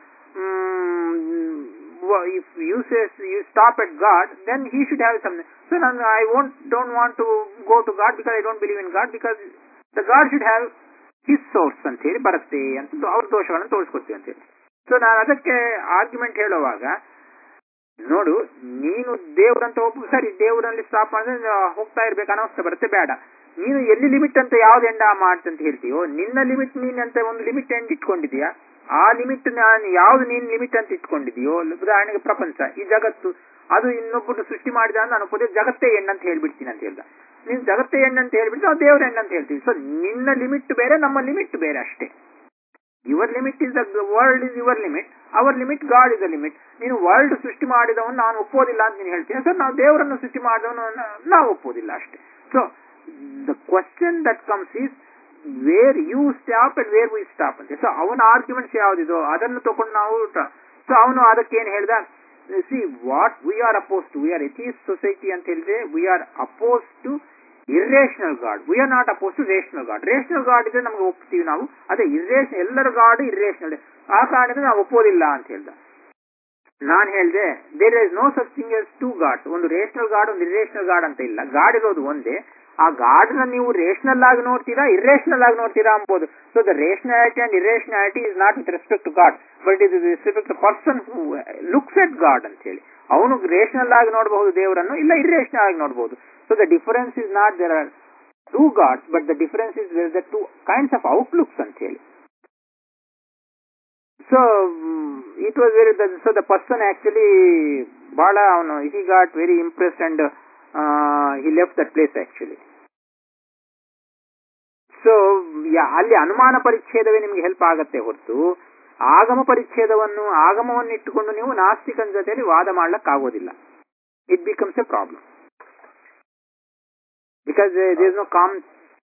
if you says you stop at God then he should have some so ನಾನು I won't don't want to go to God because I don't believe in God because the God should have his source ಅಂತ ಹೇಳಿ ಬರುತ್ತೆ ಅಂತ ಅವ್ರ ದೋಷಗಳನ್ನು ತೋರಿಸ್ಕೊಡ್ತೀವಿ ಅಂತ ಹೇಳಿ so ನಾನು ಅದಕ್ಕೆ ಆರ್ಗ್ಯುಮೆಂಟ್ ಹೇಳುವಾಗ ನೋಡು ನೀನು ದೇವರಂತ ಒಬ್ಬ ಸರಿ ದೇವರಲ್ಲಿ ಸ್ಟಾಪ್ ಮಾಡಿದ್ರೆ ಹೋಗ್ತಾ ಇರ್ಬೇಕು ಅನವಸ್ಥೆ ಬರುತ್ತೆ ಬೇಡ ನೀನು ಎಲ್ಲಿ ಲಿಮಿಟ್ ಅಂತ ಯಾವ್ದು ಎಂಡ ಮಾಡ್ತ ಅಂತ ಹೇಳ್ತೀಯೋ ನಿನ್ನ ಲಿಮಿಟ್ ನೀನ್ ಅಂತ ಒಂದು ಲಿಮಿಟ್ ಎಂಡ್ ಇಟ್ಕೊಂಡಿದೀಯಾ ಆ ಲಿಮಿಟ್ ನಾನು ಯಾವ್ದು ನೀನ್ ಲಿಮಿಟ್ ಅಂತ ಇಟ್ಕೊಂಡಿದೀಯೋ ಉದಾಹರಣೆಗೆ ಪ್ರಪಂಚ ಈ ಜಗತ್ತು ಅದು ಇನ್ನೊಬ್ಬರು ಸೃಷ್ಟಿ ಮಾಡಿದ ಅಂತ ನಾನು ಒಪ್ಪೋದೇ ಜಗತ್ತೇ ಹೆಣ್ಣು ಅಂತ ಹೇಳ್ಬಿಡ್ತೀನಿ ಅಂತ ಹೇಳ್ದ ನೀನ್ ಜಗತ್ತೇ ಹೆಣ್ಣು ಅಂತ ಹೇಳ್ಬಿಟ್ಟು ನಾವು ದೇವರ ಹೆಣ್ಣು ಅಂತ ಹೇಳ್ತೀವಿ ಸೊ ನಿನ್ನ ಲಿಮಿಟ್ ಬೇರೆ ನಮ್ಮ ಲಿಮಿಟ್ ಬೇರೆ ಅಷ್ಟೇ your limit is the world is your limit our limit God is the limit ನೀನು ವರ್ಲ್ಡ್ ಸೃಷ್ಟಿ ಮಾಡಿದವನು ನಾನು ಒಪ್ಪೋದಿಲ್ಲ ಅಂತ ನೀನು ಹೇಳ್ತೀನಿ ಸರ್ ನಾವು ದೇವರನ್ನು ಸೃಷ್ಟಿ ಮಾಡಿದವನು ನಾವು ಒಪ್ಪೋದಿಲ್ಲ ಅಷ್ಟೇ so the question that comes is where you stop and where we stop ಅಂತ ಸೊ ಅವನ ಆರ್ಗ್ಯುಮೆಂಟ್ಸ್ ಯಾವ್ದಿದೋ ಅದನ್ನು ತಗೊಂಡು ನಾವು ಸೊ ಅವನು ಅದಕ್ಕೆ ಏನ್ ಹೇಳ್ದ see what we are opposed to we are atheist society ಅಂತ ಹೇಳಿದ್ರೆ we are opposed to irrational God we are not opposed to rational God rational God ಇದ್ರೆ ನಮ್ಗೆ ಒಪ್ತೀವಿ ನಾವು ಅದೇ ಇರ್ರೇಷನ್ ಎಲ್ಲರ ಗಾಡ್ ಇರ್ರೇಷನಲ್ ಆ ಕಾರಣದಿಂದ ನಾವು ಒಪ್ಪೋದಿಲ್ಲ ಅಂತ ಹೇಳ್ದ ನಾನ್ ಹೇಳ್ದೆ there is no such thing as to God ಒಂದು ರೇಷನಲ್ ಗಾಡ್ ಒಂದು ಇರ್ರೇಷನಲ್ ಗಾಡ್ ಅಂತ ಇಲ್ಲ ಗಾಡ್ ಇರೋದು ಒಂದೇ ಆ ಗಾಡ್ ನ ನೀವು ರೇಷನಲ್ ಆಗಿ ನೋಡ್ತೀರಾ ಇರ್ರೇಷನಲ್ ಆಗಿ ನೋಡ್ತೀರಾ ಅನ್ಬೋದು so the rationality and irrationality is not with respect to God but it is respect to person looks at God ಅಂತ ಹೇಳಿ ಅವನು ರೇಷನಲ್ ಆಗಿ ನೋಡಬಹುದು ದೇವರನ್ನು ಇಲ್ಲ ಇರ್ರೇಷನಲ್ ಆಗಿ ನೋಡಬಹುದು so the difference is not there are two gods but the difference is the two kinds of outlooks ಅಂತ ಹೇಳಿ so it was very so the person actually ಬಹಳ ಅವನು he got very impress and he left that place actually so ಅಲ್ಲಿ ಅನುಮಾನ ಪರಿಚ್ಛೇದವೇ ನಿಮ್ಗೆ help ಆಗತ್ತೆ ಹೊರತು ಆಗಮ ಪರಿಚ್ಛೇದವನ್ನು ಆಗಮವನ್ನು ಇಟ್ಟುಕೊಂಡು ನೀವು ನಾಸ್ತಿಕನ ಜೊತೆಯಲ್ಲಿ ವಾದ ಮಾಡ್ಲಕ್ಕಾಗೋದಿಲ್ಲ it becomes a problem because there is no calm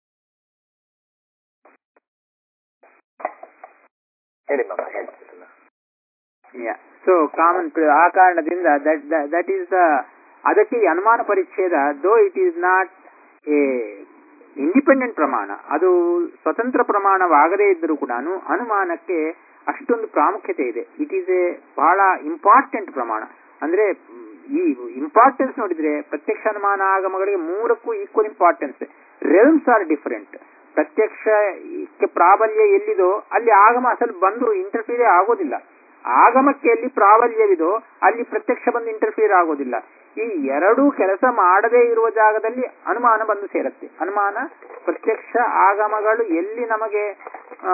ಹೇಳಿ ಮಾಮ ಹೇಳ್ತಿರಲ್ಲ ಸೊ ಕಾಮನ್ ಆ ಕಾರಣದಿಂದ ದಟ್ ದಟ್ ಈಸ್ ದ ಅದಕ್ಕೆ ಈ ಅನುಮಾನ ಪರಿಚ್ಛೇದ though it is not a independent ಪ್ರಮಾಣ ಅದು ಸ್ವತಂತ್ರ ಪ್ರಮಾಣವಾಗದೇ ಇದ್ದರೂ ಕೂಡ ಅನುಮಾನಕ್ಕೆ ಅಷ್ಟೊಂದು ಪ್ರಾಮುಖ್ಯತೆ ಇದೆ ಇಟ್ ಈಸ್ ಎ ಬಹಳ ಇಂಪಾರ್ಟೆಂಟ್ ಪ್ರಮಾಣ ಅಂದ್ರೆ ಈ ಇಂಪಾರ್ಟೆನ್ಸ್ ನೋಡಿದ್ರೆ ಪ್ರತ್ಯಕ್ಷ ಅನುಮಾನ ಆಗಮಗಳಿಗೆ ಮೂರಕ್ಕೂ equal importance realms are different ಪ್ರತ್ಯಕ್ಷಕ್ಕೆ ಪ್ರಾಬಲ್ಯ ಎಲ್ಲಿದೋ ಅಲ್ಲಿ ಆಗಮ ಅಸಲು ಬಂದು ಇಂಟರ್ಫಿಯರ್ ಆಗೋದಿಲ್ಲ ಆಗಮಕ್ಕೆ ಎಲ್ಲಿ ಪ್ರಾಬಲ್ಯವಿದೋ ಅಲ್ಲಿ ಪ್ರತ್ಯಕ್ಷ ಬಂದು ಇಂಟರ್ಫಿಯರ್ ಆಗೋದಿಲ್ಲ ಈ ಎರಡೂ ಕೆಲಸ ಮಾಡದೇ ಇರುವ ಜಾಗದಲ್ಲಿ ಅನುಮಾನ ಬಂದು ಸೇರುತ್ತೆ ಅನುಮಾನ ಪ್ರತ್ಯಕ್ಷ ಆಗಮಗಳು ಎಲ್ಲಿ ನಮಗೆ ಆ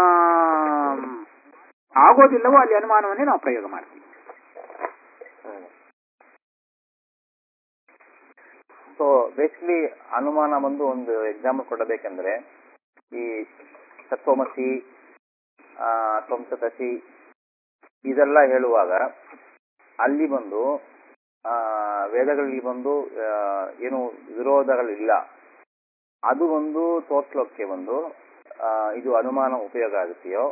ಆಗೋದಿಲ್ಲವೋ ಅಲ್ಲಿ ಅನುಮಾನವನ್ನೇ ನಾವು ಪ್ರಯೋಗ ಮಾಡ್ತೀವಿ ಸೊ ಬೇಸಿಕಲಿ ಅನುಮಾನ ಬಂದು ಒಂದು ಎಕ್ಸಾಂಪಲ್ ಕೊಡಬೇಕಂದ್ರೆ ಈ ತತ್ವಮಸಿ ಆ, ತ್ವಂಸತಸಿ ಇದೆಲ್ಲ ಹೇಳುವಾಗ ಅಲ್ಲಿ ಬಂದು ಆ, ವೇದಗಳಲ್ಲಿ ಬಂದು ಆ, ಏನು ವಿರೋಧಗಳಿಲ್ಲ ಅದು ಒಂದು ತೋರ್ಸ್ಲೋಕ್ಕೆ ಬಂದು ಆ, ಇದು ಅನುಮಾನ ಉಪಯೋಗ ಆಗುತ್ತೆಯೋ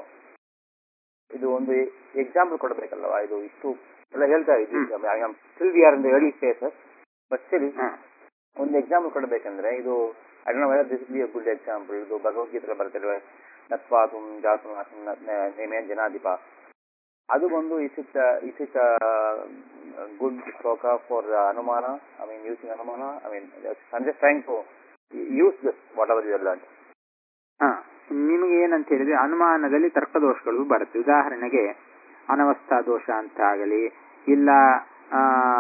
ಇದು ಒಂದು ಎಕ್ಸಾಂಪಲ್ ಕೊಡಬೇಕಲ್ವಾ ಇದು ಇಷ್ಟು ಎಲ್ಲ ಹೇಳ್ತಾ ಇದ್ವಿ still we are in the early phases but still ಒಂದು ಎಕ್ಸಾಂಪಲ್ ಕೊಡಬೇಕಂದ್ರೆ ಇದು I don't whether this be a good example ಇದು ಭಗವದ್ಗೀತೆ ಬರ್ತಿರುವ ನತ್ವಾತು ಜಾತು ನೇಮೇ ಜನಾಧಿಪ ಅದು ಬಂದು is it is it good ಶ್ಲೋಕ ಫಾರ್ ಅನುಮಾನ ಐ ಮೀನ್ ಯೂಸಿಂಗ್ ಅನುಮಾನ I mean I'm just trying to use this whatever you learn ಹ ನಿಮಗೆ ಏನಂತ ಹೇಳಿದ್ರೆ ಅನುಮಾನದಲ್ಲಿ ತರ್ಕದೋಷಗಳು ಬರುತ್ತೆ ಉದಾಹರಣೆಗೆ ಅನವಸ್ಥಾ ದೋಷ ಅಂತ ಆಗಲಿ ಇಲ್ಲ ಆ,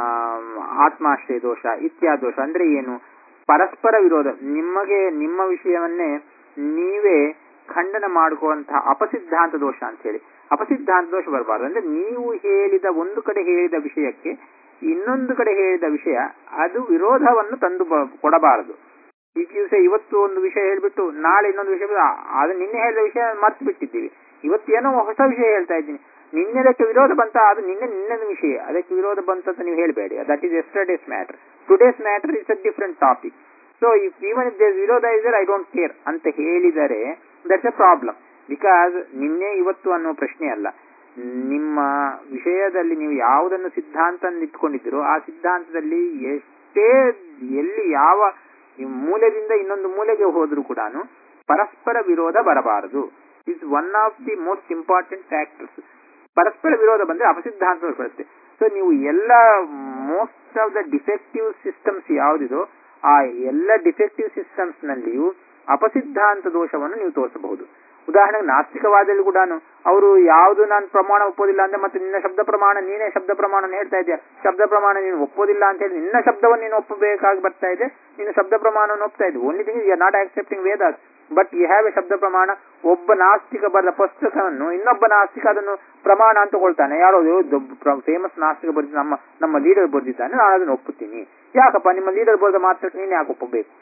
ಆತ್ಮಾಶ್ರಯ ದೋಷ ಇತ್ಯಾದಿ ದೋಷ ಅಂದ್ರೆ ಏನು ಪರಸ್ಪರ ವಿರೋಧ ನಿಮಗೆ ನಿಮ್ಮ ವಿಷಯವನ್ನೇ ನೀವೇ ಖಂಡನ ಮಾಡುವಂತಹ ಅಪಸಿದ್ಧಾಂತ ದೋಷ ಅಂತ ಹೇಳಿ ಅಪಸಿದ್ಧಾಂತ ದೋಷ ಬರಬಾರ್ದು ಅಂದ್ರೆ ನೀವು ಹೇಳಿದ ಒಂದು ಕಡೆ ಹೇಳಿದ ವಿಷಯಕ್ಕೆ ಇನ್ನೊಂದು ಕಡೆ ಹೇಳಿದ ವಿಷಯ ಅದು ವಿರೋಧವನ್ನು ತಂದು ಬ- ಕೊಡಬಾರದು ಈ ದಿವಸ ಇವತ್ತು ಒಂದು ವಿಷಯ ಹೇಳ್ಬಿಟ್ಟು ನಾಳೆ ಇನ್ನೊಂದು ವಿಷಯ ಬಿಟ್ಟು, ಆ- ಅದು ನಿನ್ನೆ ಹೇಳಿದ ವಿಷಯ ಮರ್ತು ಬಿಟ್ಟಿದ್ದೀವಿ ಇವತ್ತೇನೋ ಹೊಸ ವಿಷಯ ಹೇಳ್ತಾ ಇದ್ದೀನಿ ನಿನ್ನೆದಕ್ಕೆ ವಿರೋಧ ಬಂತ ಅದು ನಿನ್ನೆ ನಿನ್ನೆದ ವಿಷಯ ಅದಕ್ಕೆ ವಿರೋಧ ಬಂತಂತ ನೀವು ಹೇಳಬೇಡಿ that is yesterday's matter today's matter is a different topic so if even if there ವಿರೋಧ ಇಸ್ ಐ ಡೋಂಟ್ ಕೇರ್ ಅಂತ ಹೇಳಿದರೆ ದಟ್ಸ್ ಎ ಪ್ರಾಬ್ಲಮ್ ಬಿಕಾಸ್ ನಿನ್ನೆ ಇವತ್ತು ಅನ್ನೋ ಪ್ರಶ್ನೆ ಅಲ್ಲ ನಿಮ್ಮ ವಿಷಯದಲ್ಲಿ ನೀವು ಯಾವುದನ್ನು ಸಿದ್ಧಾಂತ ಇಟ್ಕೊಂಡಿದ್ದೀರೋ ಆ ಸಿದ್ಧಾಂತದಲ್ಲಿ ಎಷ್ಟೇ ಎಲ್ಲಿ ಯಾವ ಈ ಮೂಲೆಯಿಂದ ಇನ್ನೊಂದು ಮೂಲೆಗೆ ಹೋದ್ರೂ ಕೂಡ ಪರಸ್ಪರ ವಿರೋಧ ಬರಬಾರದು is one of the most important factors ಪರಸ್ಪರ ವಿರೋಧ ಬಂದ್ರೆ ಅಪಸಿದ್ಧಾಂತ ಬರುತ್ತೆ ಸೊ ನೀವು ಎಲ್ಲ most of the defective systems ಯಾವುದಿದೋ ಆ ಎಲ್ಲ ಡಿಫೆಕ್ಟಿವ್ ಸಿಸ್ಟಮ್ಸ್ ನಲ್ಲಿಯೂ ಅಪಸಿದ್ಧಾಂತ ದೋಷವನ್ನು ನೀವು ತೋರಿಸಬಹುದು ಉದಾಹರಣೆಗೆ ನಾಸ್ತಿಕವಾದಲ್ಲಿ ಕೂಡ ಅವರು ಯಾವುದು ನಾನು ಪ್ರಮಾಣ ಒಪ್ಪೋದಿಲ್ಲ ಅಂದ್ರೆ ಮತ್ತೆ ನಿನ್ನ ಶಬ್ದ ಪ್ರಮಾಣ ನೀನೇ ಶಬ್ದ ಪ್ರಮಾಣ ಹೇಳ್ತಾ ಇದೆಯಾ ಶಬ್ದ ಪ್ರಮಾಣ ನೀನು ಒಪ್ಪೋದಿಲ್ಲ ಅಂತ ಹೇಳಿ ನಿನ್ನ ಶಬ್ದವನ್ನು ನೀನು ಒಪ್ಪಬೇಕಾಗಿ ಬರ್ತಾ ಇದೆ ನೀನು ಶಬ್ದ ಪ್ರಮಾಣವನ್ನು ಒಪ್ತಾ ಇದೆ only thing you not accepting Vedas but you have a ಶಬ್ದ ಪ್ರಮಾಣ ಒಬ್ಬ ನಾಸ್ತಿಕ ಬರೆದ ಪುಸ್ತಕವನ್ನು ಇನ್ನೊಬ್ಬ ನಾಸ್ತಿಕ ಅದನ್ನು ಪ್ರಮಾಣ ಅಂತ ತಗೊಳ್ತಾನೆ ಯಾರೋ ಫೇಮಸ್ ನಾಸ್ತಿಕ ಬರೆದ ನಮ್ಮ ನಮ್ಮ ಲೀಡರ್ ಬರೆದಿದ್ದಾನೆ ನಾನು ಅದನ್ನು ಒಪ್ಪುತ್ತೀನಿ ಯಾಕಪ್ಪ ನಿಮ್ಮ ಲೀಡರ್ ಬರೆದ ಮಾತ್ರಕ್ಕೆ ನೀನು ಯಾಕೆ ಒಪ್ಪಬೇಕು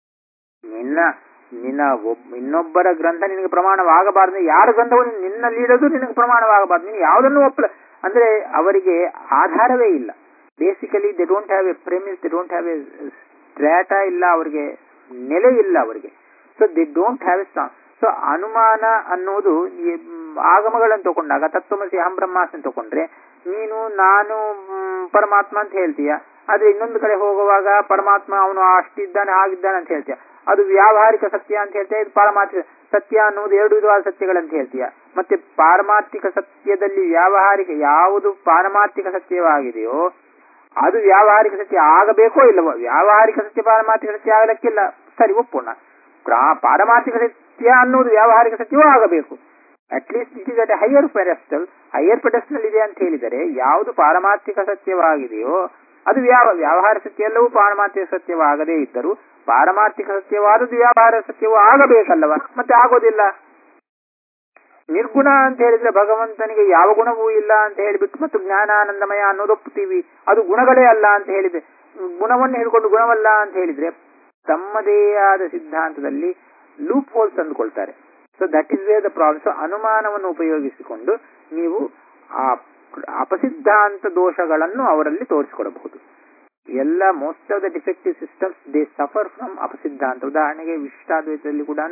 ನಿನ್ನ ನಿನ್ನ ಒಬ್- ಇನ್ನೊಬ್ಬರ ಗ್ರಂಥ ನಿನಗೆ ಪ್ರಮಾಣವಾಗಬಾರದು ಯಾರ ಗ್ರಂಥವನ್ನು ನಿನ್ನ ಲೀಡರ್ದು ನಿನಗೆ ಪ್ರಮಾಣವಾಗಬಾರದು ನೀನು ಯಾವುದನ್ನು ಒಪ್ಪಲ ಅಂದ್ರೆ ಅವರಿಗೆ ಆಧಾರವೇ ಇಲ್ಲ basically they don't have a premise they don't have a strata ಇಲ್ಲ ಅವರಿಗೆ ನೆಲೆ ಇಲ್ಲ ಅವರಿಗೆ so they don't have a strong so ಅನುಮಾನ ಅನ್ನೋದು ಈ, ಮ್, ಆಗಮಗಳನ್ನು ತಗೊಂಡಾಗ ತತ್ವಮಸಿ ಅಹಂ ಬ್ರಹ್ಮಾಸ್ಮಿ ತಗೊಂಡ್ರೆ ನೀನು ನಾನು ಮ್, ಪರಮಾತ್ಮ ಅಂತ ಹೇಳ್ತೀಯ ಆದ್ರೆ ಇನ್ನೊಂದು ಕಡೆ ಹೋಗುವಾಗ ಪರಮಾತ್ಮ ಅವನು ಅಷ್ಟಿದ್ದಾನೆ ಆಗಿದ್ದಾನೆ ಅಂತ ಹೇಳ್ತೀಯ ಅದು ವ್ಯಾವಹಾರಿಕ ಸತ್ಯ ಅಂತ ಹೇಳ್ತೀಯ ಇದು ಪಾರಮಾರ್ಥಿಕ ಸತ್ಯ ಅನ್ನುವುದು ಎರಡು ವಿಧವಾದ ಸತ್ಯಗಳಂತ ಹೇಳ್ತೀಯ ಮತ್ತೆ ಪಾರಮಾರ್ಥಿಕ ಸತ್ಯದಲ್ಲಿ ವ್ಯಾವಹಾರಿಕ ಯಾವುದು ಪಾರಮಾರ್ಥಿಕ ಸತ್ಯವಾಗಿದೆಯೋ ಅದು ವ್ಯಾವಹಾರಿಕ ಸತ್ಯ ಆಗಬೇಕೋ ಇಲ್ಲವೋ ವ್ಯಾವಹಾರಿಕ ಸತ್ಯ ಪಾರಮಾರ್ಥಿಕ ಸತ್ಯ ಆಗಲಿಕ್ಕಿಲ್ಲ ಸರಿ ಒಪ್ಪೋಣ ಪ್ರಾ- ಪಾರಮಾರ್ಥಿಕ ಸತ್ಯ ಅನ್ನುವುದು ವ್ಯಾವಹಾರಿಕ ಸತ್ಯವೂ ಆಗಬೇಕು at least it is at higher pedestal higher pedestal ಇದೆ ಅಂತ ಹೇಳಿದರೆ ಯಾವುದು ಪಾರಮಾರ್ಥಿಕ ಸತ್ಯವಾಗಿದೆಯೋ ಅದು ವ್ಯಾವ ವ್ಯಾವಹಾರ ಸತ್ಯ ಎಲ್ಲವೂ ಪಾರಮಾರ್ಥಿಕ ಸತ್ಯವಾಗದೇ ಇದ್ದರೂ ಪಾರಮಾರ್ಥಿಕ ಸತ್ಯವಾದದ್ದು ವ್ಯಾವಹಾರ ಸತ್ಯವೂ ಆಗಬೇಕಲ್ಲವ ಮತ್ತೆ ಆಗೋದಿಲ್ಲ ನಿರ್ಗುಣ ಅಂತ ಹೇಳಿದ್ರೆ ಭಗವಂತನಿಗೆ ಯಾವ ಗುಣವೂ ಇಲ್ಲ ಅಂತ ಹೇಳಿಬಿಟ್ಟು ಮತ್ತು ಜ್ಞಾನಾನಂದಮಯ ಅನ್ನೋದು ಒಪ್ಪುತ್ತೀವಿ ಅದು ಗುಣಗಳೇ ಅಲ್ಲ ಅಂತ ಹೇಳಿದ್ರೆ ಗುಣವನ್ನು ಹಿಡ್ಕೊಂಡು ಗುಣವಲ್ಲ ಅಂತ ಹೇಳಿದ್ರೆ ತಮ್ಮದೇ ಆದ ಸಿದ್ಧಾಂತದಲ್ಲಿ ಲೂಪ್ ಹೋಲ್ಸ್ ಅಂದುಕೊಳ್ತಾರೆ so that is way the problem so ಅನುಮಾನವನ್ನು ಉಪಯೋಗಿಸಿಕೊಂಡು ನೀವು ಆ ಅಪಸಿದ್ಧಾಂತ ದೋಷಗಳನ್ನು ಅವರಲ್ಲಿ ತೋರಿಸಿಕೊಡಬಹುದು ಎಲ್ಲ most of the defective systems they suffer from ಅಪಸಿದ್ಧಾಂತ ಉದಾಹರಣೆಗೆ ವಿಶಿಷ್ಟಾದ್ವೈತದಲ್ಲಿ ಕೂಡ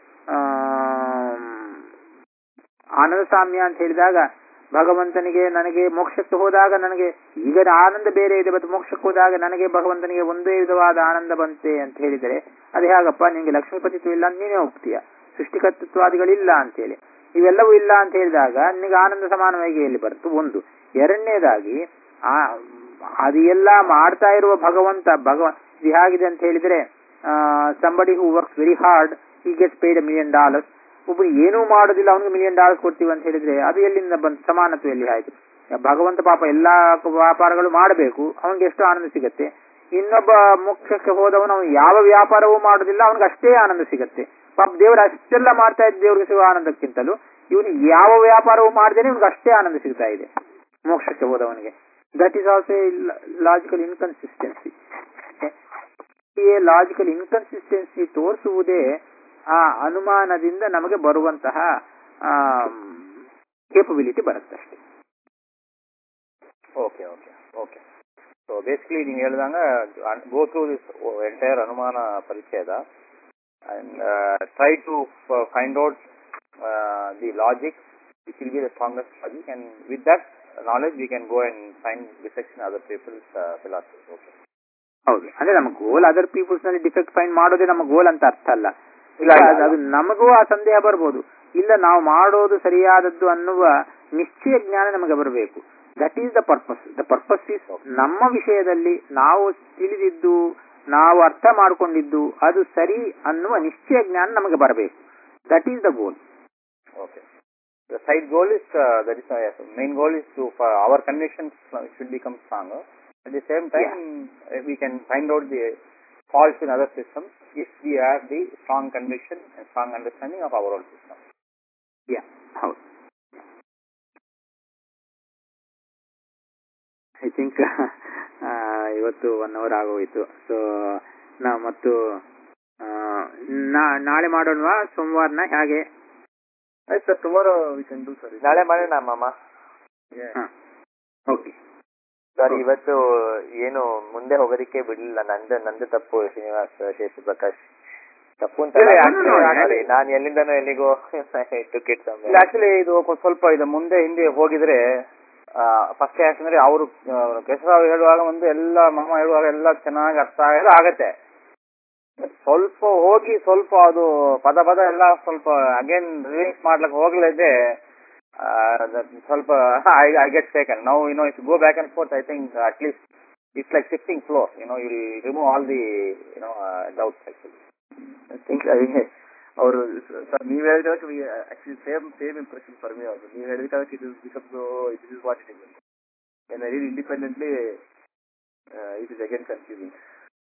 ಆನಂದ ಸಾಮ್ಯ ಅಂತ ಹೇಳಿದಾಗ ಭಗವಂತನಿಗೆ ನನಗೆ ಮೋಕ್ಷಕ್ಕೆ ಹೋದಾಗ ನನಗೆ ಈಗ ಆನಂದ ಬೇರೆ ಇದೆ ಮತ್ತು ಮೋಕ್ಷಕ್ಕೆ ಹೋದಾಗ ನನಗೆ ಭಗವಂತನಿಗೆ ಒಂದೇ ವಿಧವಾದ ಆನಂದ ಬಂತೆ ಅಂತ ಹೇಳಿದರೆ ಅದು ಹೇಗಪ್ಪ ನಿನಗೆ ಲಕ್ಷ್ಮೀಪತಿತ್ವ ಇಲ್ಲ ಅಂತ ನೀನೇ ಒಪ್ತೀಯ ಸೃಷ್ಟಿಕರ್ತೃತ್ವಾದಿಗಳಿಲ್ಲ ಅಂತೇಳಿ ಇವೆಲ್ಲವೂ ಇಲ್ಲ ಅಂತ ಹೇಳಿದಾಗ ನಿನಗೆ ಆನಂದ ಸಮಾನವಾಗಿ ಎಲ್ಲಿ ಬರುತ್ತೆ ಒಂದು ಎರಡನೇದಾಗಿ ಆ ಅದು ಎಲ್ಲ ಮಾಡ್ತಾ ಇರುವ ಭಗವಂತ ಭಗವ ಇದು ಹೇಗಿದೆ ಅಂತ ಹೇಳಿದ್ರೆ somebody who works very hard he gets paid million dollars ಒಬ್ಬರು ಏನೂ ಮಾಡೋದಿಲ್ಲ ಅವನಿಗೆ ಮಿಲಿಯನ್ ಡಾಲರ್ಸ್ ಕೊಡ್ತೀವಿ ಅಂತ ಹೇಳಿದ್ರೆ ಅದು ಎಲ್ಲಿಂದ ಬಂತು ಸಮಾನತ್ವ ಎಲ್ಲಿ ಆಯ್ತು ಭಗವಂತ ಪಾಪ ಎಲ್ಲಾ ವ್ಯಾಪಾರಗಳು ಮಾಡಬೇಕು ಅವನಿಗೆ ಎಷ್ಟು ಆನಂದ ಸಿಗತ್ತೆ ಇನ್ನೊಬ್ಬ ಮೋಕ್ಷಕ್ಕೆ ಹೋದವನು ಅವನು ಯಾವ ವ್ಯಾಪಾರವೂ ಮಾಡೋದಿಲ್ಲ ಅವನಿಗೆ ಅಷ್ಟೇ ಆನಂದ ಸಿಗತ್ತೆ ಪಾಪ ದೇವರು ಅಷ್ಟೆಲ್ಲ ಮಾಡ್ತಾ ಇದ್ದ ದೇವ್ರಿಗೆ ಸಿಗುವ ಆನಂದಕ್ಕಿಂತಲೂ ಇವನು ಯಾವ ವ್ಯಾಪಾರವೂ ಮಾಡದೇನೆ ಇವನಿಗೆ ಅಷ್ಟೇ ಆನಂದ ಸಿಗ್ತಾ ಇದೆ ಮೋಕ್ಷಕ್ಕೆ ಹೋದವನಿಗೆ that is also logical inconsistency logical inconsistency ತೋರಿಸುವುದೇ ಆ ಅನುಮಾನದಿಂದ ನಮಗೆ ಬರುವಂತಹ ಕೇಪಬಿಲಿಟಿ ಬರುತ್ತಷ್ಟೇ okay okay okay so basically ನೀವು ಹೇಳ್ದಂಗ ಗೋ ಥ್ರೂ ದಿಸ್ ಎಂಟೈರ್ ಅನುಮಾನ ಪರಿಚಯದ and try to find out the logic which will be the strongest logic and with that knowledge we can go and find dissection other people's philosophy okay ಹೌದು ಅಂದ್ರೆ ನಮ್ಮ goal other people's ನಲ್ಲಿ defect find ಮಾಡೋದೇ ನಮ್ಮ ಗೋಲ್ ಅಂತ ಅರ್ಥ ಅಲ್ಲ ಇಲ್ಲ, ಇಲ್ಲ, ಇಲ್ಲ. ಅದು ನಮಗೂ ಆ ಸಂದೇಹ ಬರ್ಬೋದು ಇಲ್ಲ ನಾವು ಮಾಡೋದು ಸರಿಯಾದದ್ದು ಅನ್ನುವ ನಿಶ್ಚಯ ಜ್ಞಾನ ನಮಗೆ ಬರಬೇಕು that is the purpose the purpose is ನಮ್ಮ ವಿಷಯದಲ್ಲಿ ನಾವು ತಿಳಿದಿದ್ದು ನಾವು ಅರ್ಥ ಮಾಡಿಕೊಂಡಿದ್ದು ಅದು ಸರಿ ಅನ್ನುವ ನಿಶ್ಚಯ ಜ್ಞಾನ ನಮಗೆ ಬರಬೇಕು that is the goal Okay. The side goal is, uh, that is, uh, yes, main goal is to, for our convictions uh, should become stronger. At the same time, uh, we can find out the faults in other systems if we have the strong conviction and strong understanding of our own system. Yeah ಹೌದು I think ಇವತ್ತು one hour ಆಗೋಯ್ತು so ನಾ ಮತ್ತು ಆ, ನಾ- ನಾಳೆ ಮಾಡೋಣವಾ ಸೋಮವಾರನ ಹೇಗೆ ಆಯ್ತು sir tomorrow we can do sir ನಾಳೆ ಮಾಡೋಣ ಮಾಮ ಓಕೆ ಸರ್ ಇವತ್ತು ಏನು ಮುಂದೆ ಹೋಗೋದಕ್ಕೆ ಬಿಡ್ಲಿಲ್ಲ ನಂದು ನಂದು ತಪ್ಪು ಶ್ರೀನಿವಾಸ್ ಶೇಷ ಪ್ರಕಾಶ್ ತಪ್ಪು ಅಂತ ಇಲ್ಲ, ಅಲ್ಲ. actually- Sorry, ನಾನು ಎಲ್ಲಿಂದನೋ ಎಲ್ಲಿಗೋ ಟಿಕೆಟ್ ಆಕ್ಚುಲಿ ಇದು ಕೊ- ಸ್ವಲ್ಪ ಇದು ಮುಂದೆ ಹಿಂದೆ ಹೋಗಿದ್ರೆ ಫಸ್ಟ್ ಯಾಕಂದ್ರೆ ಅವರು ಕೆಸರಾವ್ ಹೇಳುವಾಗ ಒಂದು ಎಲ್ಲ ಮಮ್ಮ ಹೇಳುವಾಗ ಎಲ್ಲ ಚೆನ್ನಾಗಿ ಅರ್ಥ ಆಗೋದು ಆಗತ್ತೆ ಸ್ವಲ್ಪ ಹೋಗಿ ಸ್ವಲ್ಪ ಅದು ಪದ ಪದ ಎಲ್ಲ ಸ್ವಲ್ಪ ಅಗೇನ್ ರಿಲೀಸ್ ಮಾಡ್ಲಿಕ್ಕೆ ಹೋಗ್ಲಿದೆ ಆ, that ಸ್ವಲ್ಪ ಐ ಗೆಟ್ ಟೇಕನ್ ನಾವು you know if go back and forth I think at least it's like shifting flow you know you remove all the you know doubts actually I think ಅವರು sir ನೀವು ಹೇಳಿದಾಗ actually same same impression for me ಅವರು ನೀವು ಹೇಳಿದಾಗ ಇದು become it is what it is and I read independently it is again confusing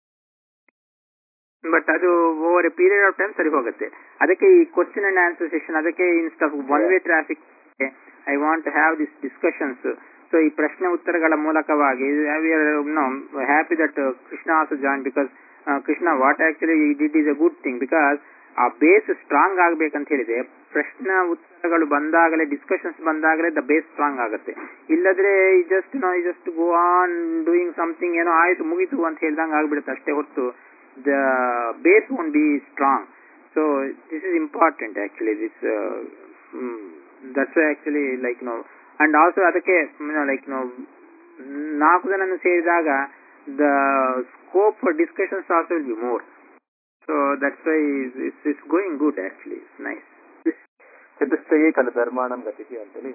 but ಅದು over a period of time ಸರಿ ಹೋಗುತ್ತೆ ಅದಕ್ಕೆ ಈ ಕ್ವಶನ್ ಅಂಡ್ ಆನ್ಸರ್ ಸೆಷನ್ ಅದಕ್ಕೆ instead of one way traffic I want to have this discussions so ಈ ಪ್ರಶ್ನೆ ಉತ್ತರಗಳ ಮೂಲಕವಾಗಿ happy that Krishna also join because Krishna what actually it is a good thing because ಆ ಬೇಸ್ ಸ್ಟ್ರಾಂಗ್ ಆಗ್ಬೇಕಂತ ಹೇಳಿದ್ರೆ ಪ್ರಶ್ನೆ ಉತ್ತರಗಳು ಬಂದಾಗಲೇ ಡಿಸ್ಕಷನ್ಸ್ ಬಂದಾಗಲೇ ದ ಬೇಸ್ ಸ್ಟ್ರಾಂಗ್ ಆಗುತ್ತೆ ಇಲ್ಲದ್ರೆ just no just go on doing something ಏನೋ ಆಯ್ತು ಮುಗೀತು ಅಂತ ಹೇಳ್ದಂಗೆ ಆಗ್ಬಿಡುತ್ತೆ ಅಷ್ಟೇ ಹೊರತು the base won't be strong. So this is important actually. This uh, mm, that's why actually like you know, and also ಅದಕ್ಕೆ you know like you know ನಾಲ್ಕು ಜನನ್ನು ಸೇರಿದಾಗ the scope for discussions also will be more. So that's why it's, it's going good actually. It's nice. ಚತುಷ್ಟಯಿ ಖಲು ಧರ್ಮಾಣಂ ಗತಿಗೆ ಅಂತೇಳಿ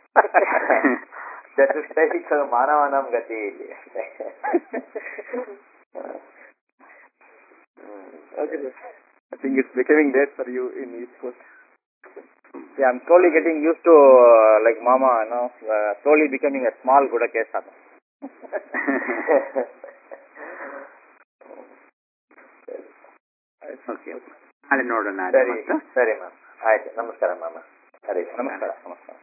ಚತುಷ್ಟೈಕ ಮಾನವನಂ ಗತಿ ಇಲ್ಲಿ Okay, sir. I think it's becoming dead for you in East Coast. Yeah, I'm slowly getting used to uh, like Mama, you know, uh, slowly becoming a small Gudakesa. Okay ನಾಳೆ ನೋಡೋಣ ಸರಿ ಮತ್ತೆ. ಸರಿ ma'am ಆಯ್ತು ನಮಸ್ಕಾರ ma'am ಸರಿ ನಮಸ್ಕಾರ ನಮಸ್ಕಾರ